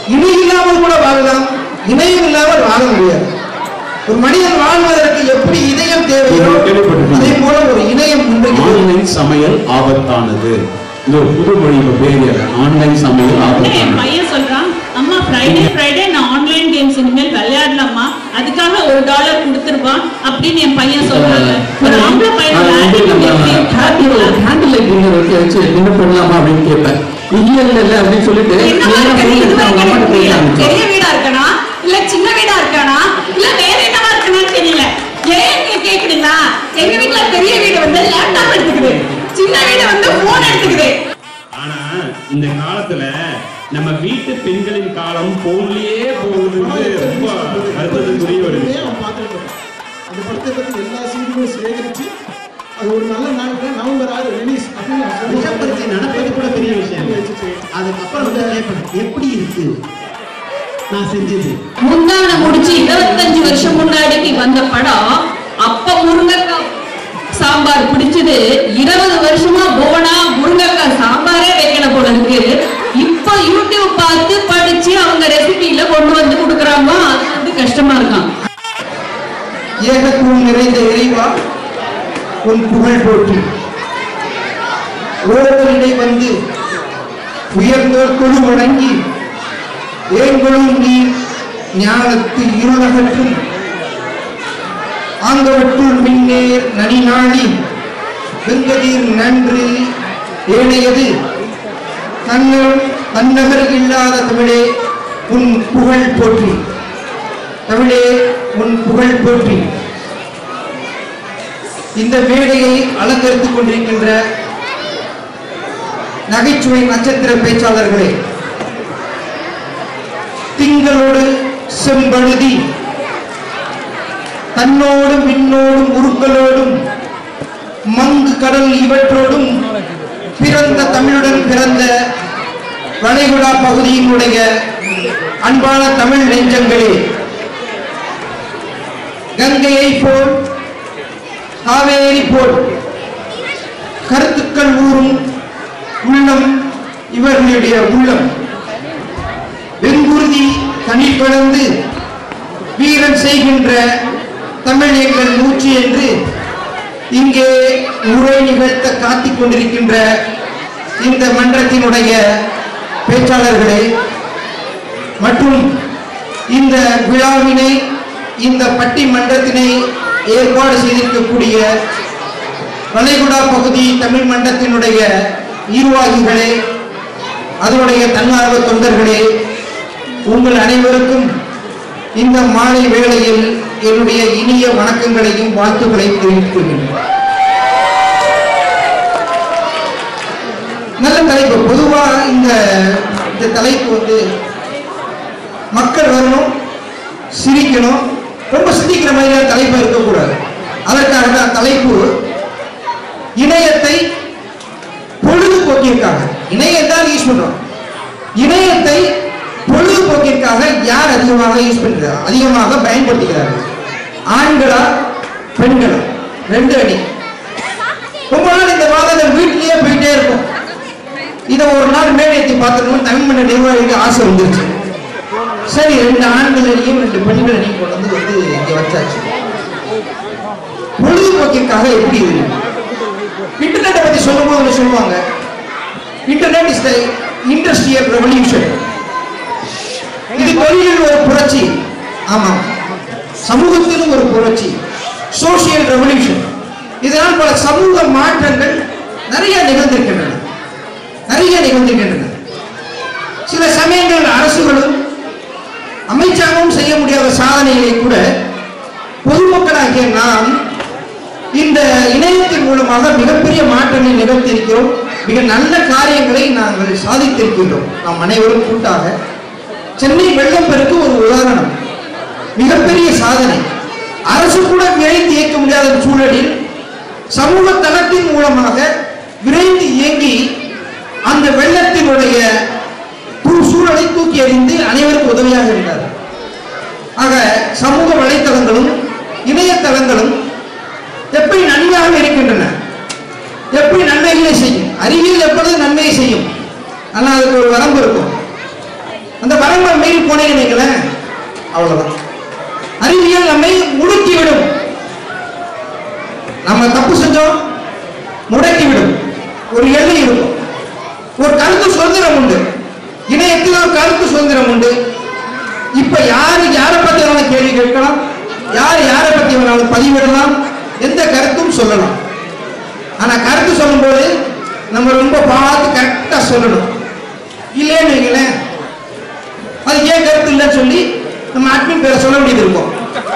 இணை இல்லாமல் கூட வாழலாம் இணையம் இல்லாமல் வாழ முடியாது ஒரு மனிதன் வாழ்வதற்கு எப்படி இதயம் தேவையோ நீங்கள் கேள்விப்பட்டிருப்பீங்க. அதே போல ஒரு இணையம் இன்றைக்கு ஆன்லைன் சமையல் ஆபத்தானது இது ஒரு புது மொழி இப்ப பேரியல ஆன்லைன் சமையல் என் ஆபத்தானது பையன் சொல்றான் அம்மா ஃப்ரைடே ஃப்ரைடே நான் ஆன்லைன் கேம்ஸ் இனிமேல் விளையாடலாமா அதுக்காக ஒரு டாலர் கொடுத்துருவான் அப்படின்னு என் பையன் சொல்றாங்க ஒரு ஆம்பளை பையனோட attitude எப்படி இருக்கு? ஹேண்டில் லைட் டின்னர் வச்சு வச்சு டின்னர் பண்ணலாமா அப்படின்னு கேட்பேன் இல்ல இல்ல இல்ல அப்படின்னு சொல்லிட்டு என்னவா நேரா இருக்கு? phone இது எடுத்து அவங்க வரைக்கும் அம்மாட்ட எனக்கு பேச புரியல. ஆரம்பிச்சோம். பெரிய வீடா இருக்கானா இல்ல சின்ன வீடா இருக்கானா இல்ல வேற என்னவா இருக்கானு தெரியல ஏன் நீங்க கேக்குறீங்களா எங்க வீட்ல பெரிய வீடு வந்து லேப்டாப் எடுத்துக்குது சின்ன வீடு வந்து போன் எடுத்துக்குது ஆனா இந்த காலத்துல நம்ம வீட்டு பெண்களின் காலம் போன்லயே போகுதுன்னு ரொம்ப வருத்தத்துக்குரிய ஒரு உண்மையா விஷயம் அவன் பார்த்துட்டு இருக்கான். அந்த படத்தை பத்தி எல்லா செய்திகளும் சேகரிச்சு அது ஒரு நல்ல நாள்ல நவம்பர் ஆறு ரிலீஸ் அப்படின்னு அவன் சொல்லி விஷப்படுத்தி நடப்பது கூட பெரிய விஷயம் வச்சுட்டு அதுக்கப்புறம் வந்து கேட்பேன் எப்படி இருக்கு நான் செஞ்சது முந்தான முடிச்சு இருபத்தஞ்சு வருஷம் முன்னாடி வந்த படம் அப்ப முருங்கக்காய் சாம்பார் பிடிச்சது இருபது வருஷமா போனா முருங்கக்காய் சாம்பாரே வைக்கல போல இருக்கு இப்ப யூடியூப் பார்த்து படிச்சு அவங்க ரெசிபியில கொண்டு வந்து கொடுக்குறாங்க அது வந்து கஷ்டமா இருக்கான் ஏகத்துவம் நிறைந்த இறைவா உன் புகழ் போற்றி ஓரங்களிடை வந்து உயர்ந்தோர் குழு வணங்கி ஏங்களும் நீ ஞானத்து இருளகற்றும் ஆங்கவற்றுள் மின்னேர் நனிநாளி வெங்கதீர் நன்று ஏனையது தன்னர் தன்னகர் இல்லாத தமிழே உன் புகழ் போற்றி தமிழே உன் புகழ் போற்றி இந்த மேடையை அலங்கரித்துக் கொண்டிருக்கின்ற நகைச்சுவை நட்சத்திர பேச்சாளர்களே திங்களோடு செம்பழுதி தன்னோடும் விண்ணோடும் உருக்களோடும் மங்கு கடல் இவற்றோடும் பிறந்த தமிழுடன் பிறந்த வளைகுடா பகுதியினுடைய அன்பான தமிழ் நெஞ்சங்களே கங்கையை போல் காவேரி போல் கருத்துக்கள் ஊறும் உள்ளம் இவர்களுடைய உள்ளம் வெங்குருதி தனி கலந்து வீரன் செய்கின்ற தமிழ் எங்கள் மூச்சு என்று இங்கே உரை நிகழ்த்த காத்திக் கொண்டிருக்கின்ற இந்த மன்றத்தினுடைய பேச்சாளர்களே மற்றும் இந்த விழாவினை இந்த பட்டி மன்றத்தினை ஏற்பாடு செய்திருக்கக்கூடிய வளைகுடா பகுதி தமிழ் மன்றத்தினுடைய நிர்வாகிகளே அதனுடைய தன்னார்வ தொண்டர்களே உங்கள் அனைவருக்கும் இந்த மாலை வேளையில் என்னுடைய இனிய வணக்கங்களையும் வாழ்த்துக்களையும் தெரிவித்துக் கொள்கின்றேன் நல்ல தலைப்பு பொதுவா இந்த இந்த தலைப்பு வந்து மக்கள் வரணும் சிரிக்கணும் ரொம்ப சிந்திக்கிற மாதிரியான தலைப்பு இருக்கக்கூடாது அதற்காக தான் தலைப்பு இணையத்தை பொழுதுபோக்கிற்காக இணையம் தான் யூஸ் பண்றோம் இணையத்தை பொழுதுபோக்கிற்காக யார் அதிகமாக யூஸ் பண்றாங்க அதிகமாக பயன்படுத்துகிறார்கள் ஆண்களா பெண்களா ரெண்டு அணி ரொம்ப நாள் இந்த வாதங்கள் வீட்டிலேயே போயிட்டே இருக்கும் இதை ஒரு நாள் மேடையத்தை பார்த்துக்கணும் தமிழ் மன்ற நிர்வாகிக்கு ஆசை வந்துருச்சு சரி ரெண்டு ஆண்கள் அணியும் ரெண்டு பெண்கள் அணியும் கொண்டு வந்து வந்து இங்க வச்சாச்சு பொழுதுபோக்கிற்காக எப்படி இது இன்டர்நெட்டை பத்தி சொல்லும்போது ஒண்ணு சொல்லுவாங்க internet is the industrial revolution இது தொழிலில் ஒரு புரட்சி ஆமாம் சமூகத்திலும் ஒரு புரட்சி சோசியல் ரெவல்யூஷன் இதனால் பல சமூக மாற்றங்கள் நிறைய நிகழ்ந்திருக்கின்றன நிறைய நிகழ்ந்திருக்கின்றன சில சமயங்கள் அரசுகளும் அமைச்சாகவும் செய்ய முடியாத சாதனைகளை கூட பொதுமக்களாகிய நாம் இந்த இணையத்தின் மூலமாக மிகப்பெரிய மாற்றங்களை நிகழ்த்தியிருக்கிறோம் மிக நல்ல காரியங்களை நாங்கள் சாதித்திருக்கின்றோம் நாம் அனைவரும் கூட்டாக சென்னை வெள்ளம் பெருக்கு ஒரு உதாரணம் மிகப்பெரிய சாதனை அரசு கூட விரைந்து இயக்க முடியாத சூழலில் சமூக தளத்தின் மூலமாக விரைந்து இயங்கி அந்த வெள்ளத்தினுடைய தூ- சூழலை தூக்கி எறிந்து அனைவருக்கும் உதவியாக இருந்தார் ஆக சமூக வலைத்தளங்களும் இணையதளங்களும் எப்படி நன்மையாக இருக்கின்றன எப்படி நன்மைகளை செய்யும் அறிவியல் எப்பொழுது நன்மையை செய்யும் ஆனால் அதுக்கு ஒரு வரம்பு இருக்கும் அந்த வரம்பை மீறி போனீங்கன்னு வைங்களேன் அவ்வளவுதான் அறிவியல் நம்மை முடுக்கிவிடும் நம்ம தப்பு செஞ்சோம் முடக்கிவிடும் ஒரு எல்லை இருக்கும் ஒரு கருத்து சுதந்திரம் உண்டு இணையத்தில் ஒரு கருத்து சுதந்திரம் உண்டு இப்ப யாரு யாரை பத்தி வேணாலும் கேள்வி கேட்கலாம் யார் யாரை பத்தி வேணாலும் பதிவிடலாம் எந்த கருத்தும் சொல்லலாம் ஆனா கருத்து சொல்லும்போது நம்ம ரொம்ப பார்த்து கரெக்டா சொல்லணும் இல்லைன்னு வைங்களேன் அது ஏன் கருத்து இல்லைன்னு சொல்லி நம்ம அட்மின் பேரை சொல்ல வேண்டியது இருக்கும்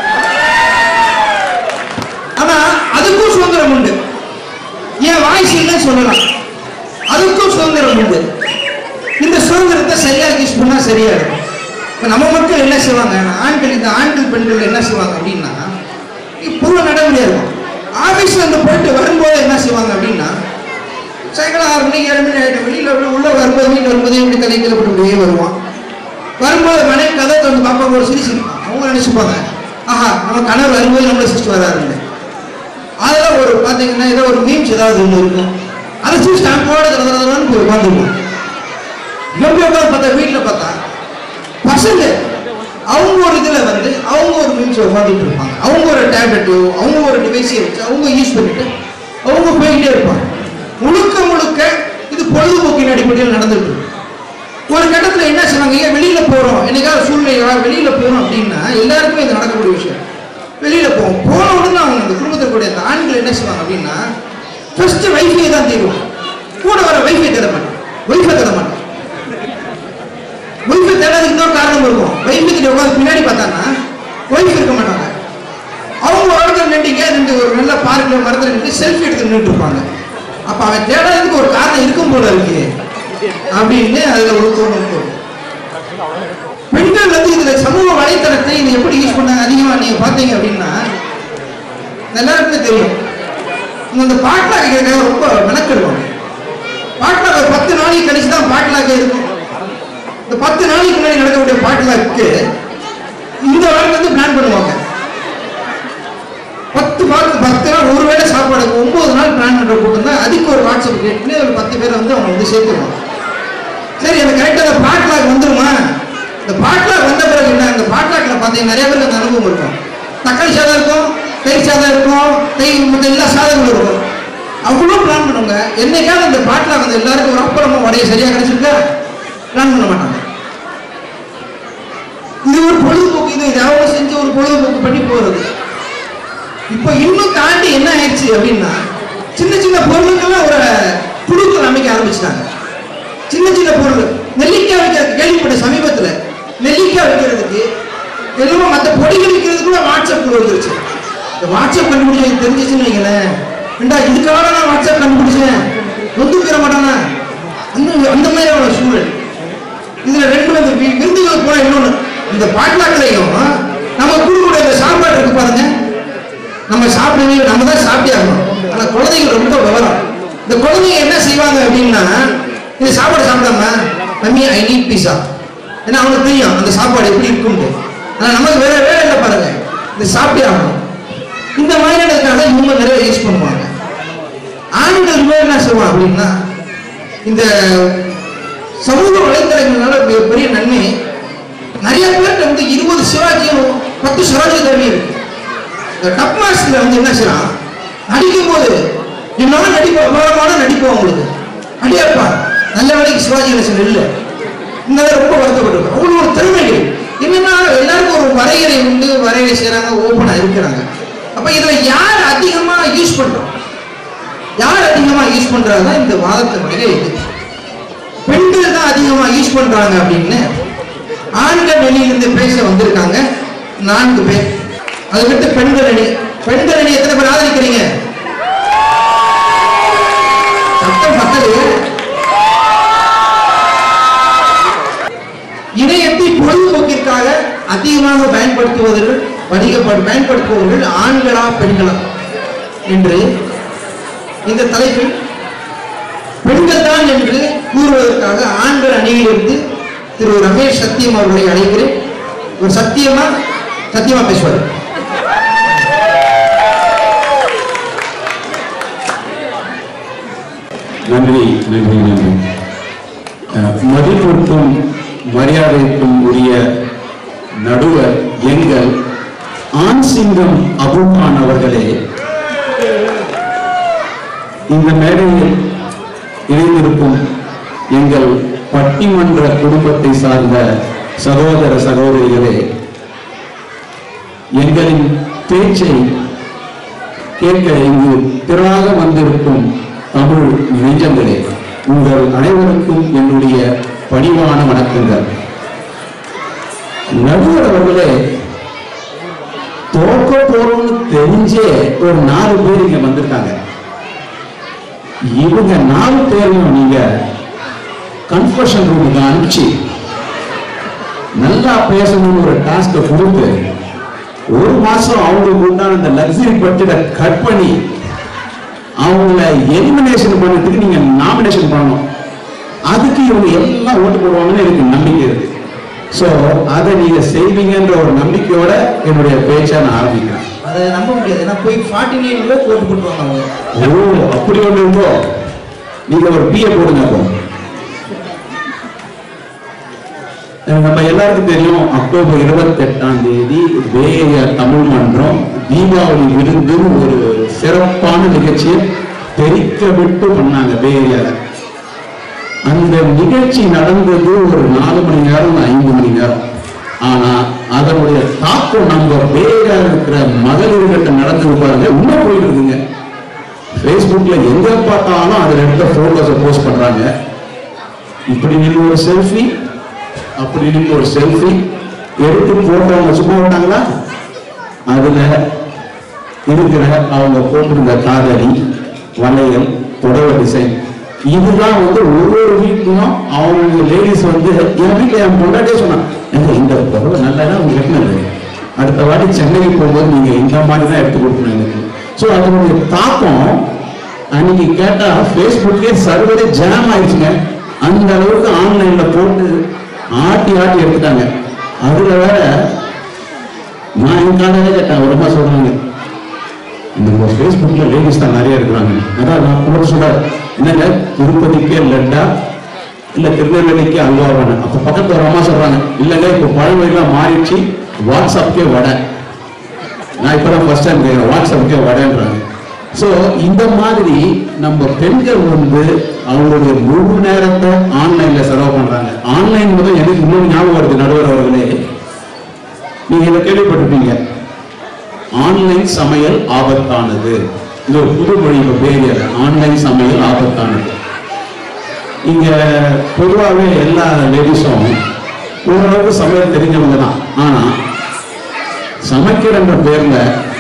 ஆனா அதுக்கும் சுதந்திரம் உண்டு என் வாய்ஸ் இல்லைன்னு சொல்லலாம் அதுக்கும் சுதந்திரம் உண்டு இந்த சுதந்திரத்தை சரியா யூஸ் பண்ணா சரியா இருக்கும் இப்ப நம்ம மக்கள் என்ன செய்வாங்க ஆண்கள் இந்த ஆண்கள் பெண்கள் என்ன செய்வாங்க அப்படின்னா பூர்வ நடைமுறையா இருக்கும் ஆபீஸ்ல இருந்து போயிட்டு வரும்போது என்ன செய்வாங்க அப்படின்னா சாயங்காலம் ஆறு மணிக்கு ஏழு மணி ஆயிட்டு வெளியில உள்ள- உள்ள வரும்போது வீட்டில் வரும்போது இப்படி தலைக்கில போட்டு இப்படியே வருவான் வரும்போது மனைவி கதை வந்து பாப்பா ஒரு சிரி சிரிப்பான் அவங்க நினைச்சுப்பாங்க ஆஹா நம்ம கணவர் வரும்போது நம்மள சிரிச்சு வராருன்னு அதெல்லாம் ஒரு பாத்தீங்கன்னா ஏதோ ஒரு மீம்ஸ் ஏதாவது ஒன்று இருக்கும் அதை சிரிச்சு ஸ்டாம்போட தரதரன்னு போய் உட்காந்துருக்கும் எப்படி உட்காந்து பார்த்தா வீட்டில் பார்த்தா பசங்க அவங்க ஒரு இதுல வந்து அவங்க ஒரு மீம்ஸ் உட்காந்துட்டு இருப்பாங்க அவங்க ஒரு டேப்லெட்டோ அவங்க ஒரு டிவைஸை வச்சு அவங்க யூஸ் பண்ணிட்டு அவங்க போய்கிட்டே இருப்பாங்க முழுக்க முழுக்க இது பொழுதுபோக்கின் அடிப்படையில் நடந்துட்டு இருக்கு ஒரு கட்டத்துல என்ன செய்வாங்க ஏன் வெளியில போறோம் என்னைக்காவது சூழ்நிலை வெளியில போறோம் அப்படின்னா எல்லாருக்குமே இது நடக்கக்கூடிய விஷயம் வெளியில போவோம் போன உடனே அவங்க அந்த குடும்பத்தில் கூடிய அந்த ஆண்கள் என்ன செய்வாங்க அப்படின்னா ஃபர்ஸ்ட் வைஃபை தான் தேடுவோம் கூட வர வைஃபை தேட மாட்டோம் வைஃபை தேட மாட்டோம் ஒய்ஃபை தேடாததுக்கு இன்னொரு காரணம் இருக்கும் ஒய்ஃபு கிட்ட உட்காந்து பின்னாடி பார்த்தாங்கன்னா ஒய்ஃப் இருக்க மாட்டாங்க அவங்க ஒரு இடத்துல நின்றுங்க நின்று ஒரு நல்ல பார்க்ல மரத்துல நின்று செல்ஃபி எடுத்து நின்றுட்டு இருப்பாங்க அப்ப அவன் தேடாததுக்கு ஒரு காரணம் இருக்கும் போல இருக்கு அப்படின்னு அதுல ஒரு தோணும் தோணும். பெண்கள் வந்து இதுல சமூக வலைத்தளத்தை இது எப்படி யூஸ் பண்ணாங்க அதிகமா நீங்க பாத்தீங்க அப்படின்னா எல்லாருக்குமே தெரியும் இவங்க இந்த பாட்லாக் கேட்க ரொம்ப மெனக்கெடுவாங்க பாட்லாக் ஒரு பத்து நாளைக்கு கழிச்சு தான் பாட்லாக் இருக்கும் இந்த பத்து நாளைக்கு முன்னாடி நடக்கக்கூடிய பாட்லாக்கு இந்த வாரம் வந்து பிளான் பண்ணுவாங்க பத்து பாட்டு பத்து நாள் ஒரு வேளை சாப்பாடு ஒன்பது நாள் பிளான் பண்ற கூட்டம் தான் அதுக்கு ஒரு வாட்ஸ்அப் கேட்டு ஒரு பத்து பேரை வந்து அவங்க வந்து சேர்த்துருவாங்க சரி எனக்கு கரெக்டாக அந்த பாட்லாக் வந்துருமா இந்த பாட்லாக் வந்த பிறகு என்ன இந்த பாட்லாக்ல பார்த்தீங்கன்னா நிறைய பேருக்கு அந்த அனுபவம் இருக்கும் தக்காளி சாதம் இருக்கும் தயிர் சாதம் இருக்கும் தயிர் மற்ற எல்லா சாதங்களும் இருக்கும் அவ்வளோ பிளான் பண்ணுவாங்க என்னைக்காவது இந்த பாட்லாக் வந்து எல்லாருக்கும் ஒரு அப்பளமும் வடைய சரியா கிடைச்சிருக்கா பிளான் பண்ண மாட்டாங்க இது ஒரு பொழுதுபோக்கு இது ஏதாவது செஞ்சு ஒரு பொழுதுபோக்கு பண்ணி போறது இப்போ இன்னும் தாண்டி என்ன ஆயிடுச்சு அப்படின்னா சின்ன சின்ன பொருளுக்கெல்லாம் ஒரு குழுக்கள் அமைக்க ஆரம்பிச்சிட்டாங்க சின்ன சின்ன பொருள் நெல்லிக்காய் வைக்கிறது கேள்விப்பட்ட சமீபத்துல நெல்லிக்காய் வைக்கிறதுக்கு என்னமோ மற்ற பொடிகள் வைக்கிறதுக்குள்ள வாட்ஸ்அப் குழு வந்துருச்சு இந்த வாட்ஸ்அப் கண்டுபிடிச்சு எனக்கு தெரிஞ்சிச்சுன்னு வைங்களேன் ஏண்டா இதுக்காக நான் வாட்ஸ்அப் கண்டுபிடிச்சேன் ஒத்துக்கிற மாட்டானா அந்த அந்த மாதிரியான சூழல் இதுல ரெண்டு வந்து வி- விருந்துகள் போல இன்னொன்னு இந்த பாட்லாக்களையும் நம்ம கொடுக்கக்கூடிய இந்த சாப்பாடு இருக்கு பாருங்க நம்ம சாப்பிடவே நம்ம தான் சாப்பிட்டே ஆகணும் ஆனா குழந்தைங்க ரொம்ப விவரம் இந்த குழந்தைங்க என்ன செய்வாங்க அப்படின்னா இந்த சாப்பாடு சாப்பிடாம மம்மி ஐ நீட் பீஸா ஏன்னா அவனுக்கு தெரியும் அந்த சாப்பாடு எப்படி இருக்கும்னு ஆனா நமக்கு வேற வேலை இல்லை பாருங்க இது சாப்பிட்டே ஆகணும் இந்த மாதிரியானதுக்காக இவங்க நிறைய யூஸ் பண்ணுவாங்க ஆண்கள் இவங்க என்ன செய்வாங்க அப்படின்னா இந்த சமூக வலைத்தளங்களால பெ- பெரிய நன்மை நிறைய பேர்கிட்ட வந்து இருபது சிவாஜியும் பத்து சிவாஜி தேவி இருக்கு இந்த டப் மாஸ்டர்ல வந்து என்ன செய்யறான் நடிக்கும் போது என்னால நடிப்பு அபாரமான நடிப்பு அவங்களுக்கு அடியாப்பா நல்ல வேலைக்கு சிவாஜி கணேசன் இல்லை இந்த வேலை ரொம்ப வருத்தப்பட்டிருக்கு அவ்வளவு ஒரு திறமைகள் என்னன்னா எல்லாருக்கும் ஒரு வரையறை உண்டு வரையறை செய்யறாங்க ஓப்பனா இருக்கிறாங்க அப்ப இதுல யார் அதிகமா யூஸ் பண்றோம் யார் அதிகமா யூஸ் பண்றாங்க இந்த வாதத்தினுடைய இது பெண்கள் தான் அதிகமா யூஸ் பண்றாங்க அப்படின்னு ஆண்கள் வெளியிலிருந்து பேச வந்திருக்காங்க நான்கு பேர் அதை விட்டு பெண்கள் அணி பெண்கள் அணி எத்தனை பேர் ஆதரிக்கிறீங்க சத்தம் பத்தது இணையத்தை பொழுதுபோக்கிற்காக அதிகமாக பயன்படுத்துவதர்கள் வணிக பயன்படுத்துபவர்கள் ஆண்களா பெண்களா என்று இந்த தலைப்பில் பெண்கள் தான் என்று கூறுவதற்காக ஆண்கள் அணியிலிருந்து திரு ரமேஷ் சத்தியம் அவர்களை அழைக்கிறேன் ஒரு சத்தியமா சத்தியமா பேசுவார் நன்றி நன்றி நன்றி அஹ், மதிப்பூட்டும் மரியாதைக்கும் உரிய நடுவர் எங்கள் ஆண் சிங்கம் அபுகான் அவர்களே இந்த மேடையில் இணைந்திருக்கும் எங்கள் பட்டிமன்ற குடும்பத்தை சார்ந்த சகோதர சகோதரிகளே எங்களின் பேச்சை கேட்க இங்கு திரளாக வந்திருக்கும் தமிழ் நெஞ்சங்களே உங்கள் அனைவருக்கும் என்னுடைய பணிவான வணக்கங்கள் நடுவர் அவர்களே தோக்க போறோம்னு தெரிஞ்சே ஒரு நாலு பேர் இங்க வந்திருக்காங்க இவங்க நாலு பேரையும் நீங்க கன்ஃபர்ஷன் ரூமுக்கு அனுப்பிச்சு நல்லா பேசணும்னு ஒரு டாஸ்க கொடுத்து ஒரு மாசம் அவங்களுக்கு உண்டான அந்த லக்ஸரி பட்ஜெட்டை கட் பண்ணி அவங்கள எலிமினேஷன் பண்ணதுக்கு நீங்க நாமினேஷன் பண்ணணும் அதுக்கு இவங்க எல்லாம் ஓட்டு போடுவாங்கன்னு எனக்கு நம்பிக்கை இருக்கு ஸோ அதை நீங்க செய்வீங்கன்ற ஒரு நம்பிக்கையோட என்னுடைய பேச்சை நான் ஆரம்பிக்கிறேன் அதை நம்ப முடியாது ஏன்னா போய் ஃபார்ட்டி நைன் போட்டு போட்டுருவாங்க அவங்க ஓ அப்படி ஒண்ணு இருக்கோ நீங்க ஒரு பிஏ போடுங்க அப்போ அஹ் நம்ம எல்லாருக்கும் தெரியும் அக்டோபர் இருபத்தி எட்டாம் தேதி வேய தமிழ் மன்றம் தீபாவளி விருந்துன்னு ஒரு சிறப்பான நிகழ்ச்சியை தெரிக்க விட்டு பண்ணாங்க வேரியால அந்த நிகழ்ச்சி நடந்தது ஒரு நாலு மணி நேரம் ஐந்து மணி நேரம் ஆனா அதனுடைய தாக்கம் நம்ம வேக இருக்கிற மகளிர்கிட்ட நடந்தது பாருங்க இன்னும் போயிட்டு இருக்குங்க Facebookல எங்க பார்த்தாலும் அதுல எடுத்த போட்டோஸை போஸ்ட் பண்றாங்க இப்படி நின்று ஒரு செல்ஃபி அப்படி நின்று ஒரு செல்ஃபி எடுத்து போட்டவங்க சும்மா விட்டாங்களா அதுல இருக்கிற அவங்க போட்டிருந்த காதலி வளையல் புடவை டிசைன் இதுதான் வந்து ஒவ்வொரு வீட்லயும் அவங்க லேடிஸ் வந்து என் வீட்டுல என் பொண்டாட்டியே சொன்னான் "ஏங்க, இந்த புடவை நல்லா தான் அவங்க கட்டினது அடுத்த வாட்டி சென்னைக்கு போகும்போது நீங்க இந்த மாதிரி தான் எடுத்து கொடுக்கணும் எனக்கு ஸோ அதனுடைய தாக்கம் அன்னைக்கு கேட்டா ஃபேஸ்புக்கே சர்வரே ஜாம் ஆயிடுச்சுங்க அந்த அளவுக்கு ஆன்லைன்ல போட்டு ஆட்டி ஆட்டி எடுத்துட்டாங்க அதுல வேற நான் என் காலையில கேட்டேன் ஒரு அம்மா சொல்றாங்க இந்த ஃபேஸ்புக்ல லேடிஸ் தான் நிறைய இருக்கிறாங்க அதான் நான் கூட சொல்ற என்னங்க திருப்பதிக்கே லட்டா இல்ல திருநெல்வேலிக்கு அல்வாவான அப்ப பக்கத்துல ஒரு அம்மா சொல்றாங்க இல்லங்க இப்ப பழமொழிலாம் மாறிடுச்சு வாட்ஸ்அப்கே வடை நான் இப்பதான் ஃபர்ஸ்ட் டைம் கேட்கிறேன் வாட்ஸ்அப்கே வடைன்றாங்க ஸோ இந்த மாதிரி நம்ம பெண்கள் வந்து அவங்களுடைய முழு நேரத்தை ஆன்லைன்ல செலவு பண்றாங்க ஆன்லைன் முதல் எனக்கு இன்னும் ஞாபகம் வருது நடுவர் அவர்களே நீங்க இதை கேள்விப்பட்டிருப்பீங்க ஆன்லைன் சமையல் ஆபத்தானது இது ஒரு புது மொழி இப்ப பேரியர் ஆன்லைன் சமையல் ஆபத்தானது இங்க பொதுவாகவே எல்லா லேடிஸும் ஓரளவுக்கு சமையல் தெரிஞ்சவங்க தான் ஆனா சமைக்கிறன்ற பேர்ல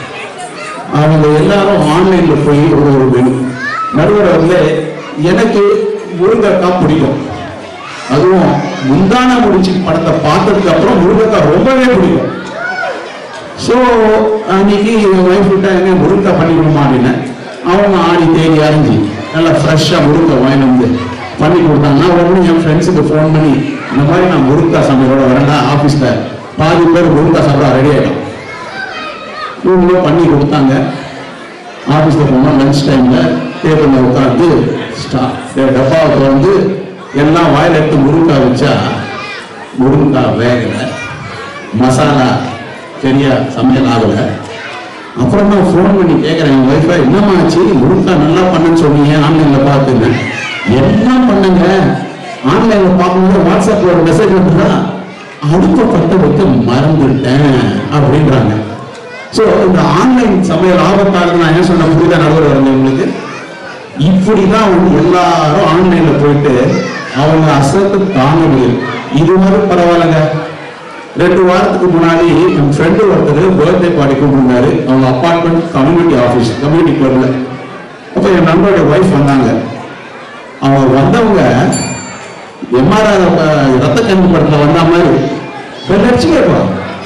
அவங்க எல்லாரும் ஆன்லைன்ல போய் ஒரு ஒரு மெனு நடுவர் வந்து எனக்கு முருங்கக்காய் பிடிக்கும் அதுவும் முந்தான முடிச்சு படத்தை பார்த்ததுக்கு அப்புறம் முருங்கக்காய் ரொம்பவே பிடிக்கும் ஸோ அன்னைக்கு என் ஒய்ஃப் கிட்ட எங்க முருங்கை பண்ணி கொடுமா அப்படின்னு அவங்க ஆடி தேடி அறிஞ்சு நல்லா ஃப்ரெஷ்ஷாக முருங்கை வாங்கி வந்து பண்ணி கொடுத்தாங்க உடனே என் ஃப்ரெண்ட்ஸுக்கு ஃபோன் பண்ணி இந்த மாதிரி நான் முருங்கா சமையலோட வரேன்டா ஆஃபீஸில் பாதி பேர் முருங்கா சாப்பிட ரெடி ஆகிடும் இவங்களும் பண்ணி கொடுத்தாங்க ஆஃபீஸில் போனால் லஞ்ச் டைமில் டேபிளில் உட்காந்து ஸ்டா டப்பாவை திறந்து எல்லாம் வாயில் எடுத்து முருங்கா வச்சா முருங்கா வேகலை மசாலா சரியா சமையல் ஆகல அப்புறம் நான் ஃபோன் பண்ணி கேட்குறேன் என் ஒய்ஃபை என்னம்மா ஆச்சு முருங்கா நல்லா பண்ணுன்னு சொன்னீங்க ஆன்லைனில் பார்த்துங்க என்ன பண்ணுங்க ஆன்லைனில் பார்க்கும்போது வாட்ஸ்அப்பில் ஒரு மெசேஜ் வந்துதா அடுத்த பட்ட வைக்க மறந்துட்டேன் அப்படின்றாங்க ஸோ இந்த ஆன்லைன் சமையல் ஆபத்தானது நான் என்ன சொன்ன புரியுதா நடுவர் வரல உங்களுக்கு இப்படிதான் வந்து எல்லாரும் ஆன்லைன்ல போயிட்டு அவங்க அசத்து தாங்க முடியும் இது மாதிரி பரவாயில்லைங்க ரெண்டு வாரத்துக்கு முன்னாடி என் ஃப்ரெண்டு ஒருத்தர் பர்த்டே பார்ட்டி கூப்பிட்டுருந்தாரு அவங்க அப்பார்ட்மெண்ட் கம்யூனிட்டி ஆஃபீஸ் கம்யூனிட்டி கிளப்ல அப்போ என் நண்பருடைய ஒய்ஃப் வந்தாங்க அவங்க வந்தவங்க எம்ஆர்ஆர் ரத்த கண்பு படத்துல வந்த மாதிரி பெண் அடிச்சு கேட்பாங்க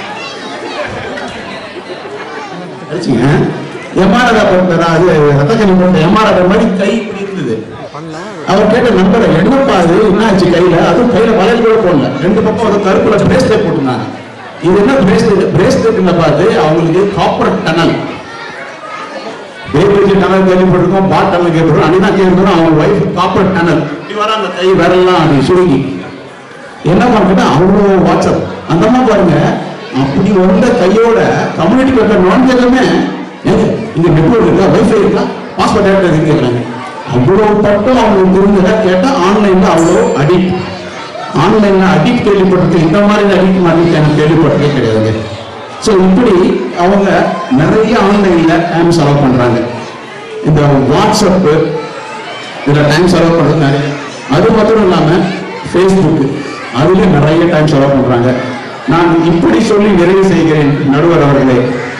அடிச்சுங்க எம்ஆர்ஆர் படத்துல அது ரத்த கண்பு படத்துல எம்ஆர்ஆர் மாதிரி கை இப்படி இருந்தது அவர் கேட்ட நண்பரை என்னப்பா அது என்னாச்சு கையில அதுவும் கையில வளையல் கூட போடல ரெண்டு பக்கம் வந்து கருப்புல பிரேஸ்லெட் போட்டிருந்தாங்க இது என்ன பிரேஸ்லெட் பிரேஸ்லெட்ல பார்த்து அவங்களுக்கு காப்பர் டனல் பேபிஜி டனல் கேள்விப்பட்டிருக்கோம் பாட் டனல் கேள்விப்பட்டிருக்கோம் அன்னைக்கு கேள்விப்பட்டிருக்கோம் அவங்க ஒய்ஃப் காப்பர் டனல் இப்படி வர அந்த கை விரல்லாம் அப்படி சுருங்கி என்ன பண்ணுறது அவ்வளோ வாட்ஸ்அப் அந்த மாதிரி பாருங்க அப்படி வந்த கையோட கம்யூனிட்டி பேப்பர் நுழைஞ்சதுமே ஏங்க இங்க நெட்ஒர்க் இருக்கா வைஃபை இருக்கா பாஸ்போர்ட் டேரக்ட் இருக்குன்னு கேட்குறாங்க அவ்வளோ பட்டம் அவங்களுக்கு இருந்ததை கேட்டால் ஆன்லைன்ல அவ்வளோ அடிக்ட் ஆன்லைன்ல அடிக்ட் கேள்விப்பட்டிருக்கேன் இந்த மாதிரி அடிக்ட் மாதிரி எனக்கு கேள்விப்பட்டதே கிடையாதுங்க ஸோ இப்படி அவங்க நிறைய ஆன்லைன்ல டைம் செலவு பண்றாங்க இந்த வாட்ஸ்அப்பு இதில் டைம் செலவு பண்ணுறது நிறைய அது மட்டும் இல்லாமல் ஃபேஸ்புக்கு அதுலேயும் நிறைய டைம் செலவு பண்ணுறாங்க நான் இப்படி சொல்லி நிறைவு செய்கிறேன் நடுவர் அவர்களே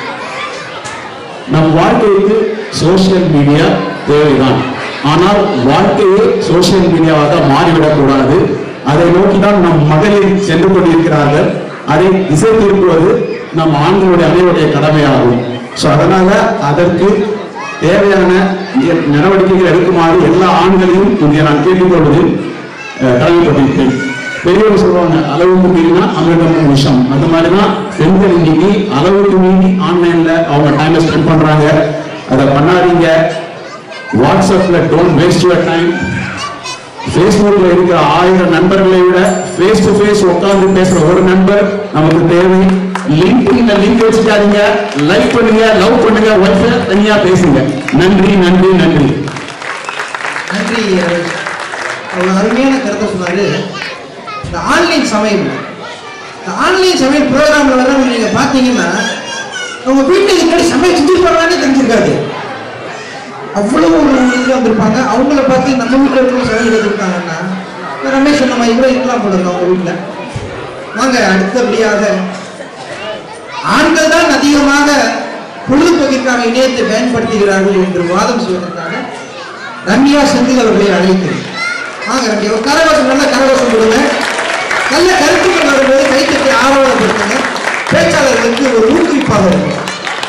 நம் வாழ்க்கைக்கு சோஷியல் மீடியா தேவைதான் ஆனால் வாழ்க்கையே சோஷியல் மீடியாவாக மாறிவிடக்கூடாது அதை நோக்கி தான் நம் மகளிர் சென்று கொண்டிருக்கிறார்கள் அதை திசை திருப்புவது நம் ஆண்களுடைய அனைவருடைய கடமையாகும் ஸோ அதனால அதற்கு தேவையான இய- நடவடிக்கைகள் எடுக்குமாறு எல்லா ஆண்களையும் இங்கே நான் கேட்டுக்கொள்வதில் அஹ், கடமைப்பட்டிருக்கேன் பெரியவங்க சொல்லுவாங்க அளவுக்கு மீறினா அமிர்தம் விஷம் அந்த மாதிரி தான் பெண்கள் இன்னைக்கு அளவுக்கு மீறி ஆன்லைன்ல அவங்க டைமை ஸ்பெண்ட் பண்றாங்க அதை பண்ணாதீங்க வாட்ஸ்அப்ல டோன்ட் வேஸ்ட் யுவர் டைம் ஃபேஸ்புக்ல இருக்கிற ஆயிரம் நண்பர்களை விட ஃபேஸ் டு ஃபேஸ் உட்கார்ந்து பேசுற ஒரு நண்பர் நமக்கு தேவை லிங்க்டின்ல லிங்க் வச்சுக்காதீங்க லைக் பண்ணுங்க லவ் பண்ணுங்க ஒய்ஃபை தனியா பேசுங்க நன்றி நன்றி நன்றி நன்றி ரமேஷ். அவ்வளவு அருமையான கருத்தை சொன்னாரு இந்த ஆன்லைன் சமையல் இந்த ஆன்லைன் சமையல் ப்ரோக்ராம்ல வர நீங்க பாத்தீங்கன்னா உங்க வீட்டுல இதுக்காடி சமையல் செஞ்சிருப்பாங்கன்னு தெரிஞ்சிருக்காது அவ்வளவு ஒரு இதுல வந்திருப்பாங்க அவங்கள பார்த்து நம்ம வீட்டுல இருக்கிற சமையல் கற்றுக்கிட்டாங்கன்னா ரமேஷ் சொன்ன மாதிரி கூட இருக்கலாம் போல இருக்கு அவங்க வீட்டுல வாங்க அடுத்தபடியாக ஆண்கள் தான் அதிகமாக பொழுதுபோக்கிற்காக இணையத்தை பயன்படுத்துகிறார்கள் என்று வாதம் செய்வதற்காக ரம்யா செந்தில் அவர்களை அழைக்கிறேன் வாங்க ரம்யா ஒரு கரகோஷம் நல்ல கரகோஷம் கொடுங்க நல்ல கருத்துக்கள் வரும்போது கைத்தட்டி ஆர்வப்படுத்துங்க பேச்சாளர்களுக்கு ஒரு ஊக்குவிப்பாக இருக்கும்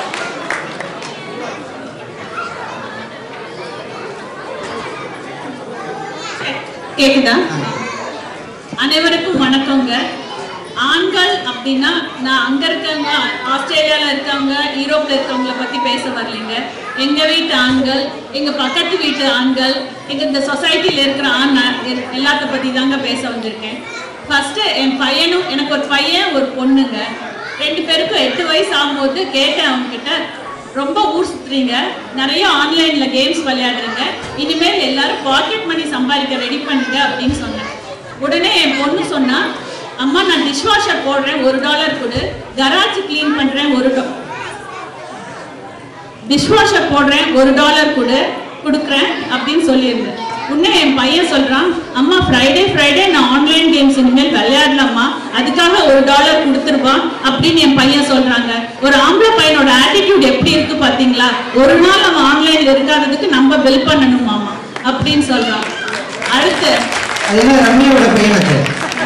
கேக்குதா அனைவருக்கும் வணக்கங்க ஆண்கள் அப்படின்னா நான் அங்க இருக்கவங்க ஆஸ்திரேலியால இருக்கவங்க யூரோப்ல இருக்கவங்கள பத்தி பேச வரலைங்க எங்க வீட்டு ஆண்கள் எங்க பக்கத்து வீட்டு ஆண்கள் எங்க இந்த சொசைட்டில இருக்கிற ஆண் எ- எல்லாத்த பத்தி தாங்க பேச வந்திருக்கேன் ஃபர்ஸ்ட் என் பையனும் எனக்கு ஒரு பையன் ஒரு பொண்ணுங்க ரெண்டு பேருக்கும் எட்டு வயசு ஆகும்போது கேட்டேன் அவங்க கிட்ட ரொம்ப ஊர் சுத்துறீங்க நிறைய ஆன்லைன்ல கேம்ஸ் விளையாடுறீங்க இனிமேல் எல்லாரும் பாக்கெட் மணி சம்பாதிக்க ரெடி பண்ணுங்க அப்படின்னு சொன்னேன் உடனே என் பொண்ணு சொன்னா அம்மா நான் டிஷ் வாஷர் போடுறேன் ஒரு டாலர் கொடு கராஜ் க்ளீன் பண்றேன் ஒரு டிஷ் வாஷர் போடுறேன் ஒரு டாலர் கொடு கொடுக்குறேன் அப்படின்னு சொல்லியிருந்தேன் உடனே என் பையன் சொல்றான் அம்மா ஃப்ரைடே ஃப்ரைடே நான் ஆன்லைன் கேம்ஸ் இனிமேல் விளையாடலாமா அதுக்காக ஒரு டாலர் கொடுத்துருவான் அப்படின்னு என் பையன் சொல்றாங்க ஒரு ஆம்பளை பையனோட ஆட்டிடியூட் எப்படி இருக்கு பாத்தீங்களா ஒரு நாள் அவன் ஆன்லைன்ல இருக்காததுக்கு நம்ம பில் பண்ணணுமாமா அப்படின்னு சொல்றான் அடுத்து அது என்ன ரம்யாவோட பையனுக்கு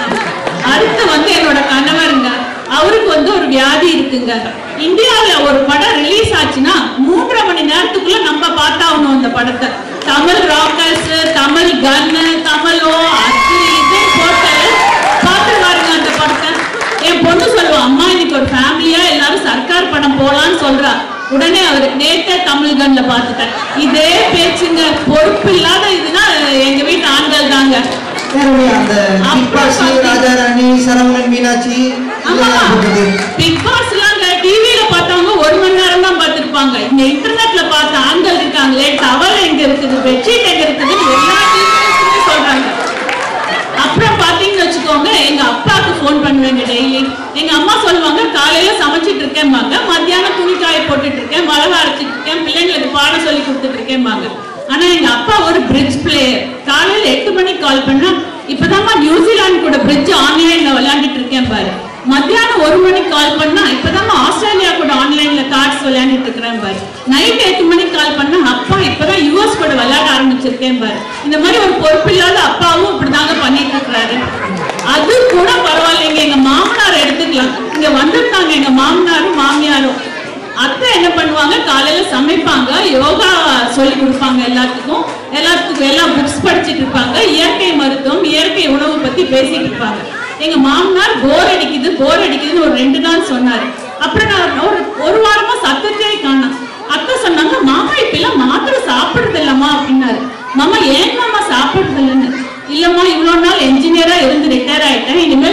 அடுத்து வந்து என்னோட கணவருங்க அவருக்கு வந்து ஒரு வியாதி இருக்குங்க இந்தியாவுல ஒரு படம் ரிலீஸ் ஆச்சுன்னா மூன்றரை மணி நேரத்துக்குள்ள நம்ம பார்த்தாகணும் அந்த படத்தை தமிழ் ராக்கர்ஸ் தமிழ் கன்னு தமிழோ அது இது போட்டு பார்த்து பாருங்க அந்த படத்தை என் பொண்ணு சொல்லுவா அம்மா இன்னைக்கு ஒரு ஃபேமிலியா எல்லாரும் சர்க்கார் படம் போலான்னு சொல்றா உடனே அவர் நேத்தே தமிழ் கன்ல பார்த்துட்டேன் இதே பேச்சுங்க பொறுப்பு இல்லாத இதுனா எங்க வீட்டு ஆண்கள் தாங்க ஏன் ரம்யா, அந்த பிக் பாஸ் ராஜாராணி சரவணன் மீனாட்சி இதெல்லாம் போட்டது பிக் பாஸ் எல்லாம் டிவில பார்த்தவங்க ஒரு மணி நேரம் தான் பார்த்திருப்பாங்க இங்க இன்டர்நெட்ல பார்த்த ஆண்கள் இருக்காங்களே டவல் எங்க இருக்குது பெட்ஷீட் எங்க இருக்குதுன்னு எல்லா டீட்டெயில்ஸுமே சொல்றாங்க அப்புறம் பாத்தீங்கன்னு வச்சுக்கோங்க எங்க அப்பாவுக்கு ஃபோன் பண்ணுவேங்க டெய்லி எங்க அம்மா சொல்லுவாங்க காலையில சமைச்சிட்டு இருக்கேன்பாங்க மத்தியானம் துணி காய போட்டுட்டு இருக்கேன் மிளகா அரைச்சிட்டு இருக்கேன் பிள்ளைங்களுக்கு பாடம் சொல்லி கொடுத்துட்டு இருக்கேன்பாங்க ஆனா எங்க அப்பா ஒரு பிரிட்ஜ் பிளேயர் காலையில எட்டு மணிக்கு கால் பண்ணா இப்பதாம்மா நியூசிலாந்து கூட பிரிட்ஜ் ஆன்லைன்ல விளையாண்டுட்டு இருக்கேன் பாரு மத்தியானம் ஒரு மணிக்கு கால் பண்ணா இப்பதாம்மா ஆஸ்திரேலியா கூட ஆன்லைன்ல கார்ட்ஸ் விளையாண்டுட்டு இருக்கிறேன் பாரு நைட் எட்டு மணிக்கு கால் பண்ணா அப்பா இப்பதான் யுஎஸ் கூட விளையாட ஆரம்பிச்சிருக்கேன் பாரு இந்த மாதிரி ஒரு பொறுப்பில்லாத அப்பாவும் இப்படிதாங்க பண்ணிட்டு இருக்கிறாரு அது கூட பரவாயில்லைங்க எங்க மாமனார் எடுத்துக்கலாம் இங்க வந்திருந்தாங்க எங்க மாமனாரும் மாமியாரும் அத்தை என்ன பண்ணுவாங்க காலையில சமைப்பாங்க யோகா சொல்லி கொடுப்பாங்க எல்லாத்துக்கும் எல்லாத்துக்கும் எல்லாம் புக்ஸ் படிச்சிட்டு இருப்பாங்க இயற்கை மருத்துவம் இயற்கை உணவு பத்தி பேசிட்டு இருப்பாங்க எங்க மாமனார் போர் அடிக்குது போர் அடிக்குதுன்னு ஒரு ரெண்டு நாள் சொன்னாரு அப்புறம் நான் ஒரு ஒரு வாரமா சத்தத்தையே காணோம் அத்தை சொன்னாங்க மாமா இப்ப எல்லாம் மாத்திரை சாப்பிடுறது இல்லம்மா அப்படின்னாரு மாமா ஏன் மாமா சாப்பிடுறது இல்லைன்னு இல்லம்மா இவ்வளவு நாள் என்ஜினியரா இருந்து ரிட்டையர் ஆயிட்டேன் இனிமே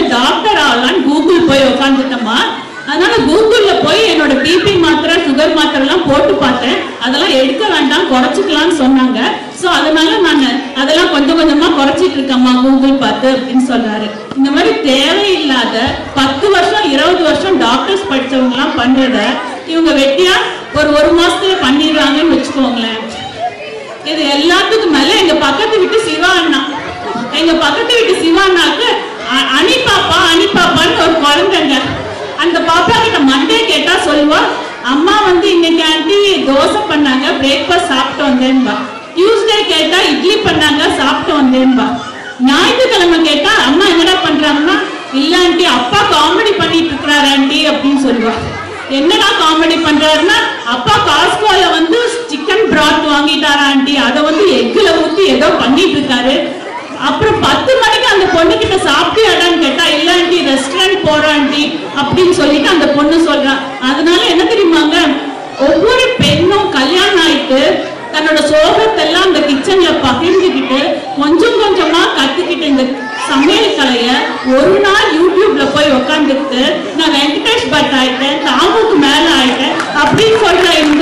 உட்காந்துட்டோமா அதனால கூகுள்ல போய் என்னோட பிபி மாத்திரை சுகர் மாத்திரை எல்லாம் போட்டு பார்த்தேன் அதெல்லாம் எடுக்க வேண்டாம் குறைச்சிக்கலாம்னு சொன்னாங்க சோ அதனால நான் அதெல்லாம் கொஞ்சம் கொஞ்சமா குறைச்சிட்டு இருக்கேம்மா கூகுள் பார்த்து அப்படின்னு சொல்றாரு இந்த மாதிரி தேவையில்லாத பத்து வருஷம் இருபது வருஷம் டாக்டர்ஸ் படிச்சவங்க எல்லாம் பண்றத இவங்க வெட்டியா ஒரு ஒரு மாசத்துல பண்ணிடுறாங்கன்னு வச்சுக்கோங்களேன் இது எல்லாத்துக்கும் மேல எங்க பக்கத்து வீட்டு சிவா அண்ணா எங்க பக்கத்து வீட்டு சிவா அண்ணாக்கு அ- அனி பாப்பா அனி பாப்பான்னு ஒரு குழந்தைங்க அந்த பாப்பா கிட்ட மண்டே கேட்டா சொல்லுவா அம்மா வந்து இன்னைக்கு ஆண்டி தோசை பண்ணாங்க பிரேக்ஃபாஸ்ட் சாப்பிட்டு வந்தேன்பா டியூஸ்டே கேட்டா இட்லி பண்ணாங்க சாப்பிட்டு வந்தேன்பா ஞாயிற்றுக்கிழமை கேட்டா அம்மா என்னடா பண்றாங்கன்னா இல்ல ஆண்டி அப்பா காமெடி பண்ணிட்டு இருக்கிறாரு ஆண்டி அப்படின்னு சொல்லுவா என்னடா காமெடி பண்றாருன்னா அப்பா காஸ்கோல வந்து சிக்கன் பிராத் வாங்கிட்டாரா ஆண்டி அதை வந்து எக்குல ஊத்தி ஏதோ பண்ணிட்டு இருக்காரு அப்புறம் பத்து மணிக்கு அந்த பொண்ணு கிட்ட சாப்பிட்டியாடான்னு கேட்டா இல்ல ஆண்டி ரெஸ்டாரண்ட் போறோம் ஆண்டி அப்படின்னு சொல்லிட்டு அந்த பொண்ணு சொல்றான் அதனால என்ன தெரியுமாங்க ஒவ்வொரு பெண்ணும் கல்யாணம் ஆயிட்டு தன்னோட சோகத்தை எல்லாம் அந்த கிச்சன்ல பகிர்ந்துக்கிட்டு கொஞ்சம் கொஞ்சமா கத்துக்கிட்டு இந்த சமையல் கலைய ஒரு நாள் யூடியூப்ல போய் உக்காந்துக்கிட்டு நான் வெங்கடேஷ் பட் ஆயிட்டேன் தாமுக்கு மேல ஆயிட்டேன் அப்படின்னு சொல்ற இந்த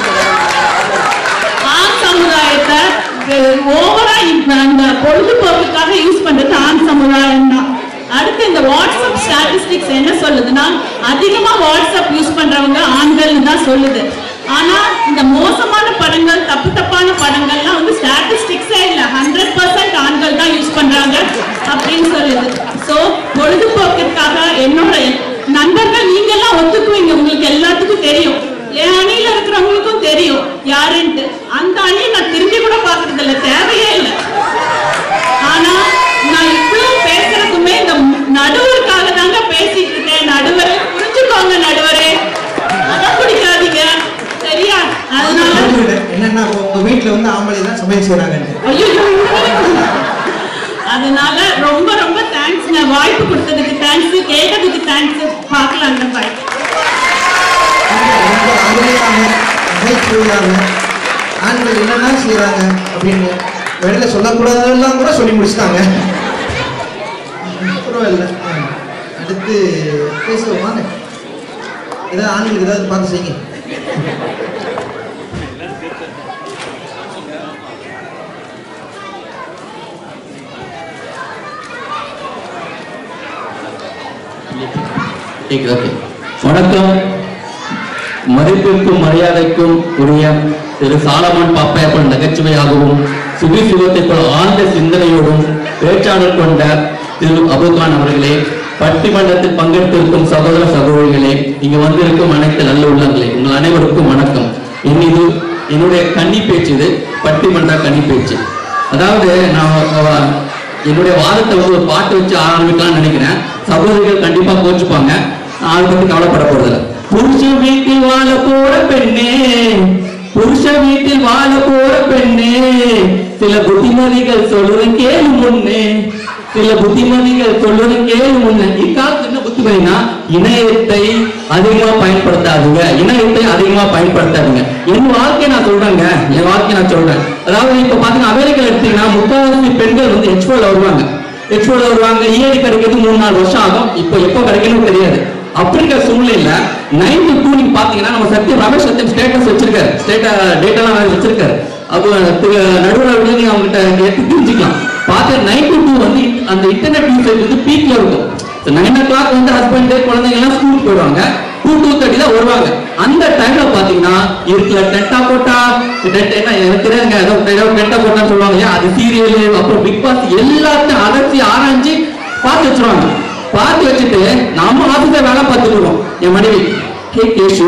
ஆண் சமுதாயத்தை ஓவரா அந்த பொழுதுபோக்குக்காக யூஸ் பண்றது ஆண் சமுதாயம் தான் அடுத்து இந்த வாட்ஸ்அப் ஸ்டாட்டிஸ்டிக்ஸ் என்ன சொல்லுதுன்னா அதிகமா வாட்ஸ்அப் யூஸ் பண்றவங்க ஆண்கள்னு தான் சொல்லுது ஆனா இந்த மோசமான படங்கள் தப்பு தப்பான படங்கள்லாம் வந்து ஸ்டாட்டிஸ்டிக்ஸே இல்ல ஹண்ட்ரட் பர்சன்ட் ஆண்கள் தான் யூஸ் பண்றாங்க அப்படின்னு சொல்லுது சோ பொழுதுபோக்கிற்காக என்னோட நண்பர்கள் நீங்க எல்லாம் ஒத்துக்குவீங்க உங்களுக்கு எல்லாத்துக்கும் தெரியும் என் அணியில இருக்கிறவங்களுக்கும் தெரியும் யாருன்ட்டு அந்த அணியை நான் திரும்பி கூட பாக்குறது இல்ல தேவையே இல்லை ஆனா நான் இவ்வளவு பேசுறதுமே இந்த நடுவருக்காக தாங்க பேசிட்டு இருக்கேன் நடுவரே புரிஞ்சுக்கோங்க நடுவரே அடம் பிடிக்காதீங்க சரியா அதனால புரிஞ்சுக்கிட்டேன். என்னன்னா அப்போ உங்க வீட்டுல வந்து ஆம்பளை தான் சமையல் செய்யறாங்கன்னு ஐயோ அதனால ரொம்ப ரொம்ப தேங்க்ஸ்ங்க வாய்ப்பு கொடுத்ததுக்கு தேங்க்ஸ் கேட்டதுக்கு தேங்க்ஸ் பார்க்கலாங்க பாய் ரொம்ப அருமையாக நகைச்சுவையாக ஆண்கள் என்னென்ன செய்யறாங்க அப்படின்னு வெளியில சொல்லக்கூடாதெல்லாம் கூட சொல்லி முடிச்சிட்டாங்க பரவாயில்ல அடுத்து பேசுவோம் வாங்க ஏதாவது ஆண்களுக்கு ஏதாவது பார்த்து செய்யுங்க கேக்குது, okay. வணக்கம் மதிப்பிற்கும் மரியாதைக்கும் உரிய திரு சாலமன் பாப்பையா போல் நகைச்சுவையாகவும் சுகி சிவத்தை போல் ஆழ்ந்த சிந்தனையோடும் பேச்சாளர் கொண்ட திரு அபுகான் அவர்களே பட்டிமன்றத்தில் பங்கெடுத்திருக்கும் சகோதர சகோதரிகளே இங்கு வந்திருக்கும் அனைத்து நல்ல உள்ளங்களே உங்கள் அனைவருக்கும் வணக்கம் என்னிது என்னுடைய கன்னி பேச்சு இது பட்டிமன்ற கன்னி பேச்சு அதாவது நான் அஹ், என்னுடைய வாதத்தை வந்து ஒரு பாட்டு வச்சு ஆரம்பிக்கலாம்னு நினைக்கிறேன் சகோதரிகள் கண்டிப்பா கோச்சுப்பாங்க நான் அதை பத்தி கவலைப்பட போறதில்ல புருஷ வீட்டில் வாழ போற பெண்ணே புருஷ வீட்டில் வாழ போற பெண்ணே சில புத்திமதிகள் சொல்லுறேன் கேளு முன்னே சில புத்திமதிகள் சொல்லுறேன் கேளு முன்னே இக்காலத்து என்ன புத்திமதினா இணையத்தை அதிகமா பயன்படுத்தாதுங்க இணையத்தை அதிகமா பயன்படுத்தாதுங்க என் வாழ்க்கையை நான் சொல்றேங்க என் வாழ்க்கையை நான் சொல்றேன் அதாவது இப்ப பாத்தீங்கன்னா அமெரிக்கா எடுத்தீங்கன்னா முக்காவாசி பெண்கள் வந்து எக்ஸ்போல வருவாங்க எக்ஸ்போல வருவாங்க இஏடி கிடைக்கிறது மூணு நாலு வருஷம் ஆகும் இப்போ எப்போ கிடைக்கணும் தெரியாது அப்படிங்கிற சூழ்நிலையில நைன்டி டூ நீங்க பாத்தீங்கன்னா நம்ம சத்தியம் ரமேஷ் சத்தியம் ஸ்டேட்டஸ் வச்சிருக்காரு ஸ்டேட்டா டேட்டாலாம் வேற வச்சிருக்காரு அப்போ திரு நடுவர் அவர்களே நீங்க அவங்ககிட்ட கேட்டு தெரிஞ்சுக்கலாம் பார்த்து நைன்டி டூ வந்து அந்த இன்டர்நெட் யூசேஜ் வந்து பீக்ல இருக்கும் நைன் ஓ கிளாக் வந்து ஹஸ்பண்ட் குழந்தைங்க எல்லாம் ஸ்கூலுக்கு போயிடுவாங்க டூ டூ தேர்ட்டி தான் வருவாங்க அந்த டைம்ல பாத்தீங்கன்னா இருக்கிற டெட்டா போட்டா டெட் என்ன எனக்கு தெரியாதுங்க ஏதோ ஏதோ டெட்டா போட்டான்னு சொல்லுவாங்க இல்லையா அது சீரியல் அப்புறம் பிக் பாஸ் எல்லாத்தையும் அலசி ஆராய்ஞ்சு பார்த்து வச்சிருவாங்க பார்த்து வச்சுட்டு நம்ம ஆபீஸ்ல வேலை பார்த்துட்டு இருக்கோம் என் மனைவி ஹே கேஷு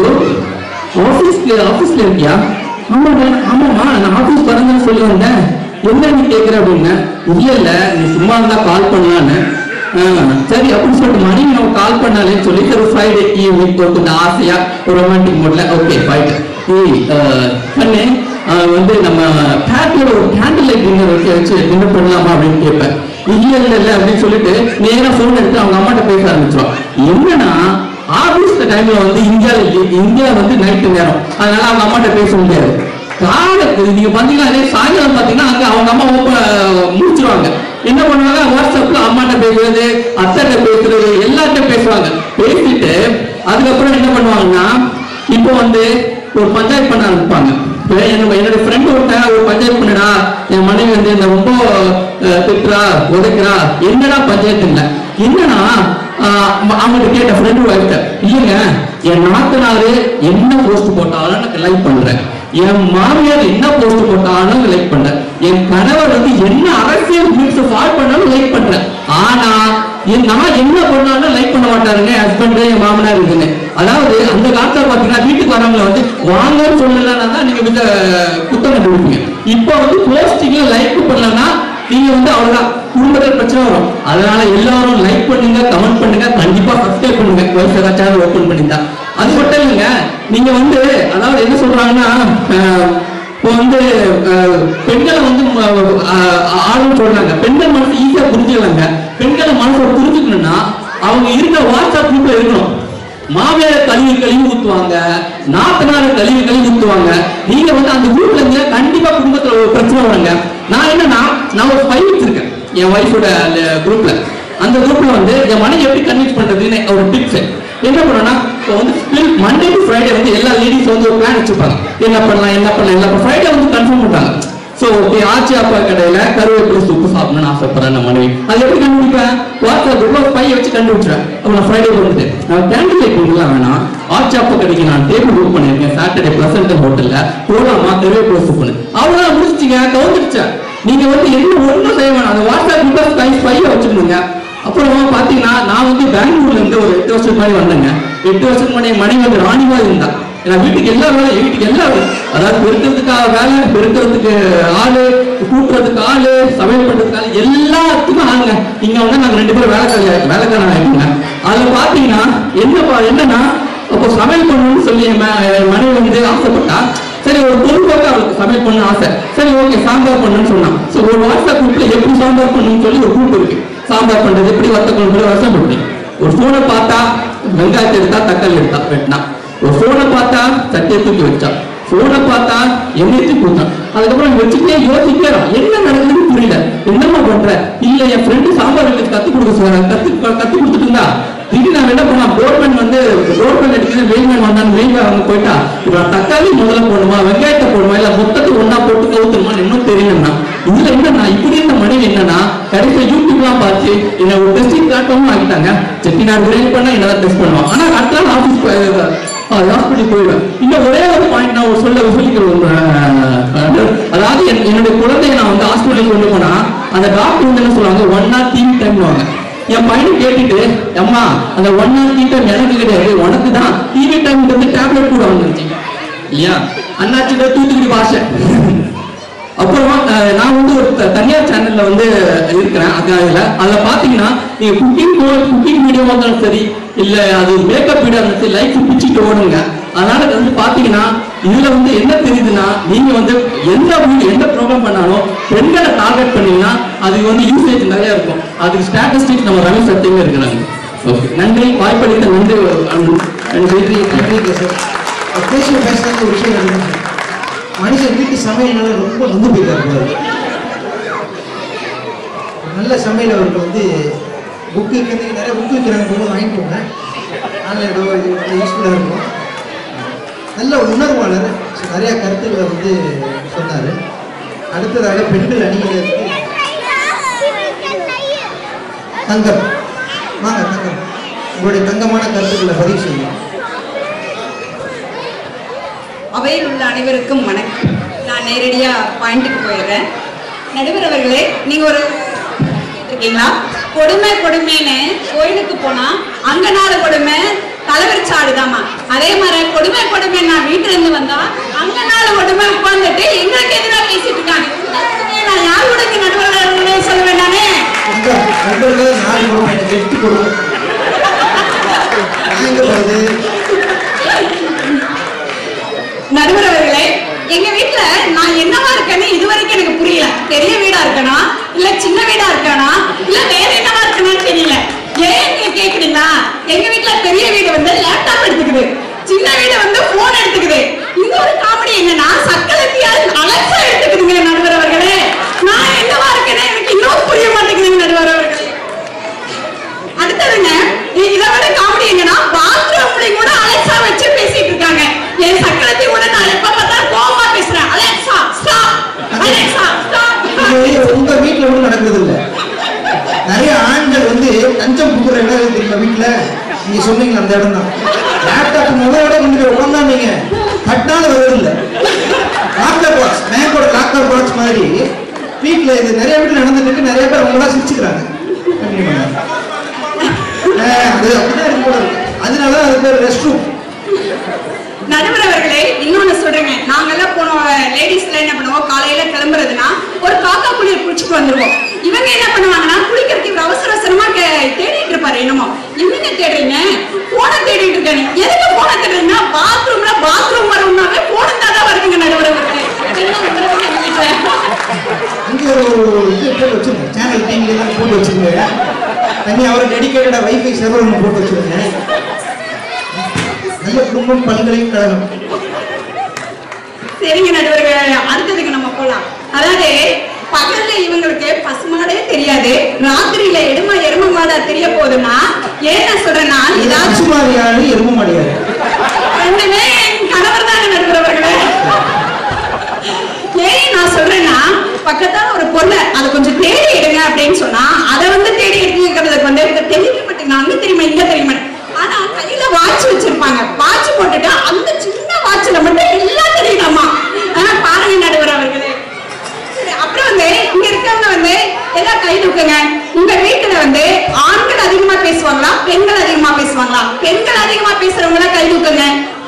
ஆபீஸ்ல ஆபீஸ்ல இருக்கியா ஆமாடா ஆமாமா நான் ஆபீஸ் வரேன்னு சொல்லி வந்தேன் என்ன நீ கேக்குற அப்படின்னு இல்ல இல்ல நீ சும்மா இருந்தா கால் பண்ணலான்னு ஆ, சரி அப்படின்னு சொல்லிட்டு மணி நம்ம கால் பண்ணாலேன்னு சொல்லி ஒரு ஃப்ரைடே ஈவினிங் ஒரு கொஞ்சம் ஆசையா ஒரு ரொமான்டிக் மூட்ல ஓகே ஃபைட் ஏய் பண்ணு வந்து நம்ம பேட்டியோட ஒரு கேண்டில் லைட் டின்னர் வச்சு வச்சு டின்னர் பண்ணலாமா அப்படின்னு கேட்பேன் இல்ல இல்ல இல்ல அப்படின்னு சொல்லிட்டு நேரா போன் எடுத்து அவங்க அம்மாட்ட பேச ஆரம்பிச்சிருவான் என்னன்னா ஆபீஸ் டைம்ல வந்து இந்தியால இல்ல- இந்தியா வந்து நைட்டு நேரம் அதனால அவங்க அம்மாட்ட பேச முடியாது காலத்து நீங்க பாத்தீங்கன்னா அதே சாயங்காலம் பாத்தீங்கன்னா அங்க அவங்க அம்மா ஓப்ப முடிச்சிருவாங்க என்ன பண்ணுவாங்க வாட்ஸ்அப்ல அம்மாட்ட பேசுறது அத்தைட்ட பேசுறது எல்லார்ட்டும் பேசுவாங்க பேசிட்டு அதுக்கப்புறம் என்ன பண்ணுவாங்கன்னா இப்போ வந்து ஒரு பஞ்சாயத்து பண்ண ஆரம்பிப்பாங்க இப்ப என்னோட என்னோட ஃப்ரெண்ட் ஒருத்தன் ஒரு பஞ்சாயத்து பண்ணுடா என் மனைவி வந்து இந்த ரொம்ப அஹ், திட்டுறா உதைக்கிறா என்னடா பஞ்சாயத்து இல்ல என்னன்னா ஆஹ், ம- அவங்ககிட்ட கேட்ட ஃப்ரெண்டு ஒய்ஃப்ட இல்லைங்க என் நாத்தனாரு என்ன போஸ்ட் போட்டாலும் எனக்கு லைக் பண்றேன் என் மாமியார் என்ன போஸ்ட் போட்டாலும் லைக் பண்றேன் என் கணவர் வந்து என்ன அரசியல் மீன்ஸ் ஃபால் பண்ணாலும் லைக் பண்றேன் ஆனா என் நான் என்ன பண்ணாலும் லைக் பண்ண மாட்டாருங்க ஹஸ்பண்ட் என் மாமனார் இருக்குன்னு அதாவது அந்த காலத்துல பாத்தீங்கன்னா வீட்டுக்கு வரவங்கள வந்து வாங்கன்னு சொல்லலன்னா தான் நீங்க வந்து குத்தம் கண்டுபிடிப்பீங்க இப்போ வந்து போஸ்டிங்ல லைக் பண்ணலன்னா நீங்க வந்து அவ்வளவுதான் குடும்பத்தில் பிரச்சனை வரும் அதனால எல்லாரும் லைக் பண்ணுங்க கமெண்ட் பண்ணுங்க கண்டிப்பா சப்ஸ்கிரைப் பண்ணுங்க வைஃப் ஏதாச்சும் ஓபன் பண்ணிருந்தா அது மட்டும் இல்லைங்க நீங்க வந்து அதாவது என்ன சொல்றாங்கன்னா அஹ், இப்போ வந்து அஹ், பெண்களை வந்து ம- அஹ், ஆளுன்னு சொல்றாங்க பெண்கள் மனசு ஈஸியா புரிஞ்சுக்கலாங்க பெண்களை மனசை புரிஞ்சுக்கணும்னா அவங்க இருக்கிற வாட்ஸ்அப் குரூப்ல இருக்கணும் மாவேல கழிவு கழிவு ஊத்துவாங்க நாத்தனார கழிவு கழிவு ஊத்துவாங்க நீங்க வந்து அந்த குரூப்ல இருந்து கண்டிப்பா குடும்பத்துல ஒரு பிரச்சனை வருங்க நான் என்னன்னா நான் ஒரு ஃபைல் வச்சிருக்கேன் என் ஒய்ஃபோட குரூப்ல அந்த குரூப்ல வந்து என் மனைவி எப்படி கன்வின்ஸ் பண்றதுன்னு ஒரு டிப்ஸ் என்ன பண்ணனா இப்போ வந்து மண்டே டு ஃப்ரைடே வந்து எல்லா லேடிஸ் வந்து ஒரு பிளான் வச்சிருப்பாங்க என்ன பண்ணலாம் என்ன பண்ணலாம் என்ன ஃப்ரைடே வந்து கன்ஃபார்ம் பண்றாங்க சோ ஓகே ஆச்சி அப்பா கடையில கருவேப்பிலை சூப்பு சாப்பிடணும்னு ஆசைப்படுறேன் நம்ம மனைவி அது எப்படி கண்டுபிடிப்பேன் வாட்ஸ்அப் குரூப்ல பைய வச்சு கண்டுபிடிச்சிருவேன் அப்ப நான் ஃப்ரைடே வந்துட்டு நான் கேண்டில் லைட் பண்ணலாம் வேணாம் ஆச்சி அப்பா கடைக்கு நான் டேபிள் புக் பண்ணிருக்கேன் சாட்டர்டே பிரசன்ட் ஹோட்டல்ல போலாமா கருவேப்பிலை சூப்புன்னு அவ்வளவுதான் முடிச்சிட்டீங்க கவுந்துருச்சேன் நீங்க வந்து என்ன ஒண்ணும் செய்ய வேணாம் அந்த வாட்ஸ்அப் குரூப்ல ஸ்பை பைய வச்சுக்கணுங்க அப்புறமா பாத்தீங்கன்னா நான் வந்து பெங்களூர்ல இருந்து ஒரு எட்டு வருஷத்துக்கு முன்னாடி வந்தேங்க எட்டு வருஷத்துக்கு முன்னாடி என் மனைவி வந்து ராணிவா இருந்தா நான் வீட்டுக்கு எல்லா வேலை என் வீட்டுக்கு எல்லா வேலை அதாவது பெருக்கிறதுக்காக வேலை பெருக்கிறதுக்கு ஆளு கூட்டுறதுக்கு ஆளு சமையல் பண்றதுக்கு ஆளு எல்லாத்துக்கும் ஆளுங்க இங்க வந்து நாங்க ரெண்டு பேரும் வேலைக்காரி வேலைக்காரன் ஆயிட்டோங்க அதுல பாத்தீங்கன்னா என்ன பா- என்னன்னா அப்போ சமையல் பண்ணணும்னு சொல்லி என் ம- என் மனைவி வந்து ஆசைப்பட்டா சரி ஒரு பொதுவாக அவளுக்கு சமையல் பண்ண ஆசை சரி ஓகே சாம்பார் பண்ணுன்னு சொன்னான் சோ ஒரு வாட்ஸ்அப் குரூப்ல எப்படி சாம்பார் பண்ணணும்னு சொல்லி ஒரு குரூப் இருக்கு சாம்பார் பண்றது எப்படி வத்த குழம்பு ரசம் பண்ணி ஒரு போனை பார்த்தா வெங்காயத்தை எடுத்தா தக்காளி எடுத்தா வெட்டினா ஒரு போனை பார்த்தா சட்டையை தூக்கி வச்சா போனை பார்த்தா எண்ணெய் தூக்கி ஊத்தான் அதுக்கப்புறம் வச்சுட்டே யோசிக்கிறோம் என்ன நடக்குதுன்னு புரியல என்னம்மா பண்ற இல்ல என் ஃப்ரெண்டு சாம்பார் வைக்க கத்து கொடுக்க சொல்றாங்க கத்து கத்து கொடுத்துட்டு இருந்தா திடீர்னு நான் என்ன பண்ணா டோர்மேன் வந்து டோர்மேன் எடுத்து வெயில்மேன் வந்தான் வெயில்மேன் அவங்க போயிட்டா இப்ப நான் தக்காளி முதல்ல போடணுமா வெங்காயத்தை போடணுமா இல்ல மொத்தத்தை ஒண்ணா போட்டு கவுத்துருமா இன்னும் தெரியலன்னா இதுல என்னன்னா இப்படி இருந்த மனைவி என்னன்னா கடைசியில யூடியூப்லாம் பார்த்து என்ன ஒரு டெஸ்டிங் பிளாட்ஃபார்மும் ஆகிட்டாங்க செட்டினார் பிரியாணி பண்ணா என்னதான் டெஸ்ட் பண்ணுவான் ஆனா அடுத்த நாள் ஆஃபீஸ் ஹாஸ்பிட்டல் போயிடுவேன் இன்னும் ஒரே ஒரு பாயிண்ட் நான் ஒரு சொல்ல சொல்லிக்கிறேன் அஹ், அதாவது என்- என்னுடைய குழந்தைய நான் வந்து ஹாஸ்பிட்டலுக்கு கொண்டு போனா அந்த டாக்டர் வந்து என்ன சொல்லுவாங்க ஒன் ஆர் டிவி டைம்னுவாங்க என் பையனை கேட்டுட்டு அம்மா அந்த ஒன் ஆர் டிவி டைம் எனக்கு கிடையாது உனக்கு தான் டிவி டைம்ன்றது டேப்லெட் கூட வந்துருச்சு இல்லையா அண்ணாச்சிட்ட தூத்துக்குடி பாஷை அப்புறமா அஹ், நான் வந்து ஒரு த- தனியார் சேனல்ல வந்து இருக்கிறேன் அக்காயில அதுல பாத்தீங்கன்னா நீங்க குக்கிங் குக்கிங் வீடியோவா இருந்தாலும் சரி இல்ல அது மேக்கப் வீடியோ இருந்தாலும் சரி லைஃப் பிச்சுட்டு ஓடுங்க அதனால வந்து பாத்தீங்கன்னா இதுல வந்து என்ன தெரியுதுன்னா நீங்க வந்து எந்த வீடியோ எந்த ப்ரோக்ராம் பண்ணாலும் பெண்களை டார்கெட் பண்ணீங்கன்னா அதுக்கு வந்து யூசேஜ் நிறைய இருக்கும் அதுக்கு ஸ்டாட்டிஸ்டிக்ஸ் நம்ம ரமேஷ் சத்தியமே இருக்கிறாங்க ஓகே நன்றி வாய்ப்பளித்த நன்றி அஹ், நன்றி நன்றி சார் பேசி பேசுறது ஒரு விஷயம் இருக்கு. மனுஷன் வீட்டு சமையல்னால ரொம்ப நொந்து போயிருக்காரு போல இருக்கு. நல்ல சமையல் அவருக்கு வந்து புக்கு இருக்கிறதுக்கு நிறைய புக்கு இருக்கிறாங்க போது வாங்கிக்கோங்க ஆன்லைன் யூஸ்ஃபுல்லாக இருக்கும் நல்ல ஒரு உணர்வாளர் So, நிறைய கருத்துக்களை வந்து சொன்னார் அடுத்ததாக பெண்கள் அணியினருக்கு தங்கம் வாங்க தங்கம் உங்களுடைய தங்கமான கருத்துக்களை பதிவு செய்யுங்க அவையில் உள்ள அனைவருக்கும் வணக்கம் நான் நேரடியா பாயிண்ட்டுக்கு போயிடுறேன் நடுவர் அவர்களே நீங்க ஒரு இருக்கீங்களா கொடுமை கொடுமைன்னு கோயிலுக்கு போனா அங்க நாலு கொடுமை தலைவர் சாடுதாமா அதே மாதிரி கொடுமை கொடுமை நான் வீட்டுல இருந்து வந்தா அங்க நாலு கொடுமை உட்கார்ந்துட்டு எங்களுக்கு எதிராக பேசிட்டு இருக்காங்க இந்த கொடுமையை நான் யார் கூட நடுவர் அவர்களே சொல்ல வேண்டானே உங்க உங்களுக்கு நாலு கொடுமை எனக்கு எட்டு கொடுமை நான் எங்க போறது நடுவர் அவர்களே எங்க வீட்ல நான் என்னவா இருக்கேன்னு இது வரைக்கும் எனக்கு புரியல பெரிய வீடா இருக்கனா இல்ல சின்ன வீடா இருக்கானா இல்ல வேற என்னவா இருக்கனான்னு தெரியல ஏன் நீங்க கேக்குறீங்களா எங்க வீட்ல பெரிய வீடு வந்து லேப்டாப் எடுத்துக்குது சின்ன வீடு வந்து போன் எடுத்துக்குது இன்னொரு காமெடி என்னன்னா சக்கரத்தியா அலெக்சா எடுத்துக்குதுங்க நடுவர் அவர்களே நான் என்னவா இருக்கேன்னு எனக்கு இன்னும் புரிய மாட்டேங்குதுங்க நடுவர் அவர்களே அடுத்ததுங்க இ- வீட்டுல மட்டும் நடக்கிறது இல்ல நிறைய ஆண்கள் வந்து தஞ்சம் புகுற இடம் இருக்கு தெரியுமா வீட்டுல நீங்க சொன்னீங்க அந்த இடம் தான் லேப்டாப் முதலோட கொண்டு போய் உட்காந்தாங்க பட்டாலும் வருது இல்ல லாக்கர் பாக்ஸ் பேங்கோட லாக்கர் பாக்ஸ் மாதிரி வீட்டுல இது நிறைய வீட்டுல நடந்துட்டு இருக்கு நிறைய பேர் அவங்களா சிரிச்சுக்கிறாங்க கண்டிப்பா. ஆஹ் அது அப்படிதான் இருக்கு போல இருக்கு. அதனால அது பேர் ரெஸ்ட் ரூம் நடுவர் அவர்களே இன்னொன்னு சொல்றேங்க நாங்கெல்லாம் போனோம் லேடிஸ்ல என்ன பண்ணுவோம் காலையில கிளம்புறதுன்னா ஒரு காக்கா குளியல் குளிச்சுட்டு வந்துருவோம் இவங்க என்ன பண்ணுவாங்கன்னா குளிக்கிறதுக்கு இவர் அவசர அவசரமா கே- தேடிட்டு இருப்பாரு என்னமோ என்னங்க தேடுறீங்க போனை தேடிட்டு இருக்காரு எதுக்கு போனை தேடுறீங்கன்னா பாத்ரூம்ல பாத்ரூம் வரணும்னாவே போன தான் வருதுங்க நடுவர் அவர்களே என்ன பண்றது எங்க வீட்டுல? அங்க ஒரு இது போட்டு வச்சிருங்க சேனல் டிவி எல்லாம் போட்டு வச்சிருங்க தனி அவர் டெடிகேட்டடா வைஃபை சர்வர் ஒன்று போட்டு வச்சிருங்க நல்ல குடும்பம் பல்கலைக்கழகம் சரிங்க நடுவர்கள் அடுத்ததுக்கு நம்ம போலாம் அதாவது பகல்ல இவங்களுக்கு பசுமாடே தெரியாது ராத்திரியில எரும எரும மாடா தெரிய போகுதுன்னா ஏன் நான் சொல்றேன்னா ஏதாச்சும் பசுமாரியாரு எரும மாடியாரு ரெண்டுமே என் கணவர் தாங்க நடுவர்களே ஏன் நான் சொல்றேன்னா பக்கத்தால ஒரு பொருளை அதை கொஞ்சம் தேடி எடுங்க அப்படின்னு சொன்னா அதை வந்து தேடி எடுக்கிறதுக்கு வந்து இந்த தெளிக்க மாட்டேங்க அங்க தெரியுமா இங்க தெரியுமா ஆனா கையில வாட்ச் வச்சிருப்பாங்க வாட்ச் போட்டுட்டு அந்த சின்ன வாட்ச்ல மட்டும் எல்லாம் தெரியுதாமா ஆனா பாருங்க நடுவர் அவர்களே சரி, அப்புறம் வந்து இங்க இருக்கவங்க வந்து எல்லாம் கை தூக்குங்க உங்க வீட்டுல வந்து ஆண்கள் அதிகமா பேசுவாங்களா பெண்கள் அதிகமா பேசுவாங்களா பெண்கள் அதிகமா பேசுறவங்க எல்லாம் கை தூக்குங்க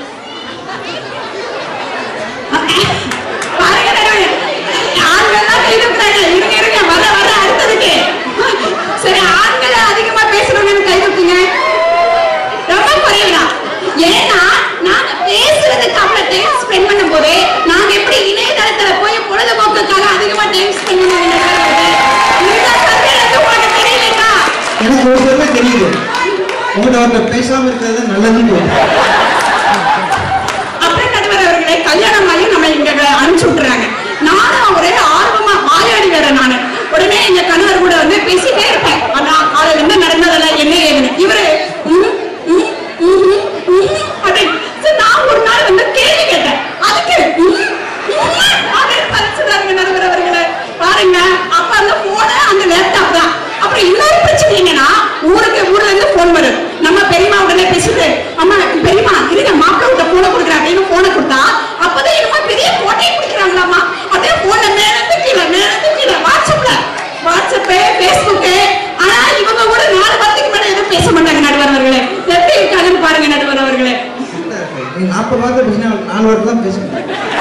பாருங்க நடுவர். ஆண்கள்லாம் கை தூக்குறாங்க இருங்க இருங்க வர வர அடுத்ததுக்கு சரி ஆண்கள் அதிகமா பேசுறவங்க கை தூக்குங்க ரொம்ப குறைவுதான் ஏன்னா நாங்க பேசுறதுக்கு அவ்வளவு டைம் ஸ்பெண்ட் பண்ணும்போது நாங்க எப்படி இணையதளத்துல போய் பொழுதுபோக்குக்காக அதிகமா டைம் ஸ்பெண்ட் பண்ணுவாங்க இந்த சர்வே வந்து உங்களுக்கு தெரியலன்னா எனக்கு ஒரு தடவை தெரியுது உங்கள்கிட்ட ஒருத்தர் பேசாம இருக்கிறது நல்லதுன்னு தோணுது. அப்புறம் நடுவர் அவர்களே கல்யாணம் ஆகி நம்ம இங்க அனுப்பிச்சு விட்டுறாங்க நானும் ஒரே ஆர்வமா வாயாடி வேற நானு உடனே எங்க கணவர் கூட வந்து பேசிட்டே இருப்பேன் ஆனா காலையில இருந்து நடந்ததெல்லாம் என்ன ஏதுன்னு இவரு ம், ம், ம், ம், ம் அப்படின்னு சரி, நான் ஒரு நாள் வந்து கேள்வி கேட்டேன் அதுக்கு ம், ம் அப்படின்னு பதிச்சுறாருங்க நடுவர் அவர்களே பாருங்க அப்ப அந்த போன அந்த லேப்டாப் தான் அப்புறம் இன்னொரு பிரச்சனை என்னன்னா ஊருக்கு ஊர்ல இருந்து போன் வரும் நம்ம பெரியம்மா உடனே பேசிட்டு அம்மா பெரியம்மா இருங்க மாப்பிள்ளை விட்ட போனை கொடுக்குறேன் அப்படின்னு போனை கொடுத்தா அப்பதான் என்னமா பெரிய போட்டே குடிக்கிறாங்களாமா அதே போன மேல கீழே மேல கீழே வாட்ஸ்அப்ல வாட்ஸ்அப்பு ஃபேஸ்புக்கு ஆனா இவங்க கூட நாலு பத்துக்கு மேல எதுவும் பேச மாட்டாங்க நடுவர் அவர்களே எப்படி இருக்காங்கன்னு பாருங்க நடுவர் அவர்களே நீ நாற்பது வார்த்தை பேசினா நாலு வார்த்தை தான் பேசணும்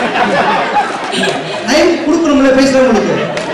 டைம் கொடுக்கணும்ல பேசுறவங்களுக்கு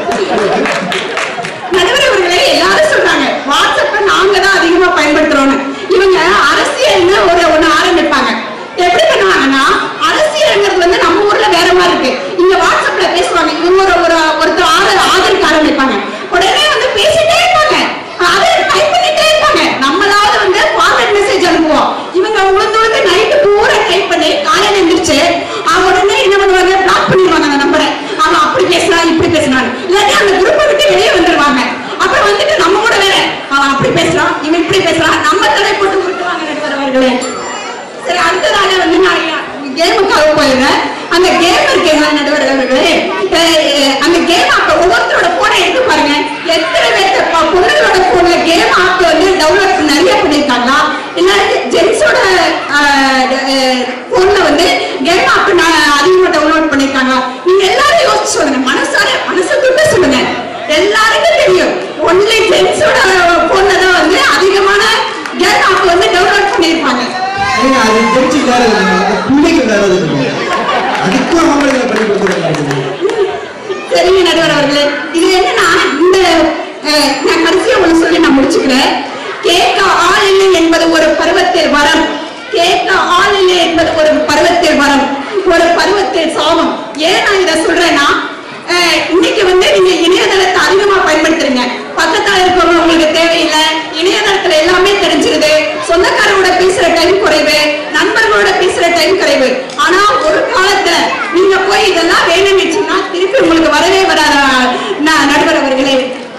நடுவர் அவர்களே எல்லாரும் சொல்றாங்க வாட்ஸ்அப்பை நாங்க தான் அதிகமா பயன்படுத்துறோம்னு இவங்க அரசியல்னு ஒரு ஒண்ணு ஆரம்பிப்பாங்க எப்படி பண்ணுவாங்கன்னா அரசியல்ங்கிறது வந்து நம்ம ஊர்ல வேற மாதிரி இருக்கு இங்க வாட்ஸ்அப்ல பேசுவாங்க இவங்க ஒரு ஒரு ஒருத்தர் ஆதர் ஆதரிக்க ஆரம்பிப்பாங்க உடனே வந்து பேசிட்டே இருப்பாங்க அதை டைப் பண்ணிட்டே இருப்பாங்க நம்மளாவது வந்து ஃபார்வர்ட் மெசேஜ் அனுப்புவோம் இவங்க உளுந்து உளுந்து நைட்டு பூரா டைப் பண்ணி காலையில எந்திரிச்சு அவன் உடனே என்ன பண்ணுவாங்க பிளாக் பண்ணிடுவாங்க அந்த நம்பரை அவன் அப்படி பேசினா இப்படி பேசினான் இல்லாட்டி அந்த குரூப்பை விட்டு வெளியே வந்துருவாங்க அப்புறம் வந்துட்டு நம்ம கூட வேற அவன் அப்படி பேசுறான் இவன் இப்படி பேசுறான் நம்ம தலை போட்டு விட்டுவாங்க நடுவர்களே சரி அடுத்ததாக வந்து நான் கேமுக்காக போயிருந்தேன் அந்த கேம் இருக்கீங்களா நடுவர் அவர்களே அஹ் அந்த கேம் ஆப்ப ஒவ்வொருத்தரோட போனை எடுத்து பாருங்க எத்தனை பேர்த்த ப- பொண்ணுங்களோட போன்ல கேம் ஆப் வந்து டவுன்லோட் நிறைய பண்ணிருக்காங்களா இல்ல ஜென்ஸோட போன்ல வந்து கேம் ஆப் அதிகமா டவுன்லோட் பண்ணிருக்காங்களா நீங்க எல்லாரும் யோசிச்சு சொல்லுங்க மனசார மனசை தொட்டு சொல்லுங்க எல்லாருக்கும் தெரியும் ஒன்லி ஜென்ஸோட போன்ல தான் வந்து அதிகமான கேம் ஆப் வந்து டவுன்லோட் பண்ணிருப்பாங்க ஏங்க அது தெரிஞ்சு வேற இல்லைங்க அந்த பிள்ளைக்கு வேற இருக்கும் அதுக்கும் அவங்களுக்கு பண்ணி கொடுத்துருக்காங்க சரிங்க நடுவர் அவர்களே இது என்னன்னா இந்த அஹ், நான் கடைசியா ஒண்ணு சொல்லி நான் முடிச்சுக்கிறேன் கேட்க ஆள் இல்லை என்பது ஒரு பருவத்தில் வரம் கேட்க ஆள் இல்லை என்பது ஒரு பருவத்தில் வரம் ஒரு பருவத்தில் சாபம் ஏன் நான் இதை சொல்றேன்னா அஹ், இன்னைக்கு வந்து நீங்க இணையதளத்தை அதிகமா பயன்படுத்துறீங்க பக்கத்துல இருக்கவங்க உங்களுக்கு தேவையில்லை இணையதளத்துல எல்லாமே தெரிஞ்சிருது சொந்தக்காரரோட பேசுற டைம் குறைவு நண்பர்களோட பேசுற டைம் குறைவு ஆனா ஒரு காலத்துல நீங்க போய் இதெல்லாம் வேணும்னு வச்சீங்கன்னா திருப்பி உங்களுக்கு வரவே வராத ந- நடுவர் அவர்களே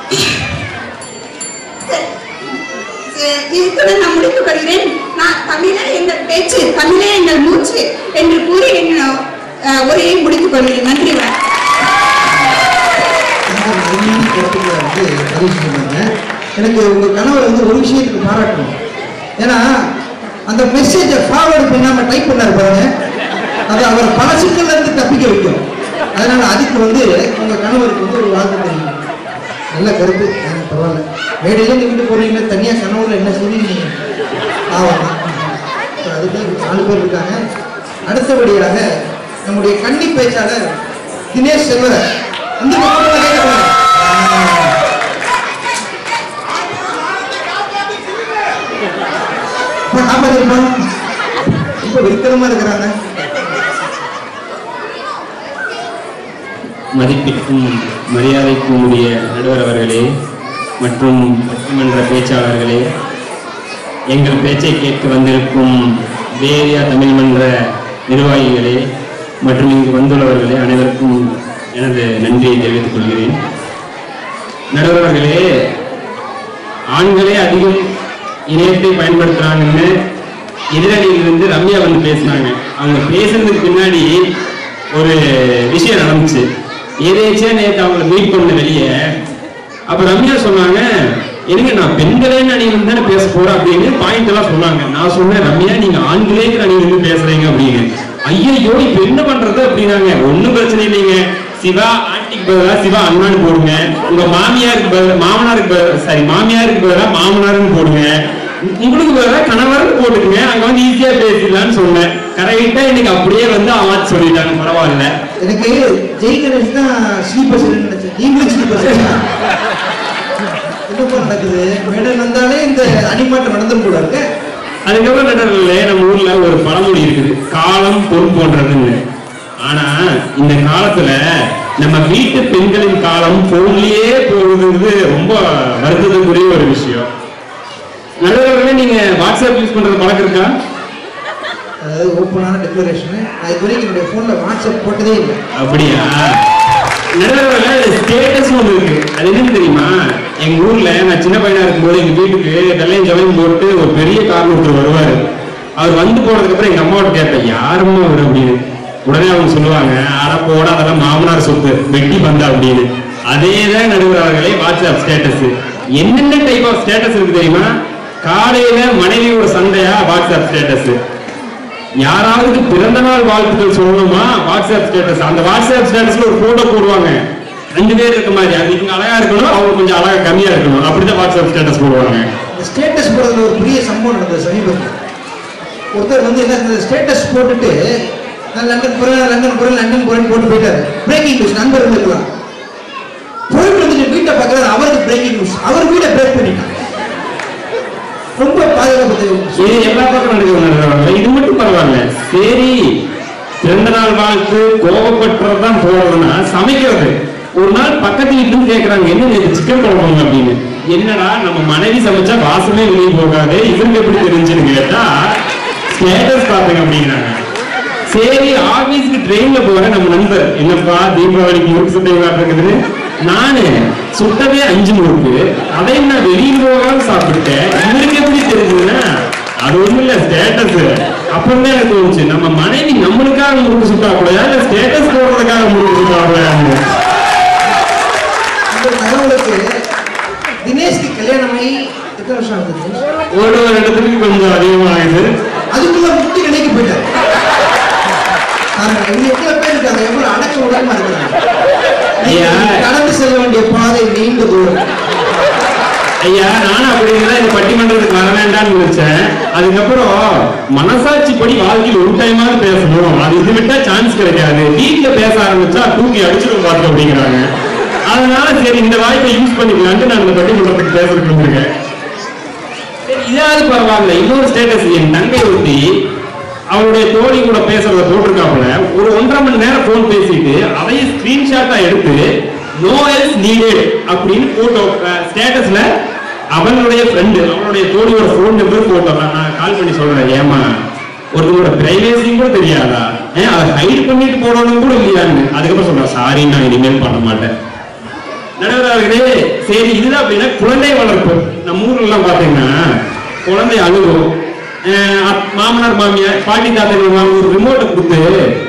சரி, இத்துடன் நான் முடித்துக் கொள்கிறேன் நான் தமிழே எங்கள் பேச்சு தமிழே எங்கள் மூச்சு என்று கூறி என் அஹ், உரையை முடித்துக் கொள்கிறேன் நன்றி வணக்கம் அருமையான கருத்துக்களை பதிவு செஞ்சிருந்தாங்க எனக்கு உங்க கணவர் வந்து ஒரு விஷயத்துக்கு பாராட்டணும் ஏன்னா அந்த மெசேஜை ஃபார்வர்டு பண்ணாம டைப் பண்ணாரு பாருங்க அது அவர் பல சிக்கல்ல இருந்து தப்பிக்க வைக்கும் அதனால அதுக்கு வந்து உங்க கணவருக்கு வந்து ஒரு வாழ்த்து தெரியும் நல்ல கருத்து எனக்கு பரவாயில்ல மேடையில இருந்து வீட்டு போறீங்க தனியா கனவுல என்ன சொல்லி நீங்க ஆவாங்க அதுக்கு நாலு பேர் இருக்காங்க அடுத்தபடியாக நம்முடைய கன்னி பேச்சாளர் தினேஷ் செல்வரர் இந்த பக்கம் கேட்கப்படுங்க காப்பாத்திருப்போம் இப்ப விருக்கரமா இருக்கிறாங்க மதிப்பிற்கும் மரியாதைக்கும் உரிய நடுவர் அவர்களே மற்றும் பட்டிமன்ற பேச்சாளர்களே எங்கள் பேச்சை கேட்க வந்திருக்கும் வேரியா தமிழ் மன்ற நிர்வாகிகளே மற்றும் இங்கு வந்துள்ளவர்களே அனைவருக்கும் எனது நன்றியை தெரிவித்துக் கொள்கிறேன் நடுவர் அவர்களே ஆண்களே அதிகம் இணையத்தை பயன்படுத்துறாங்கன்னு எதிரணியிலிருந்து ரம்யா வந்து பேசினாங்க அவங்க பேசுறதுக்கு பின்னாடி ஒரு விஷயம் நடந்துச்சு ஏதேச்சா நேற்று அவங்கள மீட் பண்ண வெளியே அப்ப ரம்யா சொன்னாங்க என்னங்க நான் பெண்களேன்னு அணியிலிருந்து தானே பேச போறேன் அப்படின்னு பாயிண்ட் எல்லாம் சொன்னாங்க நான் சொன்னேன் ரம்யா நீங்க ஆண்களேங்கிற அணியிலிருந்து பேசுறீங்க அப்படின்னு ஐயோ இப்ப என்ன பண்றது அப்படின்னாங்க ஒண்ணும் பிரச்சனை இல்லைங்க சிவா ஆண்டிக்கு பதிலா சிவா அண்ணான்னு போடுங்க உங்க மாமியாருக்கு பதிலா மாமனாருக்கு பதிலா சாரி மாமியாருக்கு பதிலா மாமனாருன்னு போடுங்க உங்களுக்கு பதிலா கணவர்னு போட்டுக்குங்க அங்க வந்து ஈஸியா பேசிடலாம்னு சொன்னேன் கரெக்டா இன்னைக்கு அப்படியே வந்து அவாட் சொல்லிட்டாங்க பரவாயில்ல எனக்கு ஜெய் கணேஷ் தான் ஸ்லீப்பர் நினைச்சேன் நீங்களும் ஸ்லீப்பர் என்னப்பா நடக்குது மேடம் வந்தாலே இந்த அடிமாட்டம் நடந்துரும் போல இருக்கு அதுக்கப்புறம் நடுவர்களே நம்ம ஊர்ல ஒரு பழமொழி இருக்குது காலம் பொன் போன்றதுன்னு ஆனா இந்த காலத்துல நம்ம வீட்டு பெண்களின் காலம் போன்லயே போகுதுங்கிறது ரொம்ப வருத்தத்துக்குரிய ஒரு விஷயம் நடுவர்களே நீங்க வாட்ஸ்அப் யூஸ் பண்றது பழக்கம் இருக்கா அதாவது ஓப்பனான டெக்ளரேஷன் நான் இது வரைக்கும் என்னுடைய ஃபோனில் வாட்ஸ்அப் போட்டதே இல்லை அப்படியா நடுவர்கள ஸ்டேட்டஸ் ஒன்று இருக்கு அது என்னன்னு தெரியுமா எங்க ஊர்ல நான் சின்ன பையனா இருக்கும்போது எங்க வீட்டுக்கு வெள்ளையும் ஜவையும் போட்டு ஒரு பெரிய கார் ஒருத்தர் வருவாரு அவர் வந்து போனதுக்கு அப்புறம் எங்க அம்மாவோட கேட்பேன் யாரும்மா அவர் அப்படின்னு உடனே அவங்க சொல்லுவாங்க அடப்போட அதெல்லாம் மாமனார் சொத்து வெட்டி பந்தா அப்படின்னு அதே தான் நடுவர் அவர்களே வாட்ஸ்அப் ஸ்டேட்டஸ் என்னென்ன டைப் ஆஃப் ஸ்டேட்டஸ் இருக்கு தெரியுமா காலையில மனைவியோட சண்டையா வாட்ஸ்அப் ஸ்டேட்டஸ் யாராவது பிறந்த நாள் வாழ்த்துக்கள் சொல்லணுமா வாட்ஸ்அப் ஸ்டேட்டஸ் அந்த வாட்ஸ்அப் ஸ்டேட்டஸ்ல ஒரு போட்டோ போடுவாங்க ரெண்டு பேர் இருக்க மாதிரி அது இவங்க அழகா இருக்கணும் அவங்க கொஞ்சம் அழகா கம்மியா இருக்கணும் அப்படிதான் வாட்ஸ்அப் ஸ்டேட்டஸ் போடுவாங்க இந்த ஸ்டேட்டஸ் போடுறதுல ஒரு பெரிய சம்பவம் நடந்தது சமீபத்தில் ஒருத்தர் வந்து என்ன ஸ்டேட்டஸ் போட்டுட்டு நான் லண்டன் போறேன் லண்டன் போறேன் லண்டன் போறேன்னு போட்டு போயிட்டாரு பிரேக்கிங் நியூஸ் நண்பர் இருந்திருக்கலாம் போயிட்டு வந்துட்டு வீட்டை பார்க்கறது அவருக்கு பிரேக்கிங் நியூஸ் அவர் வீட்டை பிரேக் பண்ணிட்டாங்க ரொம்ப பாதுகாப்பு தேவை இது எல்லா பக்கம் நடக்குது இது மட்டும் பரவாயில்ல சரி பிறந்த நாள் வாழ்த்து கோபப்பட்டுறது தான் போறதுன்னா சமைக்கிறது ஒரு நாள் பக்கத்து வீட்டுல கேக்குறாங்க என்ன நேற்று சிக்கன் குழம்புங்க அப்படின்னு என்னடா நம்ம மனைவி சமைச்சா வாசமே வெளியே போகாது இவருக்கு எப்படி தெரிஞ்சுன்னு கேட்டா ஸ்டேட்டஸ் பாத்துங்க அப்படிங்கிறாங்க சரி ஆபீஸ்க்கு ட்ரெயின்ல போற நம்ம நண்பர் என்னப்பா தீபாவளிக்கு முறுக்கு சுட்டை இருக்குது நானு சுட்டவே அஞ்சு முறுக்கு அதை நான் வெளியில் போகாம சாப்பிட்டேன் இவருக்கு எப்படி தெரிஞ்சதுன்னா அது ஒண்ணும் இல்ல ஸ்டேட்டஸ் அப்புறம் தான் எனக்கு தோணுச்சு நம்ம மனைவி நம்மளுக்காக முறுக்கு சுட்டா கூட இல்ல ஸ்டேட்டஸ் போடுறதுக்காக முறுக்கு சுட்டா கூடாது இந்த தகவலுக்கு தினேஷ்க்கு கல்யாணம் ஆகி எத்தனை வருஷம் ஆகுது தினேஷ்? ஒரு ஒரு இடத்துக்கு கொஞ்சம் அதிகமாகுது அதுக்குள்ள முட்டி நிலைக்கு போயிட்டார் பாருங்க, இங்க எவ்வளவு பேர் இருக்காங்க எவ்வளவு அடக்க உடம்பா இருக்காங்க ஐயா. கடந்து செல்ல வேண்டிய பாதை நீண்ட தூரம் ஐயா நானும் அப்படிங்கிறத இந்த பட்டிமன்றத்துக்கு வர வேண்டாம்னு நினைச்சேன் அதுக்கப்புறம் மனசாட்சி படி வாழ்க்கையில் ஒரு டைமாவது பேசணும் அது இது விட்டா சான்ஸ் கிடைக்காது வீட்டுல பேச ஆரம்பிச்சா தூக்கி அடிச்சிடும் பார்த்து அப்படிங்கிறாங்க அதனால சரி இந்த வாய்ப்பை யூஸ் பண்ணிக்கலான்ட்டு நான் இந்த பட்டிமன்றத்துக்கு பேசுறதுக்கு வந்திருக்கேன் சரி, இதாவது பரவாயில்ல இன்னொரு ஸ்டேட்டஸ் என் தங்கை ஒருத்தி அவருடைய தோழி கூட பேசுறத போட்டிருக்காப்புல ஒரு ஒன்றரை மணி நேரம் போன் பேசிட்டு அதையும் ஸ்கிரீன்ஷாட்டா எடுத்து நோ எல்ஸ் நீடட் அப்படின்னு போட்டோ ஸ்டேட்டஸ்ல அவனுடைய ஃப்ரெண்டு அவனுடைய தோழியோட ஃபோன் நம்பர் போட்டோ நான் கால் பண்ணி சொல்றேன் ஏமா ஒருத்தரோட பிரைவேசியும் கூட தெரியாதா ஏன் அதை ஹைட் பண்ணிட்டு போடணும் கூட இல்லையான்னு அதுக்கப்புறம் சொல்றேன் சாரி நான் இனிமேல் பண்ண மாட்டேன் நடுவர்களே சரி இதுதான் அப்படின்னா குழந்தை வளர்ப்பு நம்ம ஊர்ல எல்லாம் பாத்தீங்கன்னா குழந்தை அழுகும் அஹ் அத்- மாமனார் மாமியார் பாட்டி தாத்தா ஒரு ரிமோட்டை கொடுத்து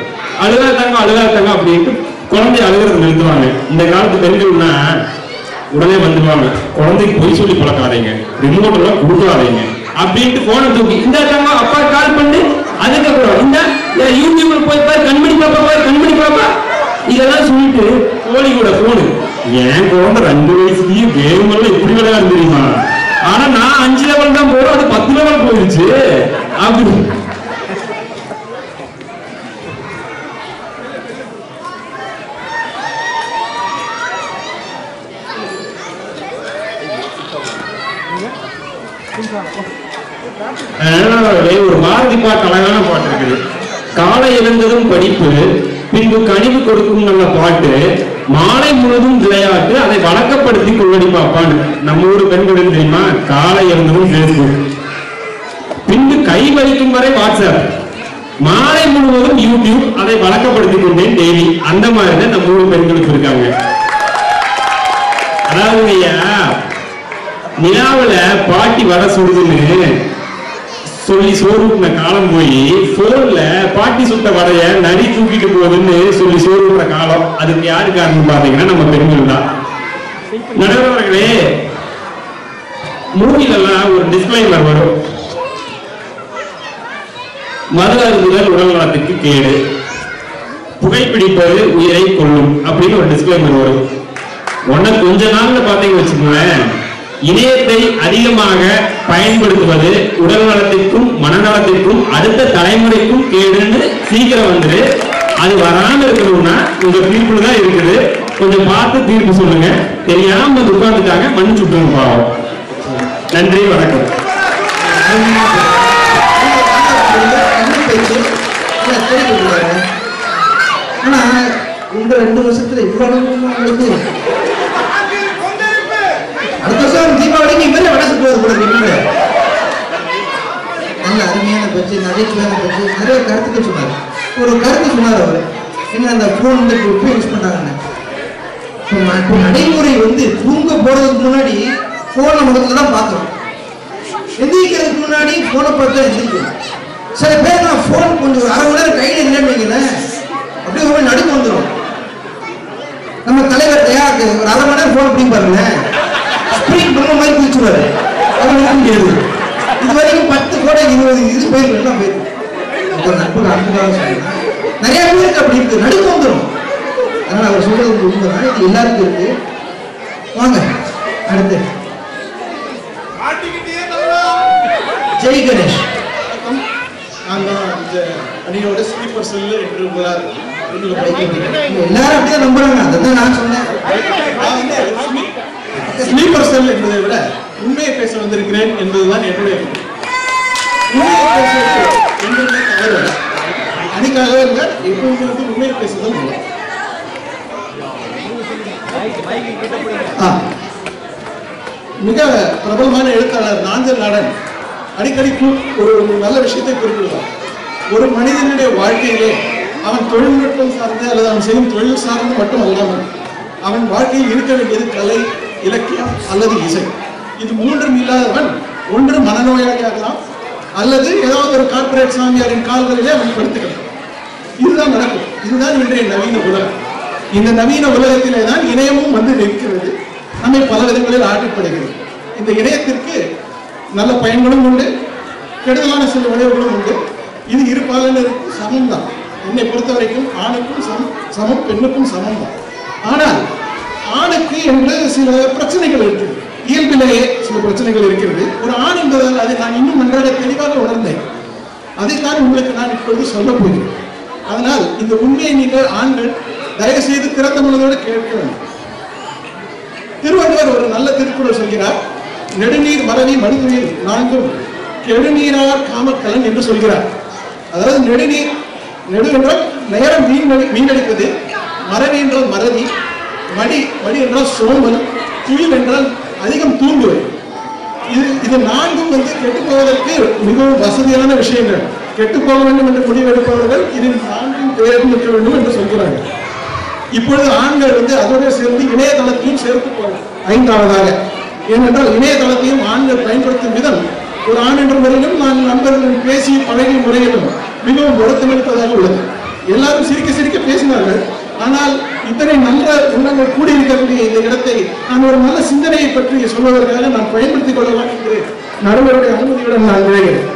அழுகாத்தாங்க அழுகாத்தாங்க அப்படின்ட்டு குழந்தை அழுகிறது நிறுத்துவாங்க இந்த காலத்து பெண்கள்னா உடனே வந்துருவாங்க குழந்தைக்கு பொய் சொல்லி பழக்காதீங்க ரிமோட் எல்லாம் கொடுக்காதீங்க அப்படின்ட்டு போனை தூக்கி இந்த அக்காமா அப்பா கால் பண்ணு அதுக்கப்புறம் இந்த இந்த யூடியூப்ல போய் பாரு கண்மணி பாப்பா பாரு கண்மணி பாப்பா இதெல்லாம் சொல்லிட்டு கோழியோட போனு என் குழந்தை ரெண்டு வயசுலயே கேம் எல்லாம் எப்படி விளையாடு தெரியுமா ஆனா நான் அஞ்சு லெவல் தான் போறோம் அது பத்து லெவல் போயிருச்சு அப்படி அதனால ஒரு பாரதி பாட்டு அழகான பாட்டு இருக்குது காலை எழுந்ததும் படிப்பு பின்பு கனிவு கொடுக்கும் நல்ல பாட்டு மாலை முழுதும் விளையாட்டு அதை வழக்கப்படுத்தி கொள்ளடி பாப்பான்னு நம்ம ஊர் பெண்கள் தெரியுமா காலை எழுந்ததும் பேஸ்புக் பின்பு கை வலிக்கும் வரை வாட்ஸ்அப் மாலை முழுவதும் யூடியூப் அதை வழக்கப்படுத்திக் கொண்டேன் டெய்லி அந்த மாதிரி தான் நம்ம ஊர் பெண்களுக்கு இருக்காங்க அதாவது ஐயா நிலாவுல பாட்டி வர சுடுதுன்னு சொல்லி சோறுக்குன காலம் போய் போன்ல பாட்டி சுட்ட வடைய நரி தூக்கிட்டு போகுதுன்னு சொல்லி சோறுக்குற காலம் அதுக்கு யாரு காரணம் பாத்தீங்கன்னா நம்ம பெண்கள் தான் நடுவர்களே மூவிலெல்லாம் ஒரு டிஸ்கிளைமர் வரும் மது அருந்துதல் உடல் நலத்துக்கு கேடு புகைப்பிடிப்பது உயிரை கொல்லும் அப்படின்னு ஒரு டிஸ்கிளைமர் வரும் உன்ன கொஞ்ச நாள்ல பாத்தீங்கன்னு வச்சுக்கோங்களேன் இணையத்தை அதிகமாக பயன்படுத்துவது உடல் நலத்திற்கும் மனநலத்திற்கும் அடுத்த தலைமுறைக்கும் கேடுன்னு சீக்கிரம் வந்துரு அது வராம இருக்கணும்னா உங்க தீர்ப்புல தான் இருக்குது கொஞ்சம் பார்த்து தீர்ப்பு சொல்லுங்க தெரியாம வந்து உட்கார்ந்துட்டாங்க மன்னிச்சு விட்டுருங்க பாவம் நன்றி வணக்கம் ஆனா இந்த ரெண்டு வருஷத்துல இவ்வளவு உங்களுக்கு அடுத்த வருஷம் தீபாவளிக்கு இவரே வடை சுற்றுவது போல இருக்கு நல்ல அருமையான பேச்சு நகைச்சுவையான பேச்சு நிறைய கருத்துக்கள் சொன்னார் ஒரு கருத்து சொன்னார் அவர் என்ன அந்த ஃபோன் வந்து இப்போ யூஸ் பண்றாங்கன்னு இப்போ ம- இப்போ நடைமுறை வந்து தூங்க போறதுக்கு முன்னாடி ஃபோனை முகத்துல தான் பார்க்கணும் எந்திரிக்கிறதுக்கு முன்னாடி ஃபோனை பார்த்து தான் எந்திரிக்கணும் சில பேர் நான் ஃபோன் கொஞ்சம் ஒரு அரை மணி நேரம் கையில் இல்லைன்னு வைங்களேன் அப்படியே ஒரு மாதிரி நடுக்கு வந்துடும் நம்ம தலைவர் தயாக்கு ஒரு அரை மணி நேரம் ஃபோன் அப்படி பாருங்களேன் ஸ்ப்ரிங் பண்ண மாதிரி குதிச்சுருவாரு அது இருக்க முடியாது இது வரைக்கும் பத்து கோடை இருபது இது போயிருக்கு எல்லாம் போயிருக்கு ஒரு நட்புக்கு அன்புக்காக சொல்றேன் நிறைய பேருக்கு அப்படி இருக்கு நடுக்கு வந்துடும் அதனால அவர் சொல்றது வந்து உண்மைதான் இது எல்லாருக்கும் இருக்கு வாங்க அடுத்து ஜெய் கணேஷ் நான் தான் இந்த அணியோட ஸ்லீப்பர் செல்லு என்று உங்களால் எல்லாரும் அப்படியே நம்புறாங்க அதான் நான் சொன்னேன் ஸ்லீப்பர் செல் என்பதை விட உண்மையை பேச வந்திருக்கிறேன் என்பதுதான் என்னுடைய எண்ணம். உண்மையை பேசுவது என்றுமே தவறு அல்ல. அதுக்காகவே இல்லை எப்பவுமே வந்து உண்மையை பேசுதல் நல்லது. ஆ. மிக பிரபலமான எழுத்தாளர் நாஞ்சல் நாடன் அடிக்கடி கு- ஒரு ஒரு நல்ல விஷயத்தை குறிப்பிடுவார் ஒரு மனிதனுடைய வாழ்க்கையிலே அவன் தொழில்நுட்பம் சார்ந்து அல்லது அவன் செய்யும் தொழில் சார்ந்து மட்டும் அல்லாமல் அவன் வாழ்க்கையில் இருக்க வேண்டியது கலை இலக்கியம் அல்லது இசை இது மூன்றும் இல்லாதவன் ஒன்று மனநோயாளியாகலாம் அல்லது ஏதாவது ஒரு கார்ப்பரேட் சாமியாரின் கால்களிலே அவன் படுத்துக்கலாம் இதுதான் நடக்கும் இதுதான் இன்றைய நவீன உலகம் இந்த நவீன உலகத்திலே தான் இணையமும் வந்து நிற்கிறது நம்மை பல விதங்களில் ஆட்டிப்படுகிறது இந்த இணையத்திற்கு நல்ல பயன்களும் உண்டு கெடுதலான சில விளைவுகளும் உண்டு இது இரு பாலினருக்கும் சமம் தான் என்னை பொறுத்த வரைக்கும் ஆணுக்கும் சமம் சமம் பெண்ணுக்கும் சமம் தான் ஆனால் ஆணுக்கு என்று சில பிரச்சனைகள் இருக்கிறது இயல்பிலேயே சில பிரச்சனைகள் இருக்கிறது ஒரு ஆண் என்பதால் அதை நான் இன்னும் நன்றாக தெளிவாக உணர்ந்தேன் அதைத்தான் உங்களுக்கு நான் இப்பொழுது சொல்ல போகிறேன் அதனால் இந்த உண்மையை நீங்கள் ஆண்கள் தயவு செய்து திறந்த மனதோடு கேட்க வேண்டும் திருவள்ளுவர் ஒரு நல்ல திருக்குறள் சொல்கிறார் நெடுநீர் மறவி மனிதநீர் நான்கும் கெடுநீரார் காமக்கலன் என்று சொல்கிறார் அதாவது நெடுநீர் நெடு என்றால் நேரம் வீணடி வீணடிப்பது மறவி என்றால் மறதி மடி மடி என்றால் சோம்பல் துயில் என்றால் அதிகம் தூங்குவது இது இது நான்கும் வந்து கெட்டு போவதற்கு மிகவும் வசதியான விஷயங்கள் கெட்டு போக வேண்டும் என்று முடிவெடுப்பவர்கள் இதில் நான்கும் தேர்ந்தெடுக்க வேண்டும் என்று சொல்கிறார்கள் இப்பொழுது ஆண்கள் வந்து அதோடு சேர்ந்து இணையதளத்தையும் சேர்த்து போகிறார் ஐந்தாவதாக ஏனென்றால் இணையதளத்தையும் ஆண்கள் பயன்படுத்தும் விதம் ஒரு ஆண் என்ற முறையிலும் நான் நண்பர்களுடன் பேசி பழகிய முறையிலும் மிகவும் வருத்தமளிப்பதாக உள்ளது எல்லாரும் சிரிக்க சிரிக்க பேசினார்கள் ஆனால் இத்தனை நல்ல உள்ளங்கள் கூடியிருக்கக்கூடிய இந்த இடத்தை நான் ஒரு நல்ல சிந்தனையை பற்றி சொல்வதற்காக நான் பயன்படுத்திக் கொள்ளலாம் என்று நடுவருடைய அனுமதியுடன் நான் விளைகிறேன்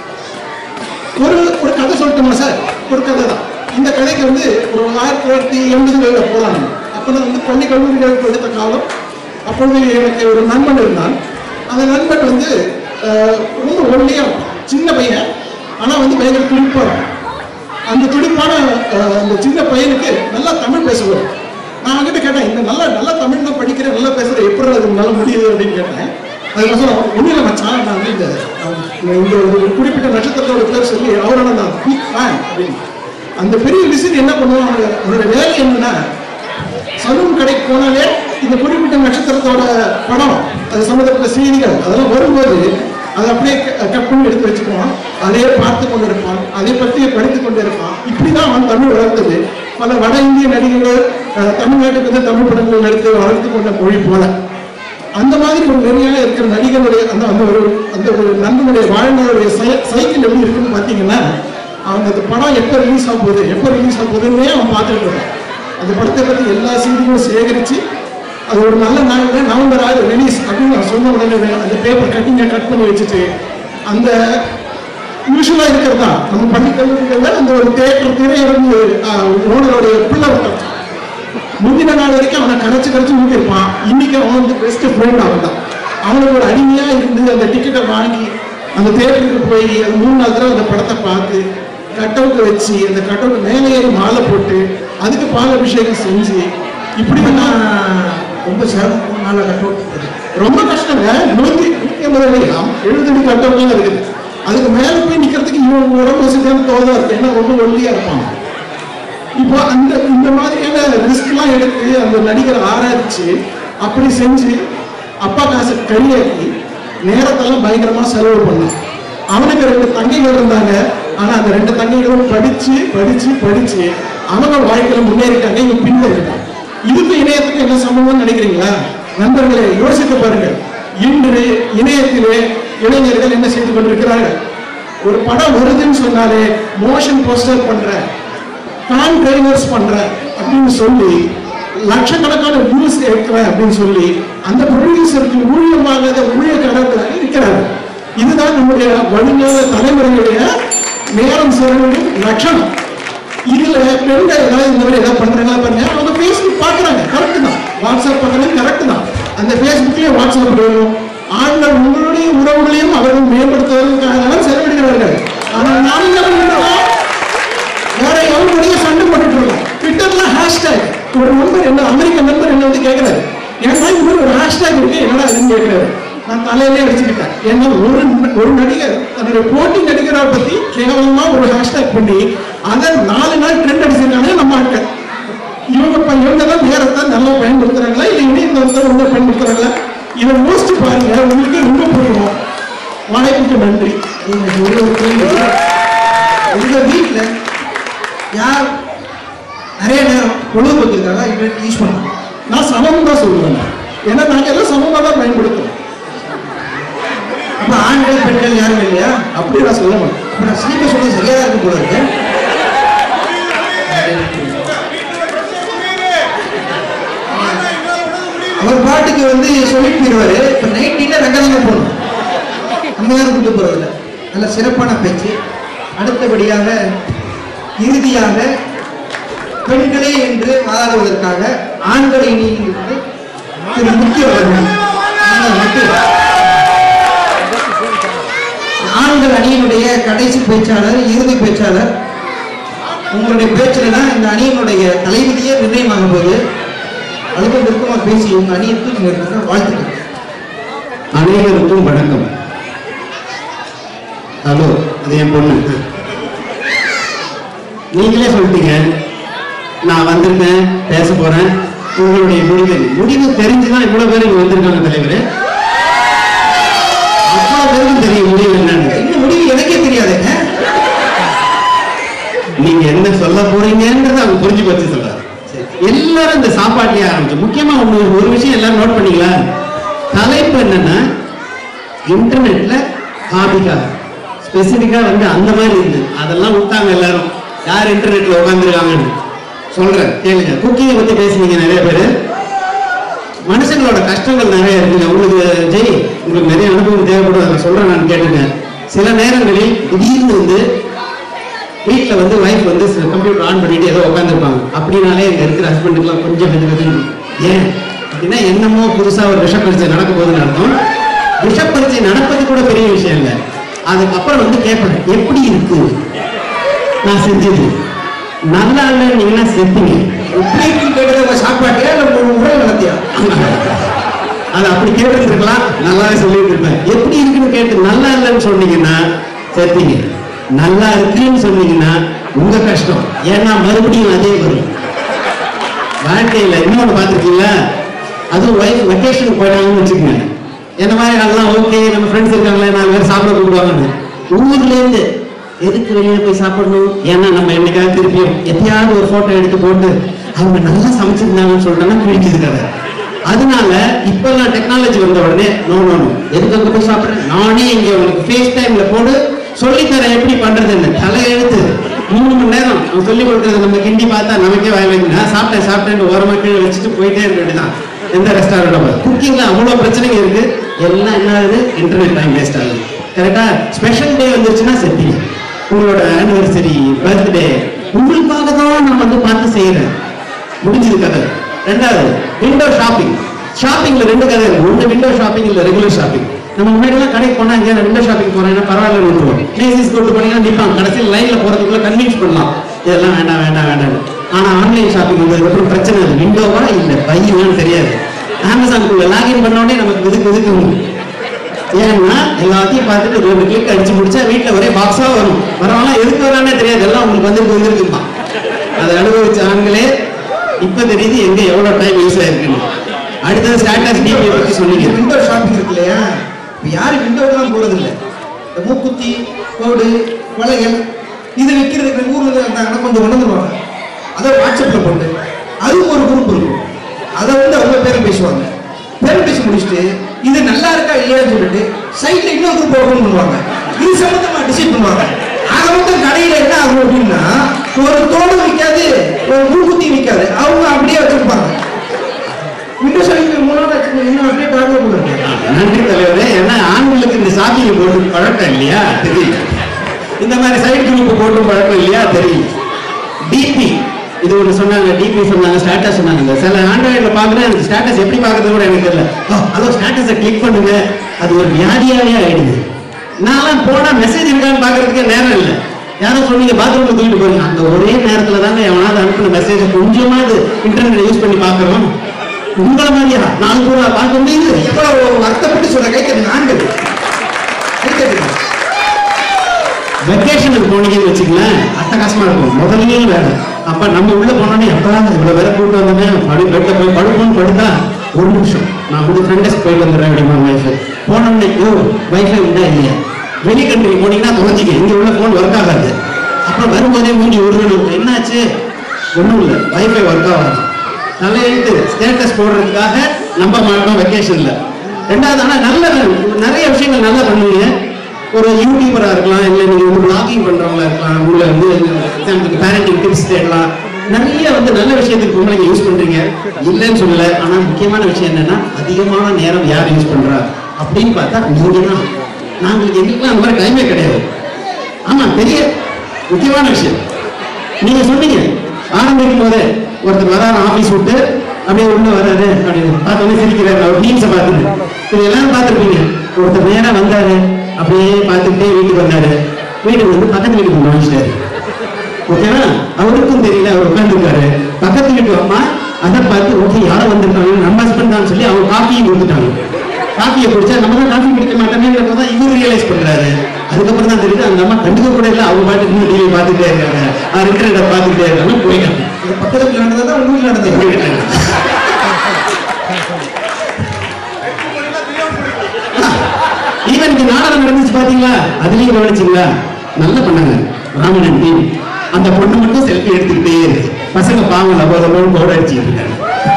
ஒரு ஒரு கதை சொல்லட்டுமா சார் ஒரு கதை தான் இந்த கதைக்கு வந்து ஒரு ஆயிரத்தி தொள்ளாயிரத்தி எண்பதுகளில் போகலாம் அப்போ நான் வந்து பள்ளி கல்லூரிகளுக்கு எடுத்த காலம் அப்பொழுது எனக்கு ஒரு நண்பன் இருந்தான் அந்த நண்பன் வந்து அஹ், ரொம்ப ஒல்லியா இருப்பான். சின்ன பையன் ஆனால் வந்து பயங்கர துடிப்பா இருப்பான். அந்த துடிப்பான அஹ், அந்த சின்ன பையனுக்கு நல்லா தமிழ் பேசுவார் நான் அவன்கிட்ட கேட்டேன் இந்த நல்லா நல்லா தமிழ் தான் படிக்கிறேன் நல்லா பேசுறேன் எப்படி அது நல்லா முடியுது அப்படின்னு கேட்டேன் அதுக்கப்புறம் ஒன்றும் இல்லை மச்சான் நான் வந்து இந்த நான் இந்த ஒரு குறிப்பிட்ட நட்சத்திரத்தோட பேர் சொல்லி அவரோட நான் பிக் ஃபேன் அப்படின்னு அந்த பெரிய விசிட் என்ன பண்ணுவான் அவனோட அவனோட வேலை என்னன்னா சலூன் கடைக்கு போனாலே இந்த குறிப்பிட்ட நட்சத்திரத்தோட படம் அது சம்மந்தப்பட்ட செய்திகள் அதெல்லாம் வரும்போது அதை அப்படியே கட் பண்ணி எடுத்து வச்சுக்குவான் அதையே பார்த்து கொண்டு இருப்பான் அதை பற்றி படித்து கொண்டு இருப்பான் இப்படிதான் அவன் தமிழ் வளர்ந்தது பல வட இந்திய நடிகர்கள் அஹ், தமிழ்நாட்டுக்கு வந்து தமிழ் படங்கள் நடித்து வளர்த்து கொண்ட மொழி போல அந்த மாதிரி ஒரு நிறைய இருக்கிற நடிகனுடைய அந்த அந்த ஒரு அந்த ஒரு நண்பனுடைய வாழ்நாளுடைய சை- சைக்கிள் எப்படி இருக்குன்னு பார்த்தீங்கன்னா அவங்க அந்த படம் எப்போ ரிலீஸ் ஆக போகுது எப்போ ரிலீஸ் ஆக போகுதுன்னே அவன் பார்த்துட்டு இருக்கான் அந்த படத்தை பற்றி எல்லா செய்திகளும் சேகரித்து அது ஒரு நல்ல நாளில் நவம்பர் ஆறு ரிலீஸ் அப்படின்னு நான் சொன்ன உடனே அந்த பேப்பர் கட்டிங்க கட் பண்ணி வச்சுட்டு அந்த யூஸ்வலாக இருக்கிறது தான் நம்ம பள்ளி கல்லூரிகளில் அந்த ஒரு தேட்டர் திரையரங்கு ஓனருடைய பிள்ளை ஒருத்தன் முந்தின நாள் வரைக்கும் அவனை கரைச்சு கரைச்சு ஊட்டிருப்பான் இன்னைக்கு அவன் வந்து பெஸ்ட் ஃப்ரெண்ட் அவன் தான் அவனுக்கு ஒரு அடிமையா இருந்து அந்த டிக்கெட்டை வாங்கி அந்த தேட்டருக்கு போய் அந்த மூணு நாள் தடவை அந்த படத்தை பார்த்து கட் அவுட் வச்சு அந்த கட் அவுட் மேலே ஏறி மாலை போட்டு அதுக்கு பால் அபிஷேகம் செஞ்சு இப்படி எல்லாம் ரொம்ப சிரமம் நாள கட்டோட்டு ரொம்ப கஷ்டங்க நூத்தி நூத்தி ஐம்பது அடிக்கலாம் எழுபது அடி கட் அவுட் இருக்குது அதுக்கு மேல போய் நிக்கிறதுக்கு இவன் உடம்பு வசதியான தோதா இருக்கு ஏன்னா ரொம்ப ஒல்லியா இருப்பான் இப்போ அந்த இந்த மாதிரியான ரிஸ்க்லாம் எடுத்து அந்த நடிகர் ஆராய்ச்சி அப்படி செஞ்சு அப்பா காசை கையாக்கி நேரத்தெல்லாம் பயங்கரமா செலவு பண்ணான் அவனுக்கு ரெண்டு தங்கைகள் இருந்தாங்க ஆனா அந்த ரெண்டு தங்கைகளும் படிச்சு படிச்சு படிச்சு அவங்க வாழ்க்கையில முன்னேறிட்டாங்க இவன் பின்தங்கிட்டான் இதுக்கு இணையத்துக்கு என்ன சம்பந்தம் நினைக்கிறீங்களா நண்பர்களே யோசித்து பாருங்க இன்று இணையத்திலே இளைஞர்கள் என்ன செய்து கொண்டிருக்கிறார்கள் ஒரு படம் வருதுன்னு சொன்னாலே மோஷன் போஸ்டர் பண்ற ஃபேன் ட்ரைனர்ஸ் பண்றேன் அப்படின்னு சொல்லி லட்சக்கணக்கான வியூஸ் எடுக்கிறேன் அப்படின்னு சொல்லி அந்த ப்ரொடியூசருக்கு ஊழியமாகாத ஊழியக்காரர்களாக இருக்கிறார் இதுதான் நம்முடைய வருங்கால தலைமுறையுடைய நேரம் செலவிடும் லட்சணம் இதுல பெண்கள் ஏதாவது இந்த மாதிரி ஏதாவது பண்றாங்களா பாருங்க அவங்க ஃபேஸ்புக் பாக்குறாங்க கரெக்ட் தான் வாட்ஸ்அப் பார்க்கறது கரெக்ட் தான் அந்த ஃபேஸ்புக்லயே வாட்ஸ்அப் வேணும் ஆண்கள் உங்களுடைய உறவுகளையும் அவர்கள் மேம்படுத்துவதற்காக தான் செலவிடுகிறார்கள் ஆனால் நாம் என்ன பண்ணுறோம் வேற எவனுடைய சண்டை போட்டுட்டு இருக்கோம் ட்விட்டர்ல ஹேஷ்டேக் ஒரு நண்பர் என்ன அமெரிக்க நண்பர் என்ன வந்து கேட்கிறாரு ஏன்னா இந்த மாதிரி ஒரு ஹேஷ்டேக் இருக்கு என்னடா அதுன்னு கேட்கிறாரு நான் தலையிலே அடிச்சுக்கிட்டேன் ஏன்னா ஒரு ஒரு நடிகர் தன்னுடைய போட்டி நடிகரை பத்தி கேவலமா ஒரு ஹேஷ்டேக் பண்ணி அதை நாலு நாள் ட்ரெண்ட் அடிச்சிருக்காங்க நம்ம ஆட்கள் இவங்க இப்ப இவங்க தான் நேரத்தை நல்லா பயன்படுத்துறாங்களா இல்ல இணையத்தை ரொம்ப பயன்படுத்துறாங்களா இதை யோசிச்சு பாருங்க உங்களுக்கு ரொம்ப பிடிக்கும் வாய்ப்புக்கு நன்றி நீங்க சொல்ற ஒரு கேள்வி உங்க வீட்டுல யார் நிறைய நேரம் பொழுதுபோக்கிற்காக இன்டர்நெட் யூஸ் பண்ணுவாங்க நான் சமம் தான் சொல்லுவேன் ஏன்னா நாங்க எல்லாம் சமமா தான் பயன்படுத்துறோம் அப்ப ஆண்கள் பெண்கள் யாரும் இல்லையா அப்படி நான் சொல்ல மாட்டேன் அப்ப நான் சினிமா சொல்றது சரியா தான் இருக்கு போல இருக்கு அவர் பாட்டுக்கு வந்து சொல்லிட்டு போயிடுவாரு இப்ப நைட்டில ரங்கதாங்க போகணும் நம்ம யாரும் கூட்டு போறது இல்ல நல்ல சிறப்பான பேச்சு அடுத்தபடியாக இறுதியாக பெண்களே என்று வாதாடுவதற்காக ஆண்களை நீங்கிவிட்டு திரு முக்கிய அவர்கள் ஆண்கள் முக்கிய. ஆண்கள் அணியினுடைய கடைசி பேச்சாளர் இறுதி பேச்சாளர் உங்களுடைய பேச்சுல தான் இந்த அணியினுடைய தலைவிதியே நிர்ணயமாக போகுது அதுக்கு விருப்பமா பேசி உங்க அணியை தூக்கி நிறுத்துங்க வாழ்த்துக்கள் அனைவருக்கும் வணக்கம் ஹலோ அது என் பொண்ணு நீங்களே சொல்லிட்டீங்க நான் வந்திருக்கேன் பேச போறேன் உங்களுடைய முடிவு முடிவு தெரிஞ்சுதான் இவ்வளவு பேர் இங்க வந்திருக்காங்க தலைவர் அவ்வளவு பேருக்கும் தெரியும் முடிவு என்னன்னு இந்த முடிவு எனக்கே தெரியாதுங்க நீங்க என்ன சொல்ல போறீங்கன்றத அவங்க புரிஞ்சு வச்சு சொல்றாரு எல்லாரும் இந்த சாப்பாட்லயே ஆரம்பிச்சு முக்கியமா ஒண்ணு ஒரு விஷயம் எல்லாரும் நோட் பண்ணீங்களா தலைப்பு என்னன்னா இன்டர்நெட்ல ஹாபிக்காக ஸ்பெசிபிக்கா வந்து அந்த மாதிரி இருந்து அதெல்லாம் விட்டாங்க எல்லாரும் யார் இன்டர்நெட்ல உட்காந்துருக்காங்கன்னு சொல்றேன் கேளுங்க குக்கிங்கை பத்தி பேசுனீங்க நிறைய பேர் மனுஷங்களோட கஷ்டங்கள் நிறைய இருக்குங்க உங்களுக்கு ஜெய் உங்களுக்கு நிறைய அனுபவம் தேவைப்படும் அதை சொல்றேன் நான் கேட்டுங்க சில நேரங்களில் திடீர்னு வந்து வீட்டில் வந்து ஒய்ஃப் வந்து கம்ப்யூட்டர் ஆன் பண்ணிட்டு ஏதோ உட்காந்துருப்பாங்க அப்படின்னாலே இங்க இருக்கிற ஹஸ்பண்டுக்குலாம் கொஞ்சம் கொஞ்சம் கொஞ்சம் ஏன் அப்படின்னா என்னமோ புதுசா ஒரு விஷ பரீட்சை நடக்க போகுதுன்னு அர்த்தம் விஷ பரீட்சை நடப்பது கூட பெரிய விஷயம் இல்லை அதுக்கப்புறம் வந்து கேட்பேன் எப்படி இருக்கு நான் செஞ்சது நல்லா இல்லைன்னு நீங்கன்னா செப்பீங்க எப்படி இருக்குன்னு கேட்டது உங்க சாப்பாட்டியா இல்ல உங்க உரை நடத்தியா அது அப்படி கேட்டுருக்கலாம் நல்லாவே சொல்லிட்டு இருப்பேன் எப்படி இருக்குன்னு கேட்டு நல்லா இல்லைன்னு சொன்னீங்கன்னா செத்தீங்க நல்லா இருக்குன்னு சொன்னீங்கன்னா உங்க கஷ்டம் ஏன்னா மறுபடியும் அதே வரும் வாழ்க்கையில இன்னொன்று பார்த்துருக்கீங்களா அதுவும் ஒய்ஃப் வெக்கேஷனுக்கு போயிடாங்கன்னு வச்சுக்கோங்க என்ன மாதிரி அதெல்லாம் ஓகே நம்ம ஃப்ரெண்ட்ஸ் இருக்காங்களே நாலு பேர் சாப்பிட கூப்பிடுவாங்கன்னு ஊர்ல இருந்து எதுக்கு வெளியே போய் சாப்பிடணும் ஏன்னா நம்ம என்னைக்காவது திருப்பியும் எப்பயாவது ஒரு போட்டோ எடுத்து போட்டு அவங்க நல்லா சமைச்சிருந்தாங்கன்னு சொல்லிட்டோம்னா பிடிக்குது கதை அதனால இப்பெல்லாம் டெக்னாலஜி வந்த உடனே நோ நோ நோ எதுக்கு அங்க போய் சாப்பிடுறேன் நானே இங்க உங்களுக்கு ஃபேஸ் டைம்ல போட்டு சொல்லித்தரேன் எப்படி பண்றதுன்னு தலை எழுத்து மூணு மணி நேரம் அவன் சொல்லி கொடுக்கறது நம்ம கிண்டி பார்த்தா நமக்கே வாய் வைக்கணும் நான் சாப்பிட்டேன் சாப்பிட்டேன் ஓரமா கீழே வச்சுட்டு போயிட்டே இருக்க வேண்டியதான் எந்த ரெஸ்டாரண்ட் குக்கிங்ல அவ்வளவு பிரச்சனைங்க இருக்கு எல்லாம் என்ன ஆகுது இன்டர்நெட் டைம் வேஸ்ட் ஆகுது கரெக்டா ஸ்பெஷல் டே வந்துருச்சுன்னா செட்டிங் உங்களோட ஆனிவர்சரி பர்த்டே உங்களுக்காக தான் நான் வந்து பார்த்து செய்யறேன் முடிஞ்சது கதை ரெண்டாவது விண்டோ ஷாப்பிங் ஷாப்பிங்ல ரெண்டு கதை இருக்கு ஒன்று விண்டோ ஷாப்பிங் இல்ல ரெகுலர் ஷாப்பிங் நம்ம முன்னாடி எல்லாம் கடைக்கு போனா இங்க விண்டோ ஷாப்பிங் போறேன்னா பரவாயில்ல விட்டுருவோம் நேசிஸ் கூட்டு போனீங்கன்னா நிப்பாங்க கடைசியில் லைன்ல போறதுக்குள்ள கன்வின்ஸ் பண்ணலாம் இதெல்லாம் வேண்டாம் வேண்டாம் வேண்டாம் ஆனா ஆன்லைன் ஷாப்பிங் வந்ததுக்கு அப்புறம் பிரச்சனை அது விண்டோவா இல்ல பையனான்னு தெரியாது அமேசானுக்குள்ள லாகின் பண்ண உடனே நமக்கு இதுக்கு இதுக்கு ஏன்னா எல்லாத்தையும் பார்த்துட்டு ரெண்டு கிளிக் அடிச்சு முடிச்சா வீட்டுல ஒரே பாக்ஸா வரும் வரவங்க எதுக்கு வரானே தெரியாது எல்லாம் உங்களுக்கு வந்து வந்துருக்குமா அதை அனுபவிச்ச ஆண்களே இப்ப தெரியுது எங்க எவ்வளவு டைம் யூஸ் ஆயிருக்குன்னு அடுத்தது ஸ்டாட்டஸ் டிபி பத்தி சொன்னீங்க விண்டோ ஷாப்பிங் இருக்கு இல்லையா இப்ப யாரும் விண்டோக்கெல்லாம் போறது இல்ல இந்த மூக்குத்தி கோடு வளையல் இது விற்கிறதுக்கு ஊர்ல இருந்து வந்தாங்கன்னா கொஞ்சம் கொண்டு வந்துருவாங்க அதை வாட்ஸ்அப்ல போட்டு அதுவும் ஒரு குரூப் இருக்கும் அதை வந்து அவங்க பேரும் பேசுவாங்க பேரும் பேசி முடிச்சுட்டு இது நல்லா இருக்கா இல்லையான்னு சொல்லிட்டு சைட்ல இன்னொரு குரூப் ஓபன் பண்ணுவாங்க இது சம்பந்தமா டிசைட் பண்ணுவாங்க ஆக மொத்தம் கடையில என்ன ஆகும் அப்படின்னா ஒரு தோடு விற்காது ஒரு மூக்குத்தி விற்காது அவங்க அப்படியே வச்சிருப்பாங்க விண்டோ ஷாப்பிங் மூலம் இன்னும் அப்படியே பழக்கம் போடுறாங்க நன்றி தலைவரே ஏன்னா ஆண்களுக்கு இந்த ஷாப்பிங் போட்டு பழக்கம் இல்லையா தெரியும் இந்த மாதிரி சைடு குரூப் போட்டும் பழக்கம் இல்லையா தெரியும் டிபி இது ஒன்று சொன்னாங்க டிபி சொன்னாங்க ஸ்டேட்டஸ் சொன்னாங்க இந்த சில ஆண்ட்ராய்டில் பார்க்குறேன் அந்த ஸ்டேட்டஸ் எப்படி பார்க்கறது கூட எனக்கு தெரியல ஓ, அதோ ஸ்டேட்டஸை கிளிக் பண்ணுங்க அது ஒரு வியாதியாவே ஆயிடுது நான்லாம் போனா மெசேஜ் இருக்கான்னு பார்க்கறதுக்கே நேரம் இல்லை யாரோ சொன்னீங்க பாத்ரூம்ல தூக்கிட்டு போறீங்க அந்த ஒரே நேரத்துல தாங்க எவனாவது அனுப்பின மெசேஜ் கொஞ்சமாவது இன்டர்நெட் யூஸ் பண்ணி பார்க்கறோம் உங்களை மாதிரியா நாலு பூரா பார்க்க முடியுது எவ்வளவு வருத்தப்பட்டு சொல்ற கைத்தறி ஆண்கள் கைத்தறி வெக்கேஷனுக்கு போனீங்கன்னு வச்சுக்கலாம் அட்டகாசமா இருக்கும் முதல்லயே வேலை அப்ப நம்ம உள்ள போனோடனே எப்பா இவ்வளவு வேலை கூட்டு வந்தோமே படு பெட்ல போய் படுப்போம்னு படுத்தா ஒரு நிமிஷம் நான் வந்து ஃப்ரெண்டஸ் போயிட்டு வந்துடுறேன் அப்படிமா வைஃபை போனோடனே ஓ வைஃபை உண்டா இல்லையா வெளி கண்ட்ரி போனீங்கன்னா தொலைஞ்சிக்க இங்க உள்ள போன் ஒர்க் ஆகாது அப்புறம் வரும்போதே மூஞ்சி உருவணும் என்னாச்சு ஒண்ணும் இல்லை வைஃபை ஒர்க் ஆகாது தலையெழுத்து ஸ்டேட்டஸ் போடுறதுக்காக நம்ப மாட்டோம் வெக்கேஷன்ல ரெண்டாவது ஆனா நல்ல நிறைய விஷயங்கள் நல்லா பண்ணுவீங்க ஒரு யூடியூபரா இருக்கலாம் இல்லை நீங்க வந்து பிளாகிங் பண்றவங்களா இருக்கலாம் உங்களை வந்து எக்ஸாம்பிளுக்கு பேரண்டிங் டிப்ஸ் தேடலாம் நிறைய வந்து நல்ல விஷயத்துக்கு பொம்பளைங்க யூஸ் பண்றீங்க இல்லைன்னு சொல்லல ஆனா முக்கியமான விஷயம் என்னன்னா அதிகமான நேரம் யார் யூஸ் பண்றா அப்படின்னு பார்த்தா நீங்க தான் நாங்களுக்கு எங்களுக்குலாம் அந்த மாதிரி டைமே கிடையாது ஆமா பெரிய முக்கியமான விஷயம் நீங்க சொன்னீங்க ஆரம்பிக்கும் போதே ஒருத்தர் வராரு ஆபீஸ் விட்டு அப்படியே உள்ள வராரு அப்படின்னு பார்த்தோன்னே சிரிக்கிறாரு அவர் டீம்ஸை பார்த்துட்டு இது எல்லாரும் பார்த்துருப்பீங்க ஒருத்தர் நேரா வந்தாரு அப்படியே பார்த்துக்கிட்டே வீட்டுக்கு வந்தாரு வீட்டுக்கு வந்து பக்கத்து வீட்டுக்கு நுழைச்சிட்டாரு ஓகேவா அவருக்கும் தெரியல அவர் உட்காந்துருக்காரு பக்கத்து வீட்டு அம்மா அதை பார்த்து ஓகே யாரோ வந்திருக்காங்க நம்ம ஹஸ்பண்ட் தான் சொல்லி அவங்க காஃபியும் கொடுத்துட்டாங்க காஃபியை குடிச்சா நம்ம தான் காஃபி குடிக்க மாட்டோமேங்கிறத தான் இவர் ரியலைஸ் பண்றாரு அதுக்கப்புறம் தான் தெரியுது அந்த அம்மா கண்டுக்க கூட இல்லை அவங்க பாட்டுக்கு டிவி பார்த்துட்டே இருக்காங்க இன்டர்நெட்டை பார்த்துக்கிட்டே இருக்காங்க போயிட்டாங்க இது பக்கத்து வீட்டுல நடந்ததா உங்க வீட்டுல நடந்தது போயிட்டாங்க ஈவன் இங்க நாடகம் நடந்துச்சு பாத்தீங்களா அதுலயும் கவனிச்சீங்களா நல்லா பண்ணாங்க ராமணன் டீம் அந்த பொண்ணு மட்டும் செல்ஃபி எடுத்துக்கிட்டே இருக்கு பசங்க பாவம் லபோ லபோன்னு போட அடிச்சுட்டு இருக்காங்க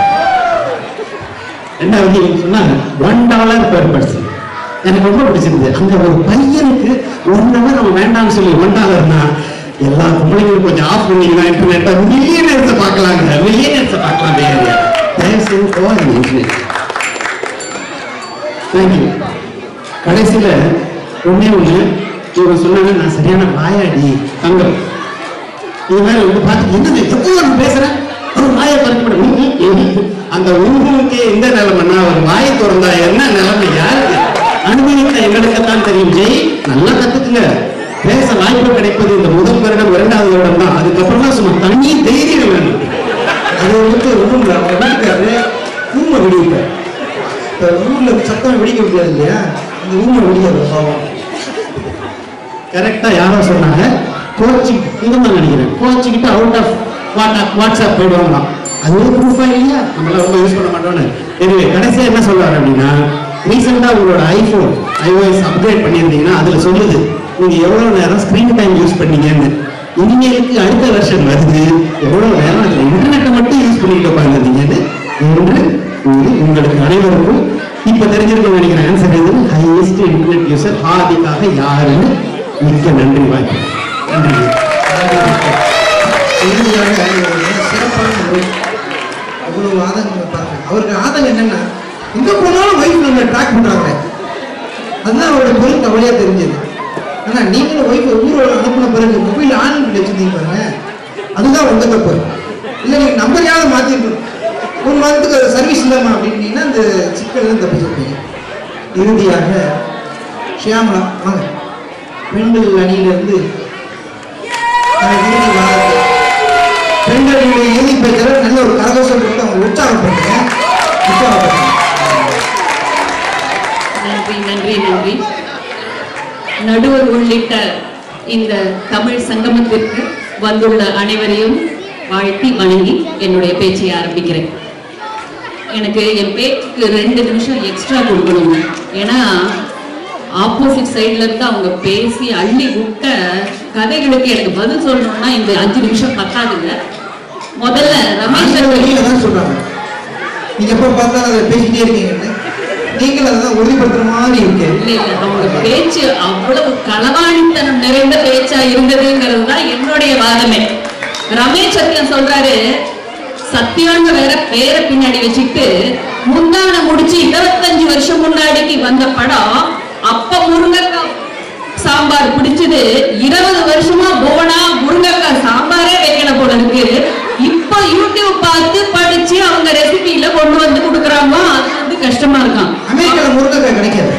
ரெண்டாவது இவங்க சொன்னாங்க ஒன் டாலர் பெர் பர்சன் எனக்கு ரொம்ப பிடிச்சிருந்தது அந்த ஒரு பையனுக்கு ஒன் ஹவர் அவன் வேண்டாம்னு சொல்லி ஒன் டாலர்னா எல்லா பொம்பளைங்களும் கொஞ்சம் ஆஃப் பண்ணீங்கன்னா இன்டர்நெட்டை மில்லியனர்ஸை பார்க்கலாங்க மில்லியனர்ஸை பார்க்கலாம் பே ஏரியா தயவு செய்து போகாதீங்க இன்டர்நெட் தேங்க்யூ கடைசியில ஒண்ணே ஒண்ணு இவங்க சொன்னாங்க நான் சரியான வாயாடி தங்கம் இது மாதிரி வந்து பார்த்து என்னது எவ்வளவு நான் பேசுறேன் ஒரு வாயை பறிக்கப்படும் அந்த உருவமுக்கே எந்த நிலைமைன்னா ஒரு வாயை திறந்தா என்ன நிலைமை யாருக்கு அனுபவித்த எங்களுக்குத்தான் தெரியும் ஜெய் நல்லா கத்துக்குங்க பேச வாய்ப்பு கிடைப்பது இந்த முதல் வருடம் இரண்டாவது வருடம் தான் அதுக்கப்புறம் தான் சும்மா தனி தைரியம் வேணும் அது வந்து ஒன்றும் இல்லை அவங்க வீட்டுக்காரு ஊமை வெடிப்பார் இப்போ ஊர்ல சத்தம் வெடிக்க முடியாது இல்லையா அந்த ஊமை வெடிக்காது பாவம் கரெக்டா யாரோ சொன்னாங்க கோச்சிங் இதுதான் நினைக்கிறேன் கோச்சிக்கிட்டு அவுட் ஆஃப் வாட்ஸ்அப் வாட்ஸ்அப் போயிடுவாங்களாம் அது ஒரு ப்ரூஃபா இல்லையா நம்மளாம் ரொம்ப யூஸ் பண்ண மாட்டோம்னு எனவே கடைசியா என்ன சொல்றாரு அப்படின்னா ரீசெண்டா உங்களோட ஐபோன் ஐஓஎஸ் அப்கிரேட் பண்ணியிருந்தீங்கன்னா அதுல சொல்லுது நீங்க எவ்வளவு நேரம் ஸ்கிரீன் டைம் யூஸ் பண்ணீங்கன்னு இனிமேலுக்கு அடுத்த வருஷம் வருது எவ்வளவு நேரம் அதுல இன்டர்நெட்டை மட்டும் யூஸ் பண்ணிட்டு உட்காந்துருந்தீங்கன்னு என்று கூறி உங்களுக்கு அனைவருக்கும் இப்ப தெரிஞ்சிருக்க நினைக்கிற ஆன்சர் எது ஹையஸ்ட் இன்டர்நெட் யூசர் ஹார்திக்காக யாருன்னு மிக்க நன்றி வாய்ப்பு நன்றி இறுதியாக ஒரு சிறப்பான ஒரு அவ்வளவு ஆதங்கம் பாருங்க அவருக்கு ஆதங்கம் என்னன்னா எங்க போனாலும் ஒய்ஃப் நம்மளை ட்ராக் பண்றாங்க அதுதான் அவரோட பெரும் கவலையா தெரிஞ்சது ஆனா நீங்களும் ஒய்ஃப் ஊரோட அனுப்பின பிறகு மொபைல் ஆன் பண்ணி வச்சிருந்தீங்க பாருங்க அதுதான் உங்க தப்பு இல்ல நீங்க நம்பரையாவது மாத்திருக்கணும் ஒரு மாதத்துக்கு சர்வீஸ் இல்லாமா அப்படின்னீங்கன்னா அந்த சிக்கல் இருந்து தப்பிச்சிருப்பீங்க இறுதியாக ஷியாமலா வாங்க பெண்கள் அணியிலிருந்து தனது இறுதி வாரத்தை பெண்களுடைய இறுதி பெற்ற நல்ல ஒரு கரகோஷம் கொடுத்து அவங்க உற்சாகம் பண்ணுங்க உற்சாகம் பண்ணுங்க நன்றி நன்றி நன்றி நடுவர் உள்ளிட்ட இந்த தமிழ் சங்கமத்திற்கு வந்துள்ள அனைவரையும் வாழ்த்தி வணங்கி என்னுடைய பேச்சை ஆரம்பிக்கிறேன் எனக்கு என் பேச்சுக்கு ரெண்டு நிமிஷம் எக்ஸ்ட்ரா கொடுக்கணும் ஏன்னா ஆப்போசிட் சைட்ல இருந்து அவங்க பேசி அள்ளி விட்ட கதைகளுக்கு எனக்கு பதில் சொல்லணும்னா இந்த அஞ்சு நிமிஷம் பத்தாதுங்க முதல்ல ரமேஷ் ஆண்கள் அவர்கள் வெளியில தான் சொல்றாங்க நீங்க எப்ப பார்த்தாலும் அதை பேசிட்டே இருக்கீங்கன்னு நீங்கள் அதை உறுதிப்படுத்துற மாதிரி இருக்கு இல்ல இல்ல அவங்க பேச்சு அவ்வளவு களவாணித்தனம் நிறைந்த பேச்சா இருந்ததுங்கிறது தான் என்னுடைய வாதமே ரமேஷ் சத்யன் சொல்றாரு சத்தியான்னு வேற பேரை பின்னாடி வச்சுக்கிட்டு முந்தான முடிச்சு இருபத்தஞ்சு வருஷம் முன்னாடிக்கு வந்த படம் அப்ப முருங்கக்காய் சாம்பார் பிடிச்சது இருபது வருஷமா போனா முருங்கக்காய் சாம்பாரே வைக்கல போல இருக்கு இப்ப யூடியூப் பார்த்து படிச்சு அவங்க ரெசிபியில கொண்டு வந்து கொடுக்குறாங்க அது வந்து கஷ்டமா இருக்கான் அமெரிக்கால முருங்கைக்காய் கிடைக்காது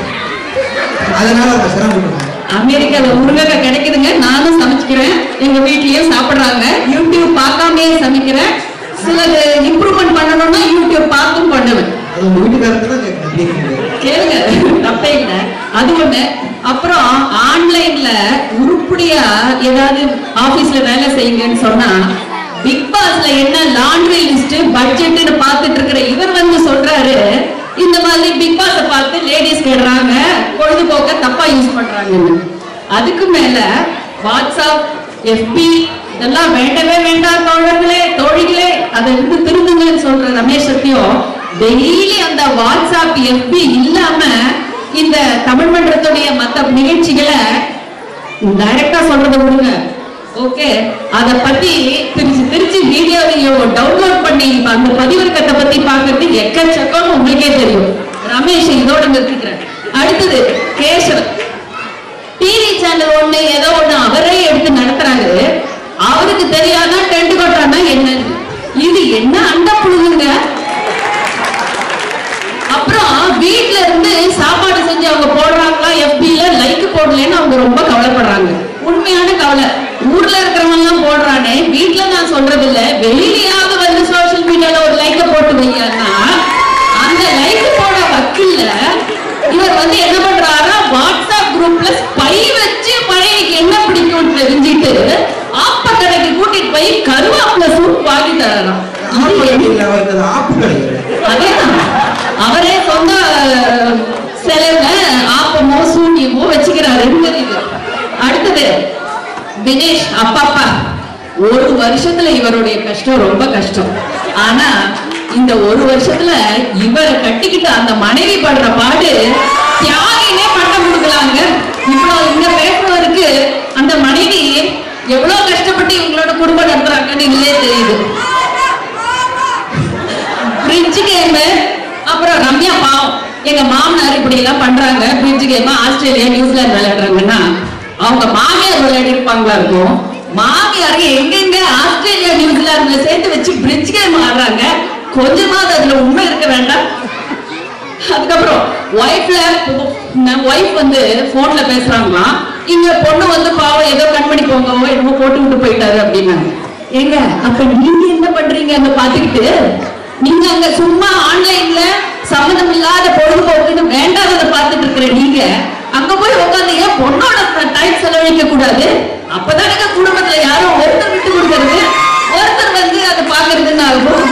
அதனால அவங்க சிரமப்பட்டுருக்காங்க அமெரிக்கால முருங்கைக்காய் கிடைக்குதுங்க நானும் சமைச்சுக்கிறேன் எங்க வீட்லயும் சாப்பிடுறாங்க யூடியூப் பார்க்காமயே சமைக்கிறேன் சிலது இம்ப்ரூவ்மெண்ட் பண்ணணும்னா யூடியூப் பார்த்தும் பண்ணுவேன் அது உங்க வீட்டுக்காரருக்கு தான் கேட்கணும் கேட்க முடியாது. கேளுங்க தப்பே இல்ல அது ஒண்ணு அப்புறம் ஆன்லைன்ல உருப்படியா ஏதாவது ஆபீஸ்ல வேலை செய்யுங்கன்னு சொன்னா பிக் பாஸ்ல என்ன லாண்ட்ரி லிஸ்ட் பட்ஜெட்னு பார்த்துட்டு இருக்கிற இவர் வந்து சொல்றாரு இந்த மாதிரி பிக் பாஸ பார்த்து லேடிஸ் கேடுறாங்க பொழுதுபோக்க தப்பா யூஸ் பண்றாங்கன்னு அதுக்கு மேல வாட்ஸ்அப் எஃபி இதெல்லாம் வேண்டவே வேண்டாம் தோழர்களே தோழிகளே அதை இருந்து திருந்துங்கன்னு சொல்ற ரமேஷ் சத்தியம் டெய்லி அந்த வாட்ஸ்அப் எஃபி இல்லாம இந்த தமிழ் மன்றத்துடைய மத்த நிகழ்ச்சிகளை டைரக்டா சொல்றத விடுங்க ஓகே அத பத்தி திருச்சி திருச்சி வீடியோவையோ டவுன்லோட் பண்ணி இப்ப அந்த பதிவிறக்கத்தை பத்தி பாக்குறது எக்கச்சக்கம்னு உங்களுக்கே தெரியும் ரமேஷ் இதோட நிறுத்திக்கிறேன் அடுத்தது கேசவன் டிவி சேனல் ஒண்ணு ஏதோ ஒண்ணு அவரே எடுத்து நடத்துறாரு அவருக்கு தெரியாதா டென்ட் கொட்டானா என்னன்னு இது என்ன அண்ட புழுகுங்க அப்புறம் வீட்ல இருந்து சாப்பாடு செஞ்சு அவங்க போடுறாங்களா எஃபில லைக் போடலன்னு அவங்க ரொம்ப கவலைப்படுறாங்க உண்மையான கவலை ஊர்ல இருக்கிறவங்க எல்லாம் போடுறானே வீட்ல நான் சொல்றது இல்ல வெளியிலயாவது வந்து சோஷியல் மீடியால ஒரு லைக்க போட்டு வைங்கன்னா அந்த லைக் போட வக்கில்ல இவர் வந்து என்ன பண்றாரா வாட்ஸ்அப் குரூப்ல ஸ்பை வச்சு பழையக்கு என்ன பிடிக்கும்னு தெரிஞ்சுட்டு ஆப்ப கடைக்கு கூட்டிட்டு போய் கருவாப்புல சூப் வாங்கி தரலாம் ஆப்பு இல்லை அவருக்கு அது ஆப்பு கிடையாது அதேதான் அவரே சொந்த அஹ், செலவுல ஆப்பமோ சூனியமோ வச்சுக்கிறாரு தெரியுது அடுத்தது தினேஷ் அப்பாப்பா ஒரு வருஷத்துல இவருடைய கஷ்டம் ரொம்ப கஷ்டம் ஆனா இந்த ஒரு வருஷத்துல இவரை கட்டிக்கிட்டு அந்த மனைவி படுற பாடு தியாகினே பட்டம் கொடுக்கலாங்க இவ்வளவு இங்க பேசுறவருக்கு அந்த மனைவி எவ்வளவு கஷ்டப்பட்டு இவங்களோட குடும்பம் நடத்துறாங்கன்னு இதுலயே தெரியுது பிரிட்ஜ் கேம் அப்புறம் ரம்யா பாவம் எங்க மாமனார் இப்படி எல்லாம் பண்றாங்க பிரிட்ஜ் கேம் ஆஸ்திரேலியா நியூசிலாந்து விளையாடுறாங்கன்னா அவங்க மாமியார் விளையாடி இருப்பாங்களா இருக்கும் மாமியார் எங்கெங்க ஆஸ்திரேலியா நியூசிலாந்துல சேர்த்து வச்சு பிரிட்ஜ் கேம் ஆடுறாங்க கொஞ்சமாவது அதுல உண்மை இருக்க வேண்டாம் அதுக்கப்புறம் ஒய்ஃப்ல ஒய்ஃப் வந்து போன்ல பேசுறாங்களாம் இங்க பொண்ணு வந்து பாவம் ஏதோ கண்மணி போங்கவோ என்னமோ போட்டு விட்டு போயிட்டாரு அப்படின்னாங்க ஏங்க அப்ப நீங்க என்ன பண்றீங்க அங்க பாத்துக்கிட்டு நீங்க அங்க சும்மா ஆன்லைன்ல சம்மந்தம் இல்லாத பொழுதுபோக்குன்னு வேண்டாததை பார்த்துட்டு இருக்கிற நீங்க அங்க போய் உட்காந்து ஏன் பொண்ணோட டைம் செலவழிக்க கூடாது அப்பதானங்க குடும்பத்துல யாரும் ஒருத்தர் விட்டு கொடுக்கறது ஒருத்தர் வந்து அதை பாக்குறதுன்னு ஆகும்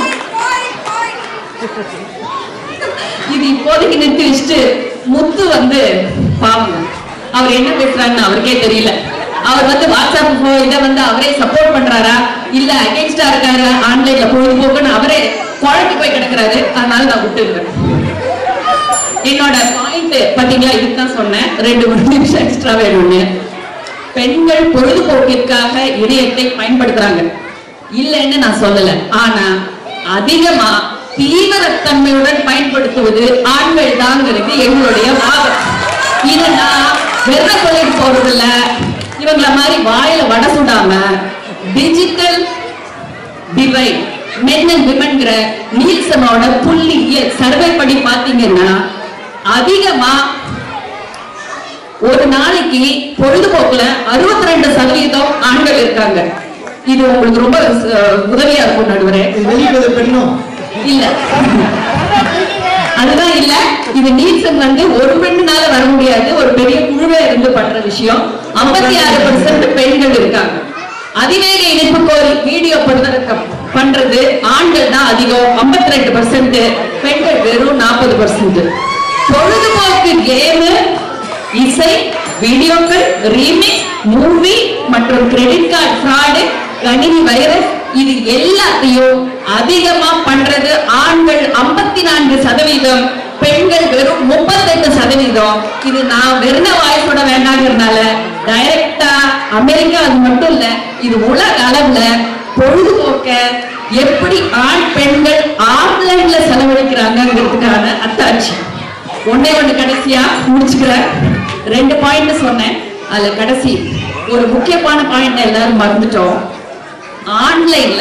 இது இப்போதைக்கு நிறுத்தி வச்சுட்டு முத்து வந்து பாவங்க அவர் என்ன பேசுறாருன்னு அவருக்கே தெரியல அவர் வந்து வாட்ஸ்அப் இதை வந்து அவரே சப்போர்ட் பண்றாரா இல்ல அகேன்ஸ்டா இருக்காரு ஆன்லைன்ல பொழுதுபோக்குன்னு அவரே குழம்பி போய் கிடக்குறாரு அதனால நான் விட்டுருக்கேன் என்னோட பாயிண்ட் பாத்தீங்களா இதுதான் சொன்னேன் ரெண்டு மூணு நிமிஷம் எக்ஸ்ட்ரா வேணும்னு பெண்கள் பொழுதுபோக்கிற்காக இணையத்தை பயன்படுத்துறாங்க இல்லைன்னு நான் சொல்லல ஆனா அதிகமா தீவிரத்தன்மையுடன் பயன்படுத்துவது ஆண்கள் தாங்கிறது எங்களுடைய வாதம் இதை நான் வெற சொல்லிட்டு போறது இல்ல இவங்கள மாதிரி வாயில வட சுடாம டிஜிட்டல் டிவைட் மென் அண்ட் விமன்ங்கிற நீல்சனோட புள்ளியியல் சர்வே படி பாத்தீங்கன்னா அதிகமா ஒரு நாளைக்கு பொழுதுபோக்குல அறுபத்தி ரெண்டு சதவீதம் ஆண்கள் இருக்காங்க இது உங்களுக்கு ரொம்ப அஹ், உதவியா இருக்கும் நடுவரே வெளியிட்டது பெண்ணும் இல்ல அதுதான் இல்ல இது நீல்சன் வந்து ஒரு பெண்ணுனால வர முடியாது ஒரு பெரிய குழுவே இருந்து பண்ற விஷயம் 56% ஆறு பெண்கள் இருக்காங்க அதிவேக இணைப்பு கோரி வீடியோ பண்றது பண்றது ஆண்கள் தான் அதிகம் 52% பெண்கள் வெறும் நாற்பது பர்சன்ட் பொழுதுபோக்கு கேமு இசை வீடியோக்கள் ரீமிக்ஸ் மூவி மற்றும் கிரெடிட் கார்டு ஃப்ராடு கணினி வைரஸ் இது எல்லாத்தையும் அதிகமா பண்றது ஆண்கள் 54% நான்கு சதவீதம் பெண்கள் வெறும் 38% சதவீதம் இது நான் வெறும் வாய் சொல்ல வேண்டாங்கிறதுனால டைரக்டா அமெரிக்கா அது மட்டும் இல்ல இது உலக அளவுல பொழுதுபோக்க எப்படி ஆண் பெண்கள் ஆன்லைன்ல செலவழிக்கிறாங்கிறதுக்கான அத்தாட்சி ஒண்ணே ஒண்ணு கடைசியா முடிச்சுக்கிறேன் ரெண்டு பாயிண்ட் சொன்னேன் அதுல கடைசி ஒரு முக்கியமான பாயிண்ட் எல்லாரும் மறந்துட்டோம் ஆன்லைன்ல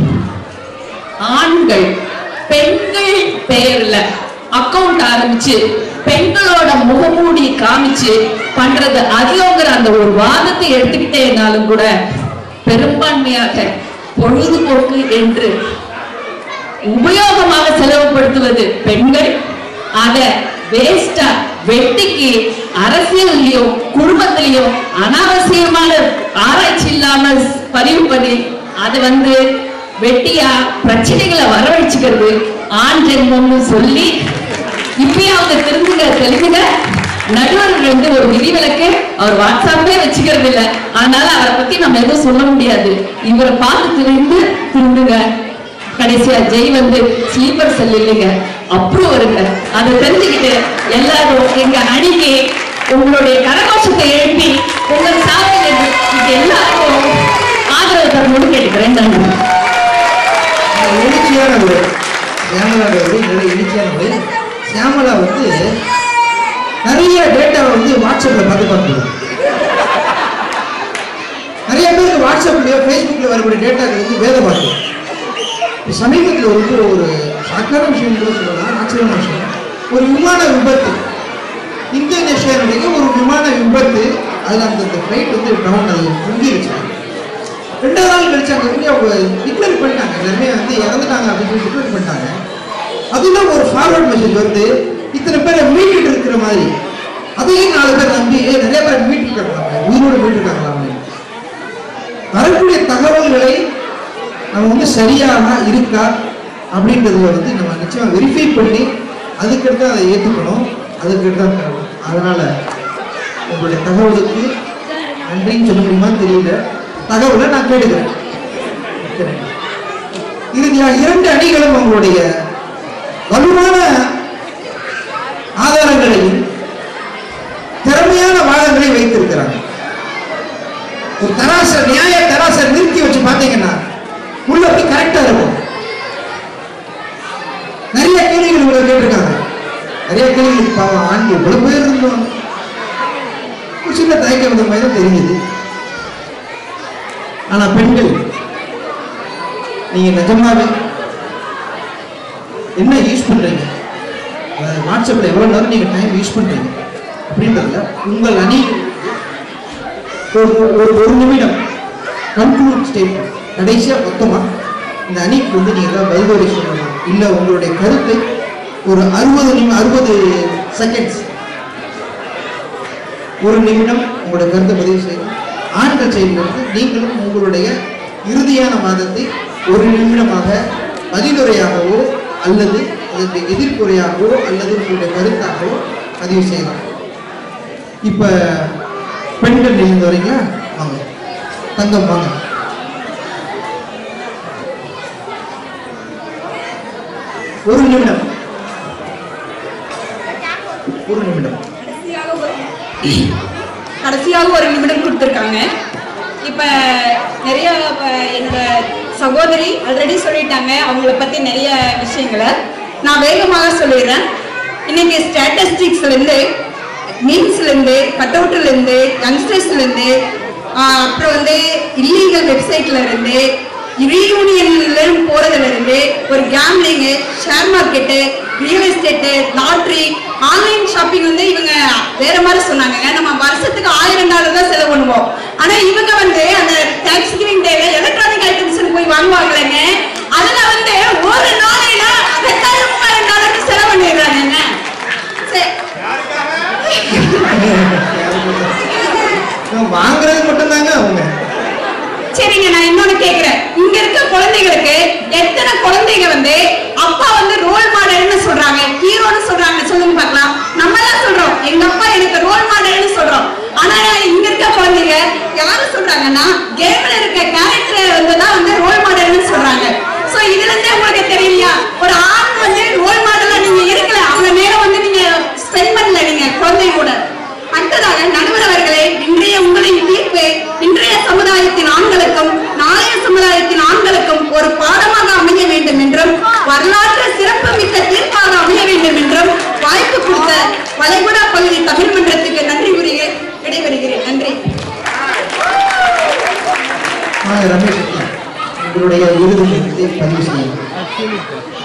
ஆண்கள் பெண்கள் பெயர்ல அக்கவுண்ட் ஆரம்பிச்சு பெண்களோட முகமூடி காமிச்சு பண்றது அதிகங்கிற அந்த ஒரு வாதத்தை எடுத்துக்கிட்டே இருந்தாலும் கூட பெரும்பான்மையாக பொழுதுபோக்கு என்று உபயோகமாக செலவுபடுத்துவது பெண்கள் அத வேஸ்டா வெட்டிக்கு அரசியல்லையும் குடும்பத்திலையும் அனாவசியமான ஆராய்ச்சி இல்லாம பதிவு பண்ணி அது வந்து வெட்டியா பிரச்சனைகளை வரவழைச்சுக்கிறது ஆண் ஜென்மம்னு சொல்லி இப்பயாவது திருந்துங்க தெலுங்குங்க நடுவர் வந்து ஒரு விதிவிலக்கு அவர் வாட்ஸ்அப்பே வச்சுக்கிறது இல்ல அதனால அவரை பத்தி நம்ம எதுவும் சொல்ல முடியாது இவரை பார்த்து திருந்து திருந்துங்க கடைசியா ஜெய் வந்து ஸ்லீப்பர் செல் இல்லைங்க அப்புறம் வருங்க அதை தெரிஞ்சுக்கிட்டு எல்லாரும் எங்க அணிக்கு உங்களுடைய கரகோஷத்தை எழுப்பி உங்கள் சாதனை எல்லாருக்கும் ஆதரவு தரணும்னு கேட்டுக்கிறேன் நன்றி எழுச்சியானவர் சியாமலாவுடைய நல்ல எழுச்சியானவர் சியாமலா வந்து நிறைய டேட்டாவை வந்து வாட்ஸ்அப்ல பார்த்து பார்க்குது நிறைய பேருக்கு வாட்ஸ்அப்லயோ ஃபேஸ்புக்ல வரக்கூடிய டேட்டாக்கள் வந்து வேத பார்க்கும் இப்ப சமீபத்தில் வந்து ஒரு சாக்கான விஷயம் கூட சொல்லலாம் ஆச்சரியமான விஷயம் ஒரு விமான விபத்து இந்தோனேஷியாவுடைய ஒரு விமான விபத்து அதில் அந்த ஃப்ளைட் வந்து டவுன் அது முங்கிருச்சு ரெண்டாவது நாள் கழிச்சு அங்கே வந்து அவங்க டிக்ளேர் பண்ணிட்டாங்க எல்லாருமே வந்து இறந்துட்டாங்க அப்படின்னு சொல்லி டிக்ளேர் பண்ணிட்டாங்க அதுல ஒரு ஃபார்வர்ட் மெசேஜ் வந்து இத்தனை பேரை மீட்டுட்டு இருக்கிற மாதிரி அதையும் நாலு பேர் நம்பி "ஏய், நிறைய பேர் மீட்டு இருக்காங்க உயிரோடு மீட்டு இருக்காங்களா அப்படின்னு வரக்கூடிய தகவல்களை நம்ம வந்து சரியாக இருக்கா அப்படின்றதுல வந்து நம்ம நிச்சயமா வெரிஃபை பண்ணி அதுக்கடுத்து அதை ஏற்றுக்கணும் அதுக்கடுத்து தான் தரணும் அதனால உங்களுடைய தகவலுக்கு நன்றின்னு சொல்ல முடியுமான்னு தெரியல தகவலை நான் கேட்டுக்கிறேன் மிக்க நன்றி. இறுதியாக இரண்டு அணிகளும் உங்களுடைய வலுவான ஆதாரங்களையும் திறமையான வாதங்களை வைத்திருக்கிறாங்க ஒரு தராசர் நியாய தராசர் நிறுத்தி வச்சு பார்த்தீங்கன்னா உள்ள போய் கரெக்டா இருக்கும் நிறைய கேள்விகள் உங்களை கேட்டிருக்காங்க நிறைய கேள்விகளுக்கு பாவம் ஆண்கள் இவ்வளவு பேர் இருந்தோம் ஒரு சின்ன தயக்கம் இருந்த மாதிரி தான் தெரியுது ஆனா பெண்கள் நீங்க நிஜமாவே என்ன யூஸ் பண்றீங்க அதாவது வாட்ஸ்அப்ல எவ்வளவு நேரம் நீங்க டைம் யூஸ் பண்றீங்க அப்படின்றதுல உங்கள் அணி ஒரு ஒரு ஒரு நிமிடம் கன்க்ளூட் ஸ்டேட்மெண்ட் கடைசியா மொத்தமா இந்த அணிக்கு வந்து நீங்க ஏதாவது பதிலுரை சொல்லணும் இல்ல உங்களுடைய கருத்தை ஒரு அறுபது நிமி அறுபது செகண்ட்ஸ் ஒரு நிமிடம் உங்களுடைய கருத்தை பதிவு செய்யணும் ஆண்கள் செயல்படுத்து நீங்களும் உங்களுடைய இறுதியான வாதத்தை ஒரு நிமிடமாக பதிலுரையாகவோ அல்லது அதற்கு எதிர்ப்புரையாகவோ அல்லது உங்களுடைய கருத்தாகவோ பதிவு செய்யலாம் இப்ப பெண்கள் நிகழ்ந்து வரீங்களா வாங்க தங்கம் வாங்க ஒரு நிமிடம் ஒரு நிமிடம் கடைசியாக ஒரு கடைசியாக ஒரு நிமிடம் கொடுத்துருக்காங்க இப்போ நிறைய இப்ப என்னோட சகோதரி ஆல்ரெடி சொல்லிட்டாங்க அவங்கள பற்றி நிறைய விஷயங்களை நான் வேகமாக சொல்லிடுறேன் இன்னைக்கு ஸ்டாட்டிஸ்டிக்ஸ்லேருந்து மீம்ஸ்லேருந்து கட் அவுட்லேருந்து யங்ஸ்டர்ஸ்லேருந்து அப்புறம் வந்து இல்லீகல் வெப்சைட்ல இருந்து ரீயூனியன்ல போறதுல இருந்து ஒரு gambling share market real estate lottery online shopping வந்து இவங்க வேற மாதிரி சொன்னாங்க நம்ம வருஷத்துக்கு ஆயிரம் டாலர் தான் செலவு பண்ணுவோம் ஆனா இவங்க வந்து அந்த தேங்க்ஸ் கிவிங் டேல எலக்ட்ரானிக் ஐட்டம்ஸ் போய் வாங்குவாங்களேங்க அதுல வந்து ஒரு நாளையில ரெண்டாயிரம் மூவாயிரம் டாலருக்கு செலவு பண்ணிடுறாங்க சரி இவங்க வாங்குறது மட்டும்தாங்க அவங்க சரிங்க நான் இன்னொன்னு கேக்குறேன் இங்க இருக்க குழந்தைகளுக்கு எத்தனை குழந்தைங்க வந்து அப்பா வந்து ரோல் மாடல்னு சொல்றாங்க ஹீரோன்னு சொல்றாங்க சொல்லுங்க பார்க்கலாம் நம்ம தான் சொல்றோம் எங்க அப்பா எனக்கு ரோல் மாடல்னு சொல்றோம் ஆனா இங்க இருக்க குழந்தைங்க யாரு சொல்றாங்கன்னா கேம்ல இருக்க கேரக்டர் வந்து தான் வந்து ரோல் மாடல்னு சொல்றாங்க சோ இதுல இருந்தே உங்களுக்கு தெரியலையா ஒரு ஆண் வந்து ரோல் மாடலா நீங்க இருக்கல அவங்க நேரம் வந்து நீங்க ஸ்பெண்ட் பண்ணல நீங்க குழந்தைங்க கூட அடுத்ததாக நடுவர் அவர்களே இன்றைய உங்களின் தீர்ப்பு இன்றைய சமுதாயத்தின் ஆண்களுக்கும் நாளைய சமுதாயத்தின் ஆண்களுக்கும் ஒரு பாடமாக அமைய வேண்டும் என்றும் வரலாற்று சிறப்பு மிக்க தீர்ப்பாக அமைய வேண்டும் என்றும் வாய்ப்பு கொடுத்த வளைகுடா பகுதி தமிழ் மன்றத்துக்கு நன்றி கூறி விடைபெறுகிறேன் நன்றி வாங்க ரமேஷ் ஐயா. உங்களுடைய இறுதி கருத்தை பதிவு செய்யுங்க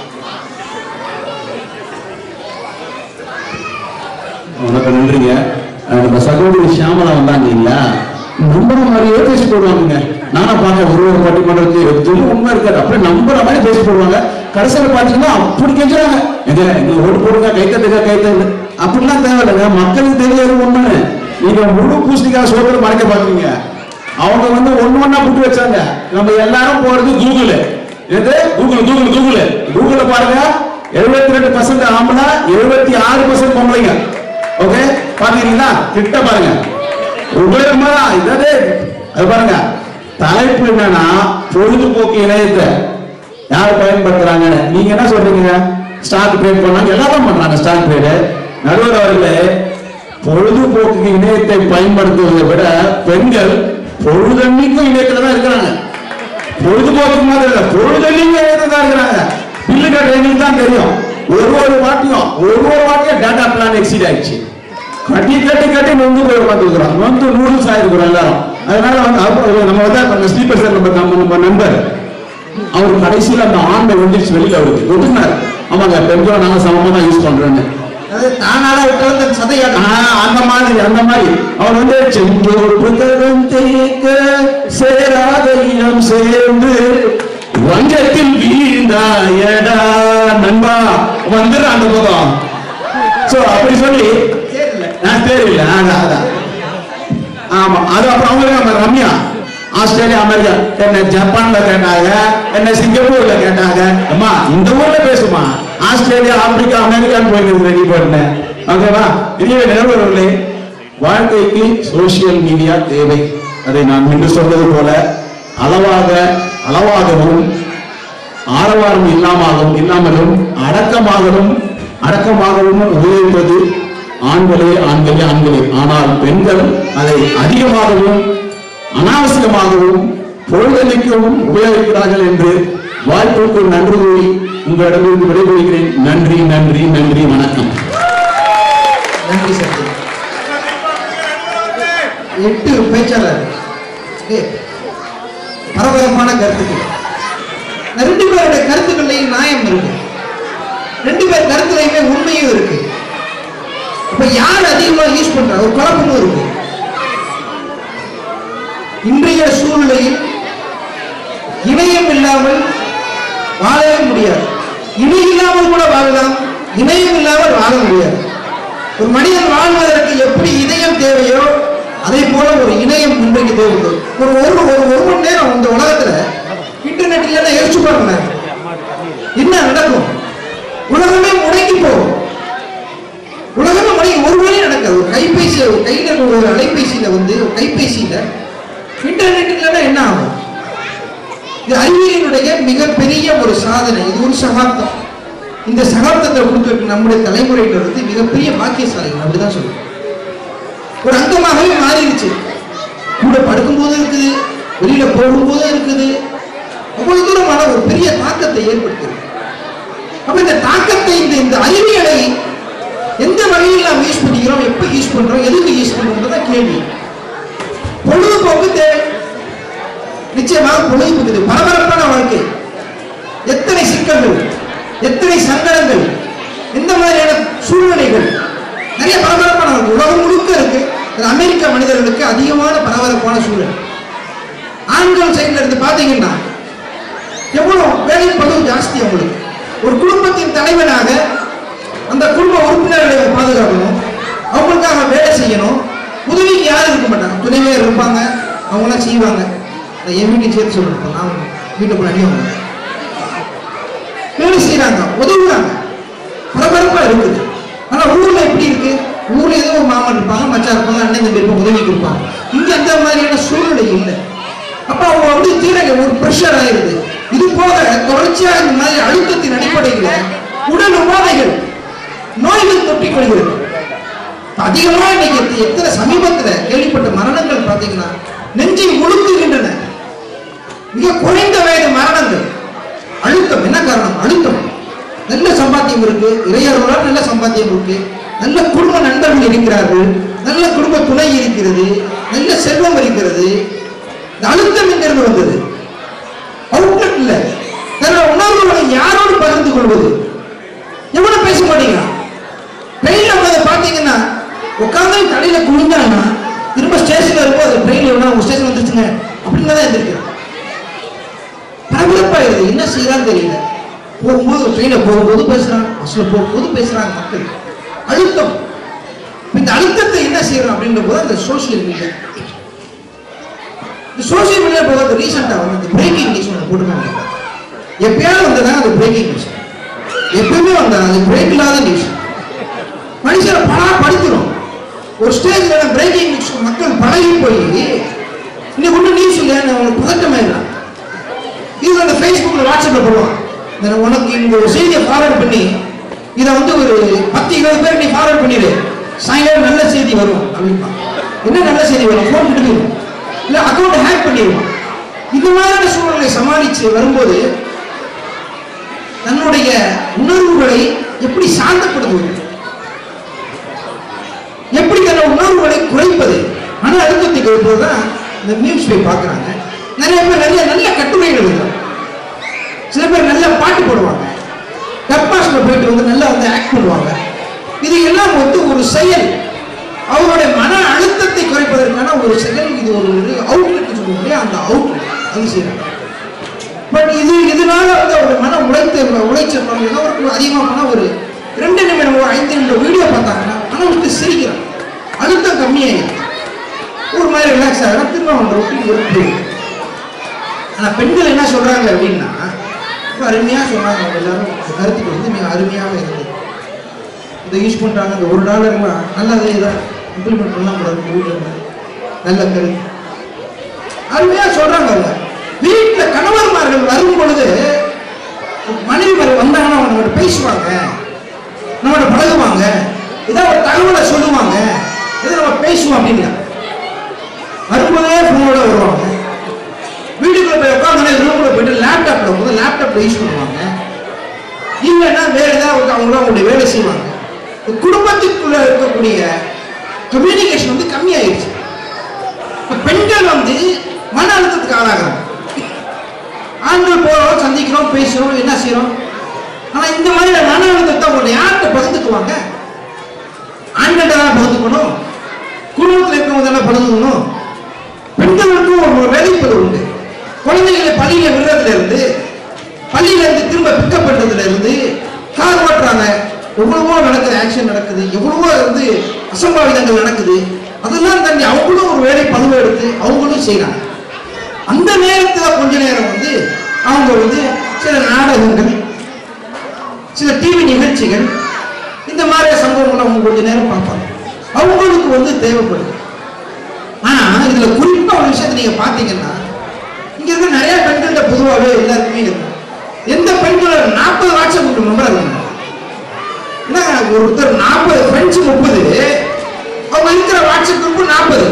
வணக்கம் நன்றிங்க அஹ் நம்ம சகோதரி ஷியாமலா வந்தாங்க இல்லையா நம்புற மாதிரியே பேசி போடுவாங்க நானா பார்க்க ஒரு ஒரு பட்டிமன்றத்து எதுவும் உண்மை இருக்காது அப்படியே நம்புற மாதிரி பேசி போடுவாங்க கடைசியில் பார்த்தீங்கன்னா அப்படி கெஞ்சுறாங்க எங்க இங்க ஓட்டு போடுங்க கைத்தட்டுங்க கைத்தட்டு அப்படிலாம் தேவையில்லைங்க மக்களுக்கு தெரியாது உண்மைன்னு நீங்க முழு பூசணிக்காய் சோதனை மறைக்க பாக்குறீங்க அவங்க வந்து ஒண்ணு ஒண்ணா புட்டு வச்சாங்க நம்ம எல்லாரும் போறது கூகுள் எது கூகுள் கூகுள் கூகுள் கூகுள்ல பாருங்க எழுபத்தி ரெண்டு பர்சன்ட் ஆம்பளை எழுபத்தி ஆறு பர்சன்ட் பொம்பளைங்க ஓகே பாக்குறீங்களா கிட்ட பாருங்க உபயோகமா இதே அது பாருங்க தலைப்பு என்னன்னா பொழுதுபோக்கு இணையத்தை யார் பயன்படுத்துறாங்கன்னு நீங்க என்ன சொல்றீங்க ஸ்டாக் ட்ரேட் பண்ணாங்க எல்லாரும் பண்றாங்க ஸ்டாக் ட்ரேடு நடுவர் அவர்களே பொழுதுபோக்கு இணையத்தை பயன்படுத்துவதை விட பெண்கள் பொழுதன்னைக்கும் இணையத்துல தான் இருக்கிறாங்க பொழுதுபோக்கு மாதிரி இல்ல பொழுதன்னைக்கும் இணையத்துல தான் இருக்கிறாங்க பில்லு கட்டுற எங்களுக்கு தான் தெரியும் ஒரு ஒரு வாட்டியும் ஒரு ஒரு வாட்டியும் டேட்டா பிளான் எக்ஸீட் ஆயிடுச்சு கட்டி கட்டி கட்டி நொந்து போய் உட்காந்துருக்கிறோம் நொந்து நூடுல்ஸ் ஆயிருக்கிறோம் எல்லாரும் அதனால வந்து அவரு- நம்ம வந்து நம்ம ஸ்லீப்பர் சார் நம்ம நம்ம நம்ம நண்பர் அவர் கடைசியில் அந்த ஆண்டை வந்துருச்சு வெளியில அவருக்கு ஒட்டுனார் ஆமாங்க பெண்களை நாங்க சமமா தான் யூஸ் பண்றோன்னு அதாவது தானால விட்டு வந்த சதையாட்டம் ஆஹ், அந்த மாதிரி அந்த மாதிரி அவர் வந்து செங்கோல் புத்தகம் தேக்க சேராத இனம் சேர்ந்து வங்கத்தில் வீழ்ந்தாயடா நண்பா வந்துடுற அந்த பக்கம் சோ அப்படி சொல்லி சேரல நான் தெரியல அதான் அதான் ஆமா அது அப்புறம் அவங்க நம்ம ரம்யா ஆஸ்திரேலியா அமெரிக்கா என்ன ஜப்பான்ல கேட்டாங்க என்ன சிங்கப்பூர்ல கேட்டாங்க அம்மா இந்த ஊர்ல பேசுமா ஆஸ்திரேலியா ஆப்பிரிக்கா அமெரிக்கான்னு போய் ரெடி பண்ணேன் ஓகேவா இதுவே நிலவரவில்லை வாழ்க்கைக்கு சோசியல் மீடியா தேவை அதை நான் முன்பு சொன்னது போல அளவாக அளவாகவும் ஆரவாரம் இல்லாமலும் இல்லாமலும் அடக்கமாகவும் அடக்கமாகவும் உபயோகிப்பது ஆண்களே ஆண்களே ஆண்களே ஆனால் பெண்கள் அதை அதிகமாகவும் அனாவசியமாகவும் பொழுதளிக்கவும் உபயோகிக்கிறார்கள் என்று வாய்ப்புக்கு நன்றி கூறி உங்களிடமிருந்து விடைபெறுகிறேன் நன்றி நன்றி நன்றி வணக்கம் நன்றி சக்தி எட்டு பேச்சாளர் ஏய், பரபரப்பான கருத்துக்கள் இந்த ரெண்டு பேருடைய கருத்துக்கள்லையும் நியாயம் இருக்கு ரெண்டு பேர் கருத்துலையுமே உண்மையும் இருக்கு இப்ப யார் அதிகமா யூஸ் பண்றா ஒரு குழப்பமும் இருக்கு இன்றைய சூழ்நிலையில் இணையம் இல்லாமல் வாழவே முடியாது இணை இல்லாமல் கூட வாழலாம் இணையம் இல்லாமல் வாழ முடியாது ஒரு மனிதன் வாழ்வதற்கு எப்படி இதயம் தேவையோ அதே போல ஒரு இணையம் இன்றைக்கு தேவை ஒரு ஒரு ஒரு ஒரு மணி நேரம் இந்த உலகத்துல இன்டர்நெட் இல்லைன்னா யோசிச்சு பாருங்க என்ன நடக்கும் உலகமே முடங்கி போகும் உலகமே முடங்கி ஒரு வழி நடக்காது ஒரு கைபேசி ஒரு கையில இருக்கிற ஒரு அலைபேசியில வந்து ஒரு கைபேசியில இன்டர்நெட் இல்லைன்னா என்ன ஆகும் இது அறிவியலினுடைய மிகப்பெரிய ஒரு சாதனை இது ஒரு சகாப்தம் இந்த சகாப்தத்தை கொடுத்துருக்கு நம்முடைய தலைமுறையினர் வந்து மிகப்பெரிய பாக்கியசாலிகள் அப்படிதான் சொல்லுவோம் ஒரு அங்கமாகவே மாறிடுச்சு கூட படுக்கும்போது இருக்குது வெளியில போகும்போது இருக்குது அவ்வளவு தூரமான ஒரு பெரிய தாக்கத்தை ஏற்படுத்துது அப்ப இந்த தாக்கத்தை இந்த இந்த அறிவியலை எந்த வகையில் நாம் யூஸ் பண்ணிக்கிறோம் எப்ப யூஸ் பண்றோம் எதுக்கு யூஸ் பண்றோம்ன்றத கேள்வி பொழுதுபோக்கு தேவை நிச்சயமாக பொழுதுபோக்கு தேவை. பரபரப்பான வாழ்க்கை எத்தனை சிக்கல்கள் எத்தனை சங்கடங்கள் எந்த மாதிரியான சூழ்நிலைகள் நிறைய பரபரப்பான வாழ்க்கை. உலகம் முழுக்க இருக்கு இது அமெரிக்க மனிதர்களுக்கு அதிகமான பரபரப்பான சூழல் ஆண்கள் சைடுல இருந்து பாத்தீங்கன்னா எவ்வளவு வேலை பளு ஜாஸ்தி அவங்களுக்கு ஒரு குடும்பத்தின் தலைவனாக அந்த குடும்ப உறுப்பினர்களை பாதுகாக்கணும் அவங்களுக்காக வேலை செய்யணும் உதவிக்கு யாரும் இருக்க மாட்டாங்க துணைவியர் இருப்பாங்க அவங்களாம் செய்வாங்க நான் என் வீட்டுக்கு சேர்த்து சொல்லிருப்பேன் நான் வீட்டுக்குள்ள அடியவங்க வேலை செய்யறாங்க உதவுறாங்க பரபரப்பா இருக்குது ஆனா ஊர்ல எப்படி இருக்கு ஊர்ல ஏதோ ஒரு மாமன் இருப்பாங்க மச்சான் இருப்பாங்க அண்ணன் தம்பி இருப்பாங்க உதவிக்கு இருப்பாங்க இங்க அந்த மாதிரியான சூழ்நிலை இல்லை அப்ப அவங்க வந்து தீரங்க ஒரு ப்ரெஷர் ஆயிருது இது போக தொடர்ச்சியா இந்த மாதிரி அழுத்தத்தின் அடிப்படையில உடல் உபாதைகள் நோய்கள் தொற்றிக் கொள்கிறது அதிகமா இன்னைக்கு எத்த- எத்தனை சமீபத்துல கேள்விப்பட்ட மரணங்கள் பாத்தீங்கன்னா நெஞ்சை உளுத்துகின்றன மிக குறைந்த வயது மரணங்கள் அழுத்தம் என்ன காரணம் அழுத்தம் நல்ல சம்பாத்தியம் இருக்கு இறையர்களால் நல்ல சம்பாத்தியம் இருக்கு நல்ல குடும்ப நண்பர்கள் இருக்கிறார்கள் நல்ல குடும்ப துணை இருக்கிறது நல்ல செல்வம் இருக்கிறது இந்த அழுத்தம் எங்கிருந்து வந்தது அவுட்லெட் இல்ல தன்னோட உணர்வுகளை யாரோடு பகிர்ந்து கொள்வது எவ்வளவு பேச மாட்டீங்க ட்ரெயின்ல உட்காந்து பாத்தீங்கன்னா உட்காந்து கடையில குளிந்தாங்கன்னா திரும்ப ஸ்டேஷன்ல இருக்கும் அது ட்ரெயின் எவ்வளவு உங்க ஸ்டேஷன் வந்துருச்சுங்க அப்படின்னு தான் இருந்திருக்கிறேன் பரபரப்பாயிருது என்ன செய்யறான்னு தெரியல போகும்போது ட்ரெயினில் போகும்போது பேசுறாங்க பஸ்ல போகும்போது பேசுறாங்க மக்கள் அழுத்தம் இப்ப இந்த அழுத்தத்தை என்ன செய்யறோம் அப்படின்ற போது அந்த சோசியல் மீடியா இந்த சோசியல் மீடியா போகிறது ரீசெண்டாக வந்து இந்த பிரேக்கிங் நியூஸ் ஒன்று போட்டுருக்காங்க எப்பயாவது வந்ததா அது பிரேக்கிங் நியூஸ் எப்பயுமே வந்தா அது பிரேக் இல்லாத நியூஸ் மனுஷனை பலா படுத்துரும் ஒரு ஸ்டேஜ்ல பிரேக்கிங் நியூஸ் மக்கள் பழகி போய் இன்னைக்கு ஒன்றும் நியூஸ் இல்லைன்னு அவங்களுக்கு பதட்டமாயிடலாம் இது அந்த ஃபேஸ்புக்ல வாட்ஸ்அப்ல போடுவான் இந்த உனக்கு இந்த ஒரு செய்தியை ஃபார்வர்ட் பண்ணி இதை வந்து ஒரு பத்து இருபது பேர் நீ ஃபார்வர்ட் பண்ணிடு சாயங்காலம் நல்ல செய்தி வரும் அப்படின்பா என்ன நல்ல செய்தி வரும் ஃபோன் கிட்ட போயிடும் இல்ல அக்கௌண்ட் ஹேக் பண்ணிடுவான் இந்த மாதிரியான சூழ்நிலை சமாளிச்சு வரும்போது தன்னுடைய உணர்வுகளை எப்படி சாந்தப்படுத்துவது எப்படி தன்னுடைய உணர்வுகளை குறைப்பது மன அழுத்தத்தை குறைப்பது தான் இந்த மீம்ஸ் போய் பார்க்குறாங்க நிறைய பேர் நிறைய நல்ல கட்டுரைகள் எழுதுறாங்க சில பேர் நல்ல பாட்டு போடுவாங்க டப்பாஸ்ல போயிட்டு வந்து நல்லா வந்து ஆக்ட் பண்ணுவாங்க இது எல்லாம் வந்து ஒரு செயல் அவருடைய மன அழுத்தத்தை குறைப்பதற்கான ஒரு செயல் இது ஒரு அவுட்லெட் சொல்லுவோம் அந்த அவுட்லெட் அது செய்யறாங்க பட் இது இதனால வந்து அவருடைய மன உழைத்து உளைச்சல் ஏதோ ஒரு அதிகமாக போனால் ஒரு ரெண்டு நிமிடம் ஒரு ஐந்து நிமிடம் வீடியோ பார்த்தாங்கன்னா மனம் விட்டு சிரிக்கிறான் அழுத்தம் கம்மியாயிடும் ஒரு மாதிரி ரிலாக்ஸ் ஆகிடும் திரும்ப அவங்க ரொட்டீன் ஒர்க் போயிடும் ஆனா பெண்கள் என்ன சொல்றாங்க அப்படின்னா ரொம்ப அருமையா சொன்னாங்க அவங்க எல்லாரும் இந்த கருத்துக்கு வந்து மிக அருமையாக இருந்தது இதை யூஸ் பண்றாங்க இந்த ஒரு டாலர்லாம் நல்லதே தான் இம்ப்ளிமெண்ட் பண்ணலாம் கூடாது வீட்டில் இருந்து. நல்ல கருத்து அருமையா சொல்றாங்க அவங்க வீட்டுல கணவன்மார்கள் வரும் பொழுது மனைவிமார்கள் வந்தாங்கன்னா அவங்க நம்மகிட்ட பேசுவாங்க நம்மகிட்ட பழகுவாங்க ஏதாவது ஒரு தகவலை சொல்லுவாங்க ஏதோ நம்ம பேசுவோம் அப்படின்னா வரும்போதே ஃபோனோட வருவாங்க வாட்ஸ்அப்ல யூஸ் பண்ணுவாங்க இல்லைன்னா வேற ஏதாவது அவங்களும் அவங்களுடைய வேலை செய்வாங்க இந்த குடும்பத்துக்குள்ள இருக்கக்கூடிய கம்யூனிகேஷன் வந்து கம்மியாயிருச்சு இப்ப பெண்கள் வந்து மன அழுத்தத்துக்கு ஆளாகிறாங்க ஆண்கள் போறோம் சந்திக்கிறோம் பேசுறோம் என்ன செய்றோம் ஆனா இந்த மாதிரி மன அழுத்தத்தை அவங்க யார்கிட்ட பகிர்ந்துக்குவாங்க ஆண்கள்ட்ட தான் பகிர்ந்துக்கணும் குடும்பத்தில் இருக்கிறவங்க தானே பகிர்ந்துக்கணும் பெண்களுக்கும் ஒரு வேலைப்பது உண்டு குழந்தைகளை பள்ளியில விடுறதுல இருந்து பள்ளியில இருந்து திரும்ப பிக்கப் பண்றதுல இருந்து கார் ஓட்டுறாங்க எவ்வளவோ நடக்குது ஆக்ஷன் நடக்குது எவ்வளவோ வந்து அசம்பாவிதங்கள் நடக்குது அதெல்லாம் தாண்டி அவங்களும் ஒரு வேலை பழுவை எடுத்து அவங்களும் செய்றாங்க அந்த நேரத்துல கொஞ்ச நேரம் வந்து அவங்க வந்து சில நாடகங்கள் சில டிவி நிகழ்ச்சிகள் இந்த மாதிரி சம்பவங்களை அவங்க கொஞ்ச நேரம் பார்ப்பாங்க அவங்களுக்கு வந்து தேவைப்படுது ஆனா இதுல குறிப்பா ஒரு விஷயத்தை நீங்க பாத்தீங்கன்னா இங்க இருக்க நிறைய பெண்கள்ட்ட பொதுவாகவே எல்லாருக்குமே இருக்கும் எந்த பெண்களோட நாற்பது வாட்ஸ்அப் குரூப் நம்பர் இருக்கும் என்ன ஒருத்தர் நாற்பது ஃப்ரெண்ட்ஸ் முப்பது அவங்க இருக்கிற வாட்ஸ்அப் குரூப் நாற்பது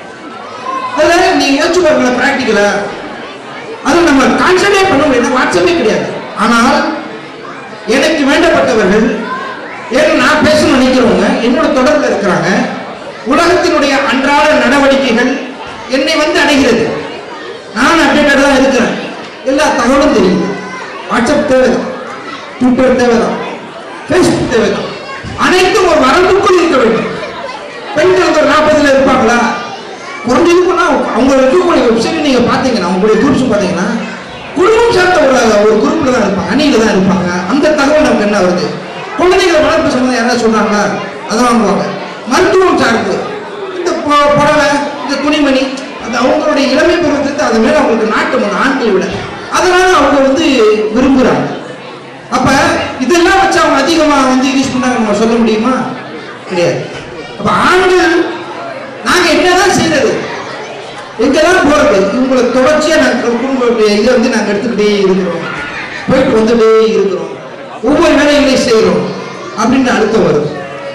அதுல நீங்க யோசிச்சு பாருங்களேன் பிராக்டிக்கலா அது நம்ம கான்சென்ட்ரே பண்ண முடியாது வாட்ஸ்அப்பே கிடையாது ஆனால் எனக்கு வேண்டப்பட்டவர்கள் ஏன்னா நான் பேசணும்னு நினைக்கிறவங்க என்னோட தொடர்பில் இருக்கிறாங்க உலகத்தினுடைய அன்றாட நடவடிக்கைகள் என்னை வந்து அடைகிறது நான் அப்டேட்டடாக தான் இருக்கிறேன் எல்லா தகவலும் தெரியுது வாட்ஸ்அப் தேவைதான் ட்விட்டர் தேவைதான் ஃபேஸ்புக் தேவைதான் அனைத்தும் ஒரு வரம்புக்குள் இருக்க வேண்டும் பெண்கள் வந்து ஒரு நாற்பதுல இருப்பாங்களா குறைஞ்சது போனா அவங்க இருக்கக்கூடிய வெப்சைட் நீங்க பாத்தீங்கன்னா அவங்களுடைய குரூப்ஸ் பாத்தீங்கன்னா குடும்பம் சார்ந்த ஒரு ஒரு குரூப்ல தான் இருப்பாங்க அணியில தான் இருப்பாங்க அந்த தகவல் நமக்கு என்ன வருது குழந்தைகளை வளர்ப்பு சம்பந்தம் யாராவது சொல்றாங்களா அதை வாங்குவாங்க மருத்துவம் சார்ந்து இந்த பொ- புடவை இந்த துணிமணி அந்த அவங்களுடைய இளமை பருவத்துக்கு அது மேல அவங்களுக்கு நாட்டம் உண்டு, ஆண்களை விட அதனால அவங்க வந்து விரும்புறாங்க அப்ப இதெல்லாம் வச்சு அவங்க அதிகமா வந்து யூஸ் பண்ணாங்க நம்ம சொல்ல முடியுமா கிடையாது அப்ப ஆண்கள் நாங்க என்னதான் செய்யறது எங்கெல்லாம் போறது இவங்களை தொடர்ச்சியா நாங்க குடும்ப இதை வந்து நாங்க எடுத்துக்கிட்டே இருக்கிறோம் போயிட்டு வந்துட்டே இருக்கிறோம் ஒவ்வொரு வேலைகளையும் செய்யறோம் அப்படின்னு அழுத்தம் வருது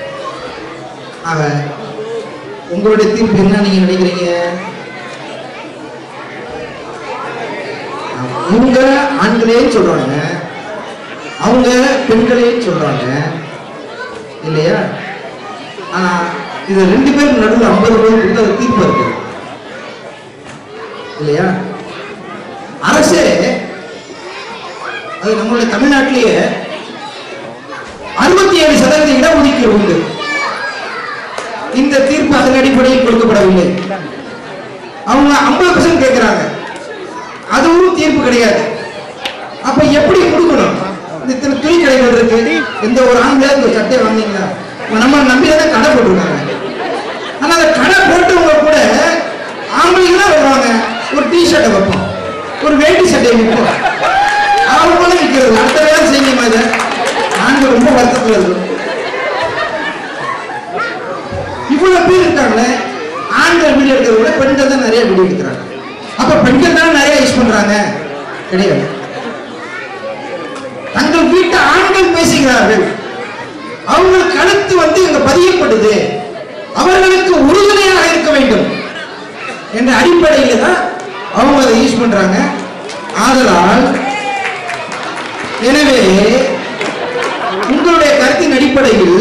ஆக உங்களுடைய தீர்ப்பு என்ன நீங்க நினைக்கிறீங்க ஆமா. இவங்க ஆண்களே சொல்றாங்க அவங்க பெண்களே சொல்றாங்க இல்லையா ஆனா இது ரெண்டு பேருக்கு நடுவில் ஐம்பது பேருக்கு அது தீர்ப்பு இருக்கு இல்லையா அரசே அது நம்மளுடைய தமிழ்நாட்டிலேயே அறுபத்தி ஏழு சதவீத இடஒதுக்கீடு உண்டு இந்த தீர்ப்பு அதன் அடிப்படையில் கொடுக்கப்படவில்லை அவங்க ஐம்பது பர்சன்ட் கேட்கிறாங்க அதுவும் தீர்ப்பு கிடையாது அப்ப எப்படி கொடுக்கணும் இந்த இத்தனை துணி கடைகள் இருக்கு எந்த ஒரு ஆண்களே இந்த சட்டையை வாங்கினீங்களா நம்ம நம்பி தான் கடை போட்டிருக்காங்க ஆனா அந்த கடை போட்டவங்க கூட ஆம்பளைங்களா வருவாங்க ஒரு டி ஷர்ட்டை வைப்போம் ஒரு வேட்டி சட்டையை விற்போம் அவங்க கூட விற்கிறது அடுத்த வேலை செய்யுமா இதை நாங்கள் ரொம்ப வருத்தத்தில் இருக்கிறோம் இவ்வளவு பேர் இருக்காங்களே ஆண்கள் வீடியோ எடுக்கிறத விட பெண்கள் தான் நிறைய வீடியோ எடுக்கிறாங்க அப்ப பெண்கள் தான் நிறைய யூஸ் பண்றாங்க கிடையாது தங்கள் வீட்டு ஆண்கள் பேசுகிறார்கள் அவங்க கழுத்து வந்து இங்க பதியப்படுது அவர்களுக்கு உறுதுணையாக இருக்க வேண்டும் என்ற அடிப்படையில் தான் அவங்க அதை யூஸ் பண்றாங்க ஆதலால் எனவே உங்களுடைய கருத்தின் அடிப்படையில்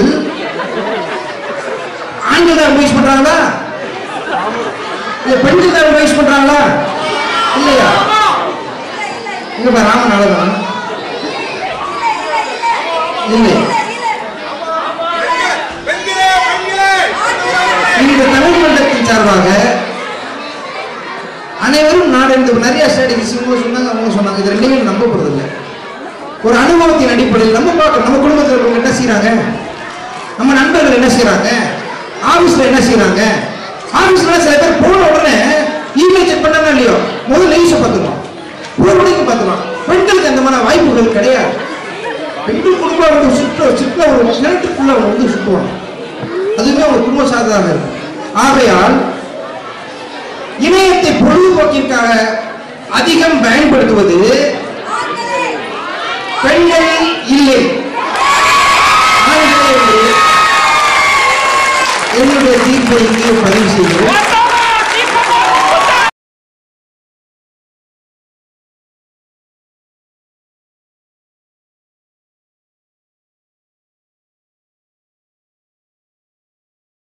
ஆண்கள் தான் யூஸ் பண்றாங்களா இல்ல பெண்கள் தான் யூஸ் பண்றாங்களா இல்லையா இங்க பாரு ராமன் அழகன் இல்லை இந்த தமிழ் மன்றத்தின் சார்பாக அனைவரும் நாடு நிறைய ஸ்ட்ராட்டஜிஸ் இவங்க சொன்னாங்க அவங்க சொன்னாங்க இது ரெண்டையும் நம்ப போறது இல்லை ஒரு அனுபவத்தின் அடிப்படையில் நம்ம பார்க்கணும் நம்ம குடும்பத்தில் இருக்கவங்க என்ன செய்றாங்க நம்ம நண்பர்கள் என்ன செய்றாங்க ஆபீஸ்ல என்ன செய்றாங்க ஆபீஸ்ல சில பேர் போன உடனே இமெயில் செக் பண்ணா இல்லையோ முதல்ல நியூஸை பார்த்துக்கலாம் ஒரு மணிக்கு பார்த்துக்கலாம் பெண்களுக்கு அந்த மாதிரி வாய்ப்புகள் கிடையாது பெண்கள் குடும்பம் வந்து சுற்ற சுற்ற ஒரு கிணற்றுக்குள்ள அவங்க வந்து சுற்றுவாங்க அதுவுமே ஒரு குடும்ப சார்ந்ததாக இருக்கும் ஆகையால் இணையத்தை பொழுதுபோக்கிற்காக அதிகம் பயன்படுத்துவது பெண்கள் இல்லை ஆண்களே இல்லை. என்னுடைய தீர்ப்பை இங்கே பதிவு செய்கிறேன்